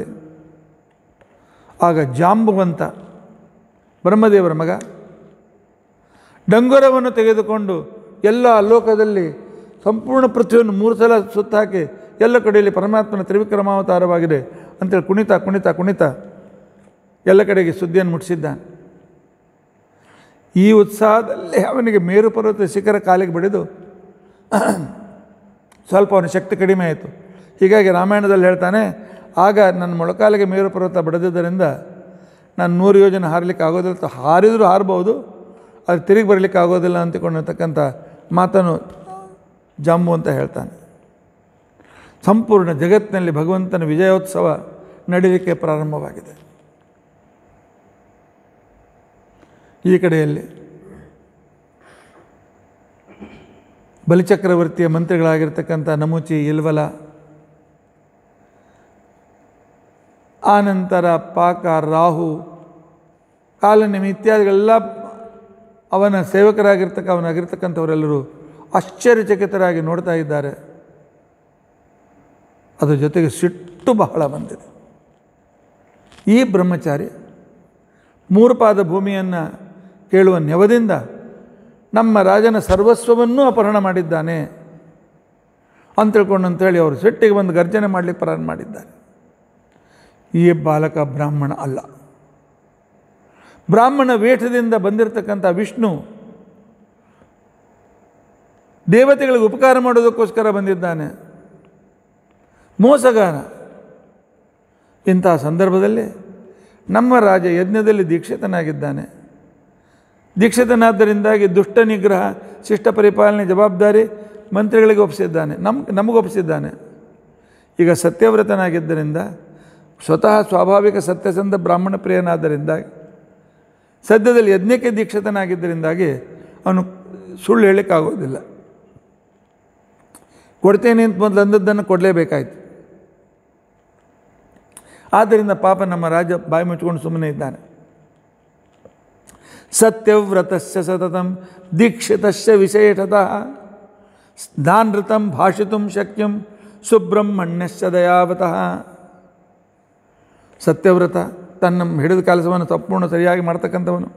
ಆಗ ಜಾಂಬುವಂತ ಬ್ರಹ್ಮದೇವರ ಮಗ ಡಂಗುರವನ್ನು ತೆಗೆದುಕೊಂಡು ಎಲ್ಲ ಲೋಕದಲ್ಲಿ ಸಂಪೂರ್ಣ ಪೃಥ್ವಿಯನ್ನು ಮೂರು ಸಲ ಸುತ್ತಾಕಿ ಎಲ್ಲ ಕಡೆಯಲ್ಲಿ ಪರಮಾತ್ಮನ ತ್ರಿವಿಕ್ರಮಾವತಾರವಾಗಿದೆ ಅಂತೇಳಿ ಕುಣಿತ ಕುಣಿತ ಕುಣಿತ ಎಲ್ಲ ಕಡೆಗೆ ಸುದ್ದಿಯನ್ನು ಮುಟ್ಟಿಸಿದ್ದಾನೆ ಈ ಉತ್ಸಾಹದಲ್ಲಿ ಅವನಿಗೆ ಮೇರು ಪರ್ವತ ಶಿಖರ ಕಾಲಿಗೆ ಬಡಿದು ಸ್ವಲ್ಪ ಅವನ ಶಕ್ತಿ ಕಡಿಮೆ ಆಯಿತು ಹೀಗಾಗಿ ರಾಮಾಯಣದಲ್ಲಿ ಹೇಳ್ತಾನೆ ಆಗ ನನ್ನ ಮೊಳಕಾಲಿಗೆ ಮೇರು ಪರ್ವತ ಬಡಿದಿದ್ದರಿಂದ ನಾನು ನೂರು ಯೋಜನೆ ಹಾರಲಿಕ್ಕೆ ಆಗೋದಿಲ್ಲ ತ- ಹಾರಿದರೂ ಹಾರಬಹುದು ಅದು ತಿರುಗಿ ಬರಲಿಕ್ಕೆ ಆಗೋದಿಲ್ಲ ಅಂತಿಕೊಂಡಿರ್ತಕ್ಕಂಥ ಮಾತನ್ನು ಜಾಂಬು ಅಂತ ಹೇಳ್ತಾನೆ ಸಂಪೂರ್ಣ ಜಗತ್ತಿನಲ್ಲಿ ಭಗವಂತನ ವಿಜಯೋತ್ಸವ ನಡೀಲಿಕ್ಕೆ ಪ್ರಾರಂಭವಾಗಿದೆ ಈ ಕಡೆಯಲ್ಲಿ ಬಲಿಚಕ್ರವರ್ತಿಯ ಮಂತ್ರಿಗಳಾಗಿರ್ತಕ್ಕಂಥ ನಮುಚಿ ಇಲ್ವಲ ಆನಂತರ ಪಾಕ ರಾಹು ಕಾಲನಿಮಿ ಇತ್ಯಾದಿಗಳೆಲ್ಲ ಅವನ ಸೇವಕರಾಗಿರ್ತಕ್ಕ ಅವನಾಗಿರ್ತಕ್ಕಂಥವರೆಲ್ಲರೂ ಆಶ್ಚರ್ಯಚಕಿತರಾಗಿ ನೋಡ್ತಾ ಇದ್ದಾರೆ ಅದ್ರ ಜೊತೆಗೆ ಸಿಟ್ಟು ಬಹಳ ಬಂದಿದೆ ಈ ಬ್ರಹ್ಮಚಾರಿ ಮೂರು ಪಾದ ಭೂಮಿಯನ್ನು ಕೇಳುವ ನೆವದಿಂದ ನಮ್ಮ ರಾಜನ ಸರ್ವಸ್ವವನ್ನೂ ಅಪಹರಣ ಮಾಡಿದ್ದಾನೆ ಅಂತ ತಿಳ್ಕೊಂಡು ಅಂತೇಳಿ ಅವರು ಸಿಟ್ಟಿಗೆ ಬಂದು ಗರ್ಜನೆ ಮಾಡಲಿಕ್ಕೆ ಪ್ರಾರಂಭ ಮಾಡಿದ್ದಾರೆ ಈ ಬಾಲಕ ಬ್ರಾಹ್ಮಣ ಅಲ್ಲ ಬ್ರಾಹ್ಮಣ ವೇಷದಿಂದ ಬಂದಿರತಕ್ಕಂಥ ವಿಷ್ಣು ದೇವತೆಗಳಿಗೆ ಉಪಕಾರ ಮಾಡೋದಕ್ಕೋಸ್ಕರ ಬಂದಿದ್ದಾನೆ ಮೋಸಗಾರ ಇಂತಹ ಸಂದರ್ಭದಲ್ಲಿ ನಮ್ಮ ರಾಜ ಯಜ್ಞದಲ್ಲಿ ದೀಕ್ಷಿತನಾಗಿದ್ದಾನೆ ದೀಕ್ಷಿತನಾದ್ದರಿಂದಾಗಿ ದುಷ್ಟ ನಿಗ್ರಹ ಶಿಷ್ಟ ಪರಿಪಾಲನೆ ಜವಾಬ್ದಾರಿ ಮಂತ್ರಿಗಳಿಗೆ ಒಪ್ಪಿಸಿದ್ದಾನೆ ನಮ್ ನಮಗೆ ಒಪ್ಪಿಸಿದ್ದಾನೆ ಈಗ ಸತ್ಯವ್ರತನಾಗಿದ್ದರಿಂದ ಸ್ವತಃ ಸ್ವಾಭಾವಿಕ ಸತ್ಯಸಂಧ ಬ್ರಾಹ್ಮಣ ಪ್ರಿಯನಾದ್ದರಿಂದ ಸದ್ಯದಲ್ಲಿ ಯಜ್ಞಕ್ಕೆ ದೀಕ್ಷಿತನಾಗಿದ್ದರಿಂದಾಗಿ ಅವನು ಸುಳ್ಳು ಹೇಳಲಿಕ್ಕಾಗೋದಿಲ್ಲ ಕೊಡ್ತೇನೆ ಅಂತ ಮೊದಲು ಅಂದದ್ದನ್ನು ಕೊಡಲೇಬೇಕಾಯ್ತು ಆದ್ದರಿಂದ ಪಾಪ ನಮ್ಮ ರಾಜ ಬಾಯಿ ಮುಚ್ಕೊಂಡು ಸುಮ್ಮನೆ ಇದ್ದಾನೆ ಸತ್ಯವ್ರತಸ್ಯ ಸತತಂ ದೀಕ್ಷಿತಸ್ಯ ವಿಶೇಷತಃ ಸ್ನಾನೃತಂ ಭಾಷಿತು ಶಕ್ಯಂ ಸುಬ್ರಹ್ಮಣ್ಯಸ್ಯ ದಯಾವತಃ ಸತ್ಯವ್ರತ ತನ್ನ ಹಿಡಿದ ಕೆಲಸವನ್ನು ಸಂಪೂರ್ಣ ಸರಿಯಾಗಿ ಮಾಡ್ತಕ್ಕಂಥವನು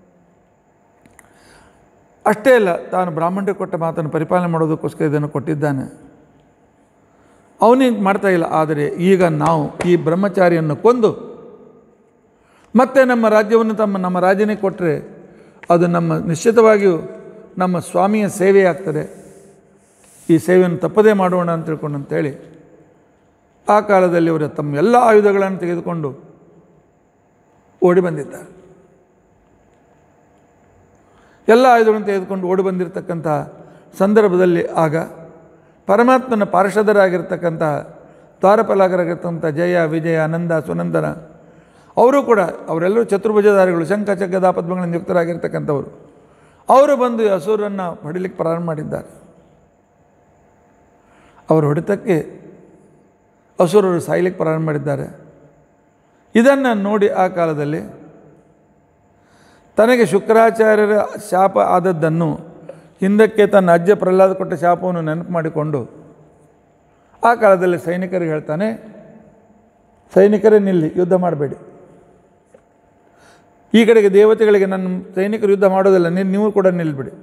ಅಷ್ಟೇ ಅಲ್ಲ ತಾನು ಬ್ರಾಹ್ಮಣರಿಗೆ ಕೊಟ್ಟ ಮಾತನ್ನು ಪರಿಪಾಲನೆ ಮಾಡೋದಕ್ಕೋಸ್ಕರ ಇದನ್ನು ಕೊಟ್ಟಿದ್ದಾನೆ ಅವನಿಗೆ ಮಾಡ್ತಾ ಇಲ್ಲ ಆದರೆ ಈಗ ನಾವು ಈ ಬ್ರಹ್ಮಚಾರಿಯನ್ನು ಕೊಂದು ಮತ್ತೆ ನಮ್ಮ ರಾಜ್ಯವನ್ನು ತಮ್ಮ ನಮ್ಮ ರಾಜನಿಗೆ ಕೊಟ್ಟರೆ ಅದು ನಮ್ಮ ನಿಶ್ಚಿತವಾಗಿಯೂ ನಮ್ಮ ಸ್ವಾಮಿಯ ಸೇವೆ ಆಗ್ತದೆ ಈ ಸೇವೆಯನ್ನು ತಪ್ಪದೇ ಮಾಡೋಣ ಅಂತ ತಿಳ್ಕೊಂಡು ಅಂತೇಳಿ ಆ ಕಾಲದಲ್ಲಿ ಅವರು ತಮ್ಮ ಎಲ್ಲ ಆಯುಧಗಳನ್ನು ತೆಗೆದುಕೊಂಡು ಓಡಿ ಬಂದಿದ್ದಾರೆ ಎಲ್ಲ ಆಯುಧಗಳನ್ನು ತೆಗೆದುಕೊಂಡು ಓಡಿ ಬಂದಿರತಕ್ಕಂಥ ಸಂದರ್ಭದಲ್ಲಿ ಆಗ ಪರಮಾತ್ಮನ ಪಾರ್ಷದರಾಗಿರ್ತಕ್ಕಂಥ ದ್ವಾರಪಾಲಕರಾಗಿರ್ತಕ್ಕಂಥ ಜಯ ವಿಜಯ ಆನಂದ ಸುನಂದನ ಅವರು ಕೂಡ ಅವರೆಲ್ಲರೂ ಚತುರ್ಭುಜಧಾರಿಗಳು ಶಂಖ ಚಕ್ಕದ ಪದ್ಮಗಳಿಂದ ಯುಕ್ತರಾಗಿರ್ತಕ್ಕಂಥವರು ಅವರು ಬಂದು ಈ ಹಸುರನ್ನು ಹೊಡಿಲಿಕ್ಕೆ ಪ್ರಾರಂಭ ಮಾಡಿದ್ದಾರೆ ಅವರ ಹೊಡೆತಕ್ಕೆ ಅಸುರರು ಸಾಯ್ಲಿಕ್ಕೆ ಪ್ರಾರಂಭ ಮಾಡಿದ್ದಾರೆ ಇದನ್ನು ನೋಡಿ ಆ ಕಾಲದಲ್ಲಿ ತನಗೆ ಶುಕ್ರಾಚಾರ್ಯರ ಶಾಪ ಆದದ್ದನ್ನು ಹಿಂದಕ್ಕೆ ತನ್ನ ಅಜ್ಜ ಪ್ರಹ್ಲಾದ ಕೊಟ್ಟ ಶಾಪವನ್ನು ನೆನಪು ಮಾಡಿಕೊಂಡು ಆ ಕಾಲದಲ್ಲಿ ಸೈನಿಕರಿಗೆ ಹೇಳ್ತಾನೆ ಸೈನಿಕರೇ ನಿಲ್ಲಿ ಯುದ್ಧ ಮಾಡಬೇಡಿ ಈ ಕಡೆಗೆ ದೇವತೆಗಳಿಗೆ ನನ್ನ ಸೈನಿಕರು ಯುದ್ಧ ಮಾಡೋದಿಲ್ಲ ನೀನು ನೀವು ಕೂಡ ನಿಲ್ಬಿಡಿ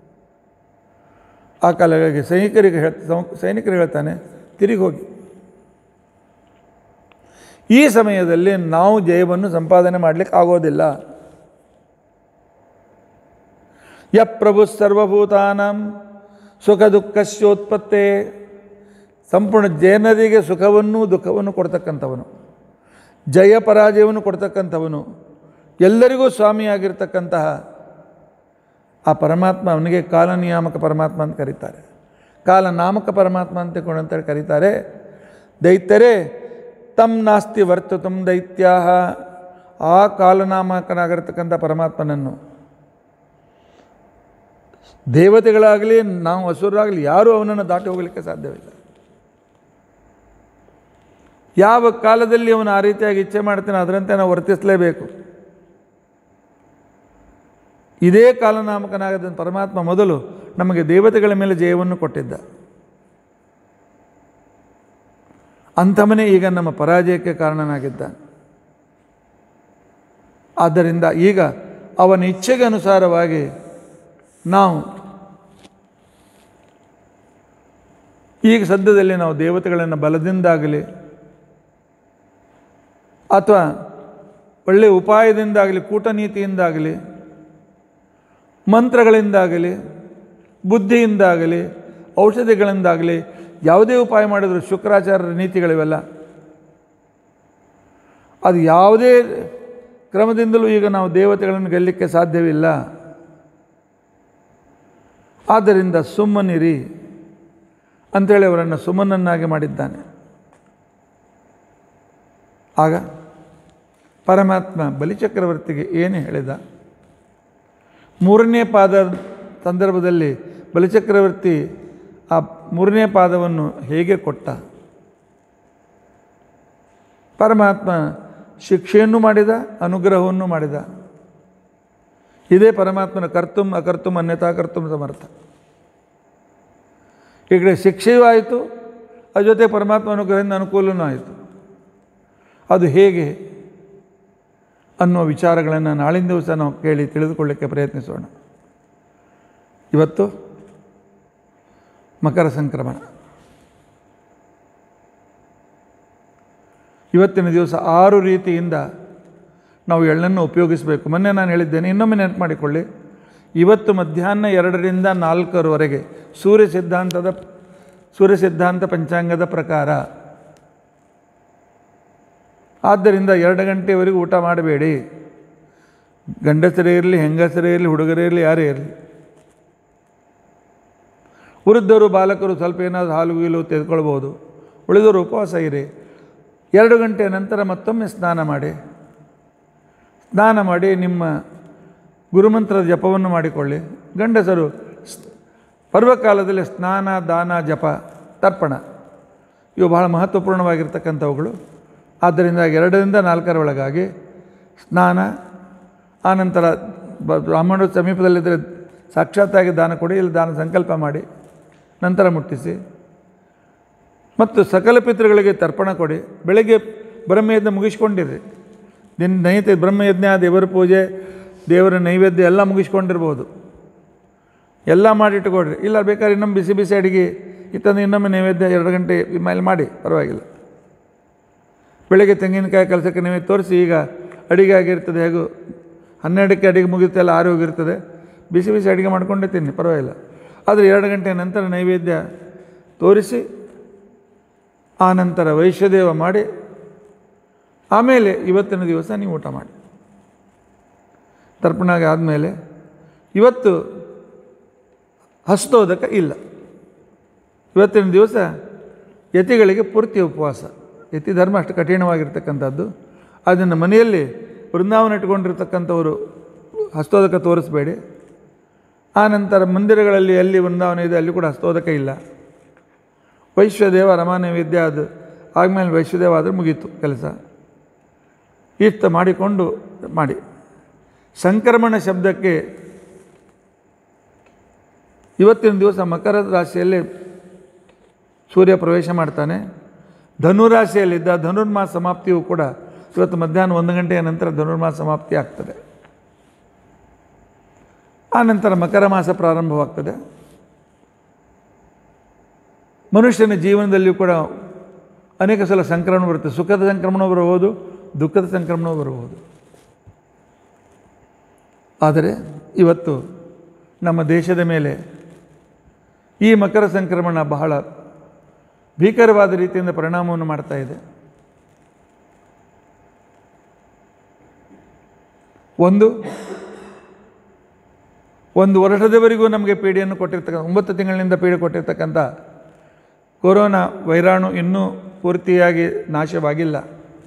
ಆ ಕಾಲಗಳಿಗೆ ಸೈನಿಕರಿಗೆ ಹೇಳ್ ಸೈನಿಕರಿಗೆ ಹೇಳ್ತಾನೆ ತಿರುಗಿ ಹೋಗಿ ಈ ಸಮಯದಲ್ಲಿ ನಾವು ಜಯವನ್ನು ಸಂಪಾದನೆ ಮಾಡಲಿಕ್ಕೆ ಆಗೋದಿಲ್ಲ ಯ ಪ್ರಭು ಸರ್ವಭೂತಾನಂ ಸುಖ ದುಃಖಸ್ಯೋತ್ಪತ್ತೆ ಸಂಪೂರ್ಣ ಜನರಿಗೆ ಸುಖವನ್ನು ದುಃಖವನ್ನು ಕೊಡ್ತಕ್ಕಂಥವನು ಜಯ ಪರಾಜಯವನ್ನು ಕೊಡ್ತಕ್ಕಂಥವನು ಎಲ್ಲರಿಗೂ ಸ್ವಾಮಿಯಾಗಿರ್ತಕ್ಕಂತಹ ಆ ಪರಮಾತ್ಮ ಅವನಿಗೆ ಕಾಲನಿಯಾಮಕ ಪರಮಾತ್ಮ ಅಂತ ಕರೀತಾರೆ ಕಾಲನಾಮಕ ಪರಮಾತ್ಮ ಅಂತ ಕೂಡ ಅಂತ ಕರೀತಾರೆ ದೈತ್ಯರೇ ತಮ್ ನಾಸ್ತಿ ವರ್ತುತಂ ದೈತ್ಯ ಆ ಕಾಲನಾಮಕನಾಗಿರ್ತಕ್ಕಂಥ ಪರಮಾತ್ಮನನ್ನು ದೇವತೆಗಳಾಗಲಿ ನಾವು ಹಸುರಾಗಲಿ ಯಾರೂ ಅವನನ್ನು ದಾಟಿ ಹೋಗಲಿಕ್ಕೆ ಸಾಧ್ಯವಿಲ್ಲ ಯಾವ ಕಾಲದಲ್ಲಿ ಅವನು ಆ ರೀತಿಯಾಗಿ ಇಚ್ಛೆ ಮಾಡ್ತಾನೆ ಅದರಂತೆ ನಾವು ವರ್ತಿಸಲೇಬೇಕು ಇದೇ ಕಾಲನಾಮಕನಾಗದ ಪರಮಾತ್ಮ ಮೊದಲು ನಮಗೆ ದೇವತೆಗಳ ಮೇಲೆ ಜಯವನ್ನು ಕೊಟ್ಟಿದ್ದ ಅಂಥವನೇ ಈಗ ನಮ್ಮ ಪರಾಜಯಕ್ಕೆ ಕಾರಣನಾಗಿದ್ದ ಆದ್ದರಿಂದ ಈಗ ಅವನ ಇಚ್ಛೆಗೆ ಅನುಸಾರವಾಗಿ ನಾವು ಈಗ ಸದ್ಯದಲ್ಲಿ ನಾವು ದೇವತೆಗಳನ್ನು ಬಲದಿಂದಾಗಲಿ ಅಥವಾ ಒಳ್ಳೆಯ ಉಪಾಯದಿಂದಾಗಲಿ ಕೂಟನೀತಿಯಿಂದಾಗಲಿ ಮಂತ್ರಗಳಿಂದಾಗಲಿ ಬುದ್ಧಿಯಿಂದಾಗಲಿ ಔಷಧಿಗಳಿಂದಾಗಲಿ ಯಾವುದೇ ಉಪಾಯ ಮಾಡಿದರೂ ಶುಕ್ರಾಚಾರ್ಯರ ನೀತಿಗಳಿವೆಲ್ಲ ಅದು ಯಾವುದೇ ಕ್ರಮದಿಂದಲೂ ಈಗ ನಾವು ದೇವತೆಗಳನ್ನು ಗೆಲ್ಲಲಿಕ್ಕೆ ಸಾಧ್ಯವಿಲ್ಲ ಆದ್ದರಿಂದ ಸುಮ್ಮನಿರಿ ಅಂಥೇಳಿ ಅವರನ್ನು ಸುಮ್ಮನನ್ನಾಗಿ ಮಾಡಿದ್ದಾನೆ ಆಗ ಪರಮಾತ್ಮ ಬಲಿಚಕ್ರವರ್ತಿಗೆ ಏನು ಹೇಳಿದ ಮೂರನೇ ಪಾದ ಸಂದರ್ಭದಲ್ಲಿ ಬಲಿಚಕ್ರವರ್ತಿ ಆ ಮೂರನೇ ಪಾದವನ್ನು ಹೇಗೆ ಕೊಟ್ಟ ಪರಮಾತ್ಮ ಶಿಕ್ಷೆಯನ್ನು ಮಾಡಿದ ಅನುಗ್ರಹವನ್ನು ಮಾಡಿದ ಇದೇ ಪರಮಾತ್ಮನ ಕರ್ತುಂ ಅಕರ್ತುಂ ಅನ್ಯತಾ ಕರ್ತುಂ ಸಮರ್ಥ ಈ ಕಡೆ ಶಿಕ್ಷೆಯೂ ಆಯಿತು ಅದ್ರ ಜೊತೆ ಪರಮಾತ್ಮ ಅನುಗ್ರಹದಿಂದ ಅನುಕೂಲನೂ ಆಯಿತು ಅದು ಹೇಗೆ ಅನ್ನುವ ವಿಚಾರಗಳನ್ನು ನಾಳಿನ ದಿವಸ ನಾವು ಕೇಳಿ ತಿಳಿದುಕೊಳ್ಳಿಕ್ಕೆ ಪ್ರಯತ್ನಿಸೋಣ ಇವತ್ತು ಮಕರ ಸಂಕ್ರಮಣ ಇವತ್ತಿನ ದಿವಸ ಆರು ರೀತಿಯಿಂದ ನಾವು ಎಳ್ಳನ್ನು ಉಪಯೋಗಿಸಬೇಕು ಮೊನ್ನೆ ನಾನು ಹೇಳಿದ್ದೇನೆ ಇನ್ನೊಮ್ಮೆ ನೆನಪು ಮಾಡಿಕೊಳ್ಳಿ ಇವತ್ತು ಮಧ್ಯಾಹ್ನ ಎರಡರಿಂದ ನಾಲ್ಕರವರೆಗೆ ಸೂರ್ಯ ಸಿದ್ಧಾಂತದ ಸೂರ್ಯ ಸಿದ್ಧಾಂತ ಪಂಚಾಂಗದ ಪ್ರಕಾರ ಆದ್ದರಿಂದ ಎರಡು ಗಂಟೆವರೆಗೂ ಊಟ ಮಾಡಬೇಡಿ ಗಂಡಸರೇ ಇರಲಿ ಹೆಂಗಸರೇ ಇರಲಿ ಹುಡುಗರೇ ಇರಲಿ ಯಾರೇ ಇರಲಿ ವೃದ್ಧರು ಬಾಲಕರು ಸ್ವಲ್ಪ ಏನಾದರೂ ಹಾಲು ಗೀಲು ತೆಗೆದುಕೊಳ್ಬೋದು ಉಳಿದವರು ಉಪವಾಸ ಇರಿ ಎರಡು ಗಂಟೆ ನಂತರ ಮತ್ತೊಮ್ಮೆ ಸ್ನಾನ ಮಾಡಿ ಸ್ನಾನ ಮಾಡಿ ನಿಮ್ಮ ಗುರುಮಂತ್ರದ ಜಪವನ್ನು ಮಾಡಿಕೊಳ್ಳಿ ಗಂಡಸರು ಸ್- ಪರ್ವಕಾಲದಲ್ಲಿ ಸ್ನಾನ ದಾನ ಜಪ ತರ್ಪಣ ಇವು ಬಹಳ ಮಹತ್ವಪೂರ್ಣವಾಗಿರ್ತಕ್ಕಂಥವುಗಳು ಆದ್ದರಿಂದ ಎರಡರಿಂದ ನಾಲ್ಕರ ಒಳಗಾಗಿ ಸ್ನಾನ ಆನಂತರ ಬ- ಬ್ರಾಹ್ಮಣರು ಸಮೀಪದಲ್ಲಿದ್ದರೆ ಸಾಕ್ಷಾತ್ತಾಗಿ ದಾನ ಕೊಡಿ ಇಲ್ಲಿ ದಾನ ಸಂಕಲ್ಪ ಮಾಡಿ ನಂತರ ಮುಟ್ಟಿಸಿ ಮತ್ತು ಸಕಲ ಪಿತೃಗಳಿಗೆ ತರ್ಪಣ ಕೊಡಿ ಬೆಳಗ್ಗೆ ಬ್ರಹ್ಮಯಜ್ಞ ಮುಗಿಸ್ಕೊಂಡಿರಿ ದಿನ ನೈತ ಬ್ರಹ್ಮಯಜ್ಞ ದೇವರ ಪೂಜೆ ದೇವರ ನೈವೇದ್ಯ ಎಲ್ಲ ಮುಗಿಸ್ಕೊಂಡಿರ್ಬೋದು ಎಲ್ಲ ಮಾಡಿಟ್ಟುಕೊಡ್ರಿ ಇಲ್ಲ ಬೇಕಾದ್ರೆ ಇನ್ನೊಮ್ಮೆ ಬಿಸಿ ಬಿಸಿ ಅಡಿಗೆ ಇತ್ತಂದ್ರೆ ಇನ್ನೊಮ್ಮೆ ನೈವೇದ್ಯ ಎರಡು ಗಂಟೆ ಮೇಲೆ ಮಾಡಿ ಪರವಾಗಿಲ್ಲ ಬೆಳಗ್ಗೆ ತೆಂಗಿನಕಾಯಿ ಕಲಸಕ್ಕೆ ನೈವೇದ್ಯ ತೋರಿಸಿ ಈಗ ಅಡಿಗೆ ಆಗಿರ್ತದೆ ಹೇಗೂ ಹನ್ನೆರಡಕ್ಕೆ ಅಡಿಗೆ ಮುಗಿಯುತ್ತೆಲ್ಲ ಆರಿ ಹೋಗಿರ್ತದೆ ಬಿಸಿ ಬಿಸಿ ಅಡುಗೆ ಮಾಡ್ಕೊಂಡೇ ತಿನ್ನಿ ಪರವಾಗಿಲ್ಲ ಆದರೆ ಎರಡು ಗಂಟೆ ನಂತರ ನೈವೇದ್ಯ ತೋರಿಸಿ ಆ ನಂತರ ವೈಶ್ಯದೇವ ಮಾಡಿ ಆಮೇಲೆ ಇವತ್ತಿನ ದಿವಸ ನೀವು ಊಟ ಮಾಡಿ ತರ್ಪಣಾಗ ಆದಮೇಲೆ ಇವತ್ತು ಹಸ್ತೋದಕ ಇಲ್ಲ ಇವತ್ತಿನ ದಿವಸ ಯತಿಗಳಿಗೆ ಪೂರ್ತಿ ಉಪವಾಸ ಯತಿ ಧರ್ಮ ಅಷ್ಟು ಕಠಿಣವಾಗಿರ್ತಕ್ಕಂಥದ್ದು ಅದನ್ನು ಮನೆಯಲ್ಲಿ ವೃಂದಾವನ ಇಟ್ಕೊಂಡಿರ್ತಕ್ಕಂಥವರು ಹಸ್ತೋದಕ ತೋರಿಸಬೇಡಿ ಆ ನಂತರ ಮಂದಿರಗಳಲ್ಲಿ ಎಲ್ಲಿ ವೃಂದಾವನ ಇದೆ ಅಲ್ಲಿ ಕೂಡ ಹಸ್ತೋದಕ ಇಲ್ಲ ವೈಶ್ವದೇವ ರಮಾನೈವೇದ್ಯ ಅದು ಆದಮೇಲೆ ವೈಶ್ವದೇವ ಆದರೆ ಮುಗೀತು ಕೆಲಸ ಇಷ್ಟು ಮಾಡಿಕೊಂಡು ಮಾಡಿ ಸಂಕ್ರಮಣ ಶಬ್ದಕ್ಕೆ ಇವತ್ತಿನ ದಿವಸ ಮಕರ ರಾಶಿಯಲ್ಲಿ ಸೂರ್ಯ ಪ್ರವೇಶ ಮಾಡ್ತಾನೆ ಧನುರಾಶಿಯಲ್ಲಿದ್ದ ಧನುರ್ಮಾಸ ಸಮಾಪ್ತಿಯು ಕೂಡ ಇವತ್ತು ಮಧ್ಯಾಹ್ನ ಒಂದು ಗಂಟೆಯ ನಂತರ ಧನುರ್ಮಾಸ ಸಮಾಪ್ತಿ ಆಗ್ತದೆ ಆ ನಂತರ ಮಕರ ಮಾಸ ಪ್ರಾರಂಭವಾಗ್ತದೆ ಮನುಷ್ಯನ ಜೀವನದಲ್ಲಿಯೂ ಕೂಡ ಅನೇಕ ಸಲ ಸಂಕ್ರಮಣ ಬರುತ್ತೆ ಸುಖದ ಸಂಕ್ರಮಣ ಬರಬಹುದು ದುಃಖದ ಸಂಕ್ರಮಣ ಬರಬಹುದು ಆದರೆ ಇವತ್ತು ನಮ್ಮ ದೇಶದ ಮೇಲೆ ಈ ಮಕರ ಸಂಕ್ರಮಣ ಬಹಳ ಭೀಕರವಾದ ರೀತಿಯಿಂದ ಪರಿಣಾಮವನ್ನು ಮಾಡ್ತಾ ಇದೆ ಒಂದು ಒಂದು ವರ್ಷದವರೆಗೂ ನಮಗೆ ಪೀಡೆಯನ್ನು ಕೊಟ್ಟಿರ್ತಕ್ಕಂಥ ಒಂಬತ್ತು ತಿಂಗಳಿನಿಂದ ಪೀಡೆ ಕೊಟ್ಟಿರ್ತಕ್ಕಂಥ ಕೊರೋನಾ ವೈರಾಣು ಇನ್ನೂ ಪೂರ್ತಿಯಾಗಿ ನಾಶವಾಗಿಲ್ಲ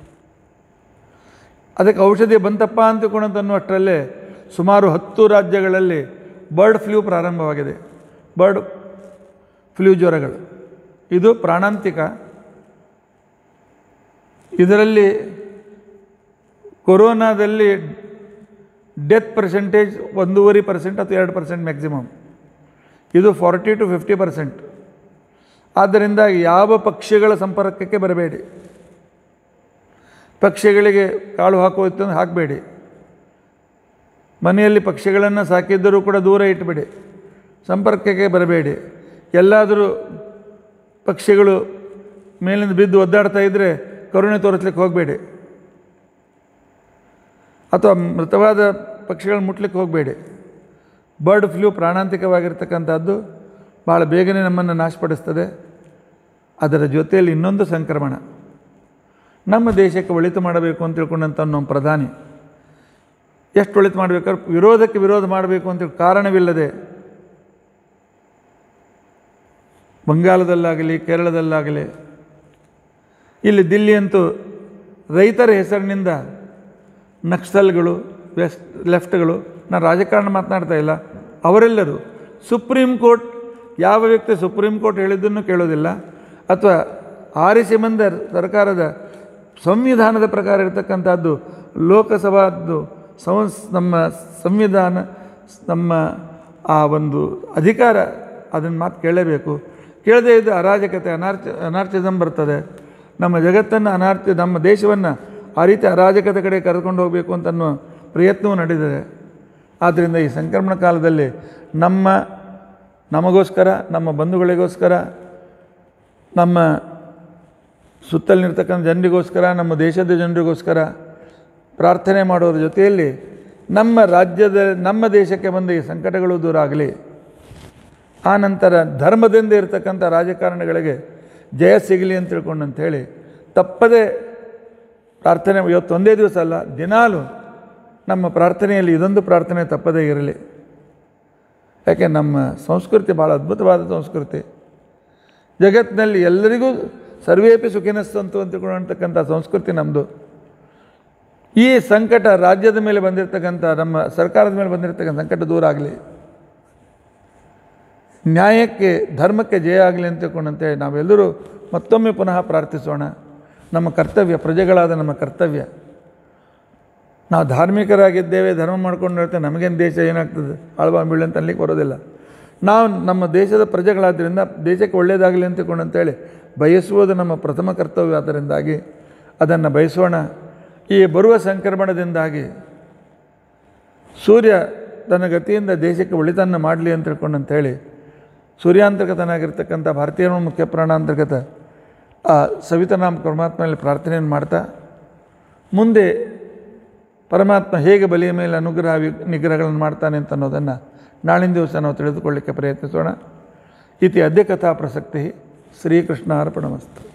ಅದಕ್ಕೆ ಔಷಧಿ ಬಂತಪ್ಪ ಅಂತಕೊಂಡು ಅನ್ನುವಷ್ಟರಲ್ಲೇ ಸುಮಾರು ಹತ್ತು ರಾಜ್ಯಗಳಲ್ಲಿ ಬರ್ಡ್ ಫ್ಲೂ ಪ್ರಾರಂಭವಾಗಿದೆ ಬರ್ಡ್ ಫ್ಲೂ ಜ್ವರಗಳು ಇದು ಪ್ರಾಣಾಂತಿಕ ಇದರಲ್ಲಿ ಕೊರೋನಾದಲ್ಲಿ ಡೆತ್ ಪರ್ಸೆಂಟೇಜ್ ಒಂದೂವರೆ ಪರ್ಸೆಂಟ್ ಅಥವಾ ಎರಡು ಪರ್ಸೆಂಟ್ ಮ್ಯಾಕ್ಸಿಮಮ್ ಇದು ಫಾರ್ಟಿ ಟು ಫಿಫ್ಟಿ ಪರ್ಸೆಂಟ್ ಆದ್ದರಿಂದ ಯಾವ ಪಕ್ಷಿಗಳ ಸಂಪರ್ಕಕ್ಕೆ ಬರಬೇಡಿ ಪಕ್ಷಿಗಳಿಗೆ ಕಾಳು ಹಾಕುವಂತ ಹಾಕಬೇಡಿ ಮನೆಯಲ್ಲಿ ಪಕ್ಷಿಗಳನ್ನು ಸಾಕಿದ್ದರೂ ಕೂಡ ದೂರ ಇಟ್ಟಬೇಡಿ ಸಂಪರ್ಕಕ್ಕೆ ಬರಬೇಡಿ ಎಲ್ಲಾದರೂ ಪಕ್ಷಿಗಳು ಮೇಲಿಂದ ಬಿದ್ದು ಒದ್ದಾಡ್ತಾ ಇದ್ದರೆ ಕರುಣೆ ತೋರಿಸ್ಲಿಕ್ಕೆ ಹೋಗಬೇಡಿ ಅಥವಾ ಮೃತವಾದ ಪಕ್ಷಿಗಳನ್ನ ಮುಟ್ಲಿಕ್ಕೆ ಹೋಗಬೇಡಿ ಬರ್ಡ್ ಫ್ಲೂ ಪ್ರಾಣಾಂತಿಕವಾಗಿರ್ತಕ್ಕಂಥದ್ದು ಭಾಳ ಬೇಗನೆ ನಮ್ಮನ್ನು ನಾಶಪಡಿಸ್ತದೆ ಅದರ ಜೊತೆಯಲ್ಲಿ ಇನ್ನೊಂದು ಸಂಕ್ರಮಣ ನಮ್ಮ ದೇಶಕ್ಕೆ ಒಳಿತು ಮಾಡಬೇಕು ಅಂತ ತಿಳ್ಕೊಂಡಂಥ ನಮ್ಮ ಪ್ರಧಾನಿ ಎಷ್ಟು ಒಳಿತು ಮಾಡಬೇಕಾದ್ರೆ ವಿರೋಧಕ್ಕೆ ವಿರೋಧ ಮಾಡಬೇಕು ಅಂತೇಳಿ ಕಾರಣವಿಲ್ಲದೆ ಬಂಗಾಳದಲ್ಲಾಗಲಿ ಕೇರಳದಲ್ಲಾಗಲಿ ಇಲ್ಲಿ ದಿಲ್ಲಿ ಅಂತೂ ರೈತರ ಹೆಸರಿನಿಂದ ನಕ್ಸಲ್ಗಳು ವೆಸ್ಟ್ ಲೆಫ್ಟ್ಗಳು ನಾನು ರಾಜಕಾರಣ ಮಾತನಾಡ್ತಾ ಇಲ್ಲ ಅವರೆಲ್ಲರೂ ಸುಪ್ರೀಂ ಕೋರ್ಟ್ ಯಾವ ವ್ಯಕ್ತಿ ಸುಪ್ರೀಂ ಕೋರ್ಟ್ ಹೇಳಿದ್ದನ್ನು ಕೇಳೋದಿಲ್ಲ ಅಥವಾ ಆರಿಸಿ ಬಂದ ಸರ್ಕಾರದ ಸಂವಿಧಾನದ ಪ್ರಕಾರ ಇರತಕ್ಕಂಥದ್ದು ಲೋಕಸಭಾದ್ದು ಸಂಸ್ ನಮ್ಮ ಸಂವಿಧಾನ ನಮ್ಮ ಆ ಒಂದು ಅಧಿಕಾರ ಅದನ್ನು ಮಾತು ಕೇಳಲೇಬೇಕು ಕೇಳದೇ ಇದ್ದು ಅರಾಜಕತೆ ಅನಾರ್ಚ ಅನಾರ್ಚಿಸಮ್ ಬರ್ತದೆ ನಮ್ಮ ಜಗತ್ತನ್ನು ಅನಾರ್ಚ ನಮ್ಮ ದೇಶವನ್ನು ಆ ರೀತಿ ಅರಾಜಕತೆ ಕಡೆ ಕರೆದುಕೊಂಡು ಹೋಗಬೇಕು ಅಂತ ಅನ್ನುವ ಪ್ರಯತ್ನವೂ ನಡೆದಿದೆ ಆದ್ದರಿಂದ ಈ ಸಂಕ್ರಮಣ ಕಾಲದಲ್ಲಿ ನಮ್ಮ ನಮಗೋಸ್ಕರ ನಮ್ಮ ಬಂಧುಗಳಿಗೋಸ್ಕರ ನಮ್ಮ ಸುತ್ತಲಿನಿರ್ತಕ್ಕಂಥ ಜನರಿಗೋಸ್ಕರ ನಮ್ಮ ದೇಶದ ಜನರಿಗೋಸ್ಕರ ಪ್ರಾರ್ಥನೆ ಮಾಡೋರ ಜೊತೆಯಲ್ಲಿ ನಮ್ಮ ರಾಜ್ಯದ ನಮ್ಮ ದೇಶಕ್ಕೆ ಬಂದ ಈ ಸಂಕಟಗಳು ದೂರ ಆಗಲಿ ಆ ನಂತರ ಧರ್ಮದಿಂದ ಇರತಕ್ಕಂಥ ರಾಜಕಾರಣಿಗಳಿಗೆ ಜಯ ಸಿಗಲಿ ಅಂತ ತಿಳ್ಕೊಂಡು ಅಂತ ಹೇಳಿ ತಪ್ಪದೇ ಪ್ರಾರ್ಥನೆ ಇವತ್ತು ಒಂದೇ ದಿವಸ ಅಲ್ಲ ದಿನಾಲು ನಮ್ಮ ಪ್ರಾರ್ಥನೆಯಲ್ಲಿ ಇದೊಂದು ಪ್ರಾರ್ಥನೆ ತಪ್ಪದೇ ಇರಲಿ ಯಾಕೆ ನಮ್ಮ ಸಂಸ್ಕೃತಿ ಭಾಳ ಅದ್ಭುತವಾದ ಸಂಸ್ಕೃತಿ ಜಗತ್ತಿನಲ್ಲಿ ಎಲ್ಲರಿಗೂ ಸರ್ವೇಪಿ ಸುಖಿನಸ್ತಂತು ಅಂತ ತಿಳ್ಕೊಂಡಂತಕ್ಕಂಥ ಸಂಸ್ಕೃತಿ ನಮ್ಮದು ಈ ಸಂಕಟ ರಾಜ್ಯದ ಮೇಲೆ ಬಂದಿರತಕ್ಕಂಥ ನಮ್ಮ ಸರ್ಕಾರದ ಮೇಲೆ ಬಂದಿರತಕ್ಕಂಥ ಸಂಕಟ ದೂರ ಆಗಲಿ ನ್ಯಾಯಕ್ಕೆ ಧರ್ಮಕ್ಕೆ ಜಯ ಆಗಲಿ ಅಂತ ತಿಳ್ಕೊಂಡಂತೆ ನಾವೆಲ್ಲರೂ ಮತ್ತೊಮ್ಮೆ ಪುನಃ ಪ್ರಾರ್ಥಿಸೋಣ ನಮ್ಮ ಕರ್ತವ್ಯ ಪ್ರಜೆಗಳಾದ ನಮ್ಮ ಕರ್ತವ್ಯ ನಾವು ಧಾರ್ಮಿಕರಾಗಿದ್ದೇವೆ ಧರ್ಮ ಮಾಡ್ಕೊಂಡು ಇರ್ತೇವೆ ನಮಗೇನು ದೇಶ ಏನಾಗ್ತದೆ ಆಳ್ಬಾ ಬೀಳಿ ಅಂತ ಅನ್ಲಿಕ್ಕೆ ಬರೋದಿಲ್ಲ ನಾವು ನಮ್ಮ ದೇಶದ ಪ್ರಜೆಗಳಾದ್ದರಿಂದ ದೇಶಕ್ಕೆ ಒಳ್ಳೆಯದಾಗಲಿ ಅಂತ ತಿಳ್ಕೊಂಡಂತೇಳಿ ಬಯಸುವುದು ನಮ್ಮ ಪ್ರಥಮ ಕರ್ತವ್ಯ ಆದ್ದರಿಂದಾಗಿ ಅದನ್ನು ಬಯಸೋಣ ಈ ಬರುವ ಸಂಕ್ರಮಣದಿಂದಾಗಿ ಸೂರ್ಯ ತನ್ನ ಗತಿಯಿಂದ ದೇಶಕ್ಕೆ ಒಳಿತನ್ನು ಮಾಡಲಿ ಅಂತ ತಿಳ್ಕೊಂಡು ಹೇಳಿ ಸೂರ್ಯಾಂತರ್ಗತನಾಗಿರ್ತಕ್ಕಂಥ ಭಾರತೀಯ ಮುಖ್ಯ ಪ್ರಾಣಾಂತರ್ಗತ ಆ ಸವಿತನಾಮ ಪರಮಾತ್ಮನಲ್ಲಿ ಪ್ರಾರ್ಥನೆಯನ್ನು ಮಾಡ್ತಾ ಮುಂದೆ ಪರಮಾತ್ಮ ಹೇಗೆ ಬಲಿಯ ಮೇಲೆ ಅನುಗ್ರಹ ವಿ- ನಿಗ್ರಹಗಳನ್ನು ಮಾಡ್ತಾನೆ ಅಂತ ಅನ್ನೋದನ್ನು ನಾಳಿನ ದಿವಸ ನಾವು ತಿಳಿದುಕೊಳ್ಳಿಕ್ಕೆ ಪ್ರಯತ್ನಿಸೋಣ ಇತಿ ಅದ್ಯ ಕಥಾ ಪ್ರಸಕ್ತಿ ಶ್ರೀಕೃಷ್ಣ ಅರ್ಪಣಮಸ್ತು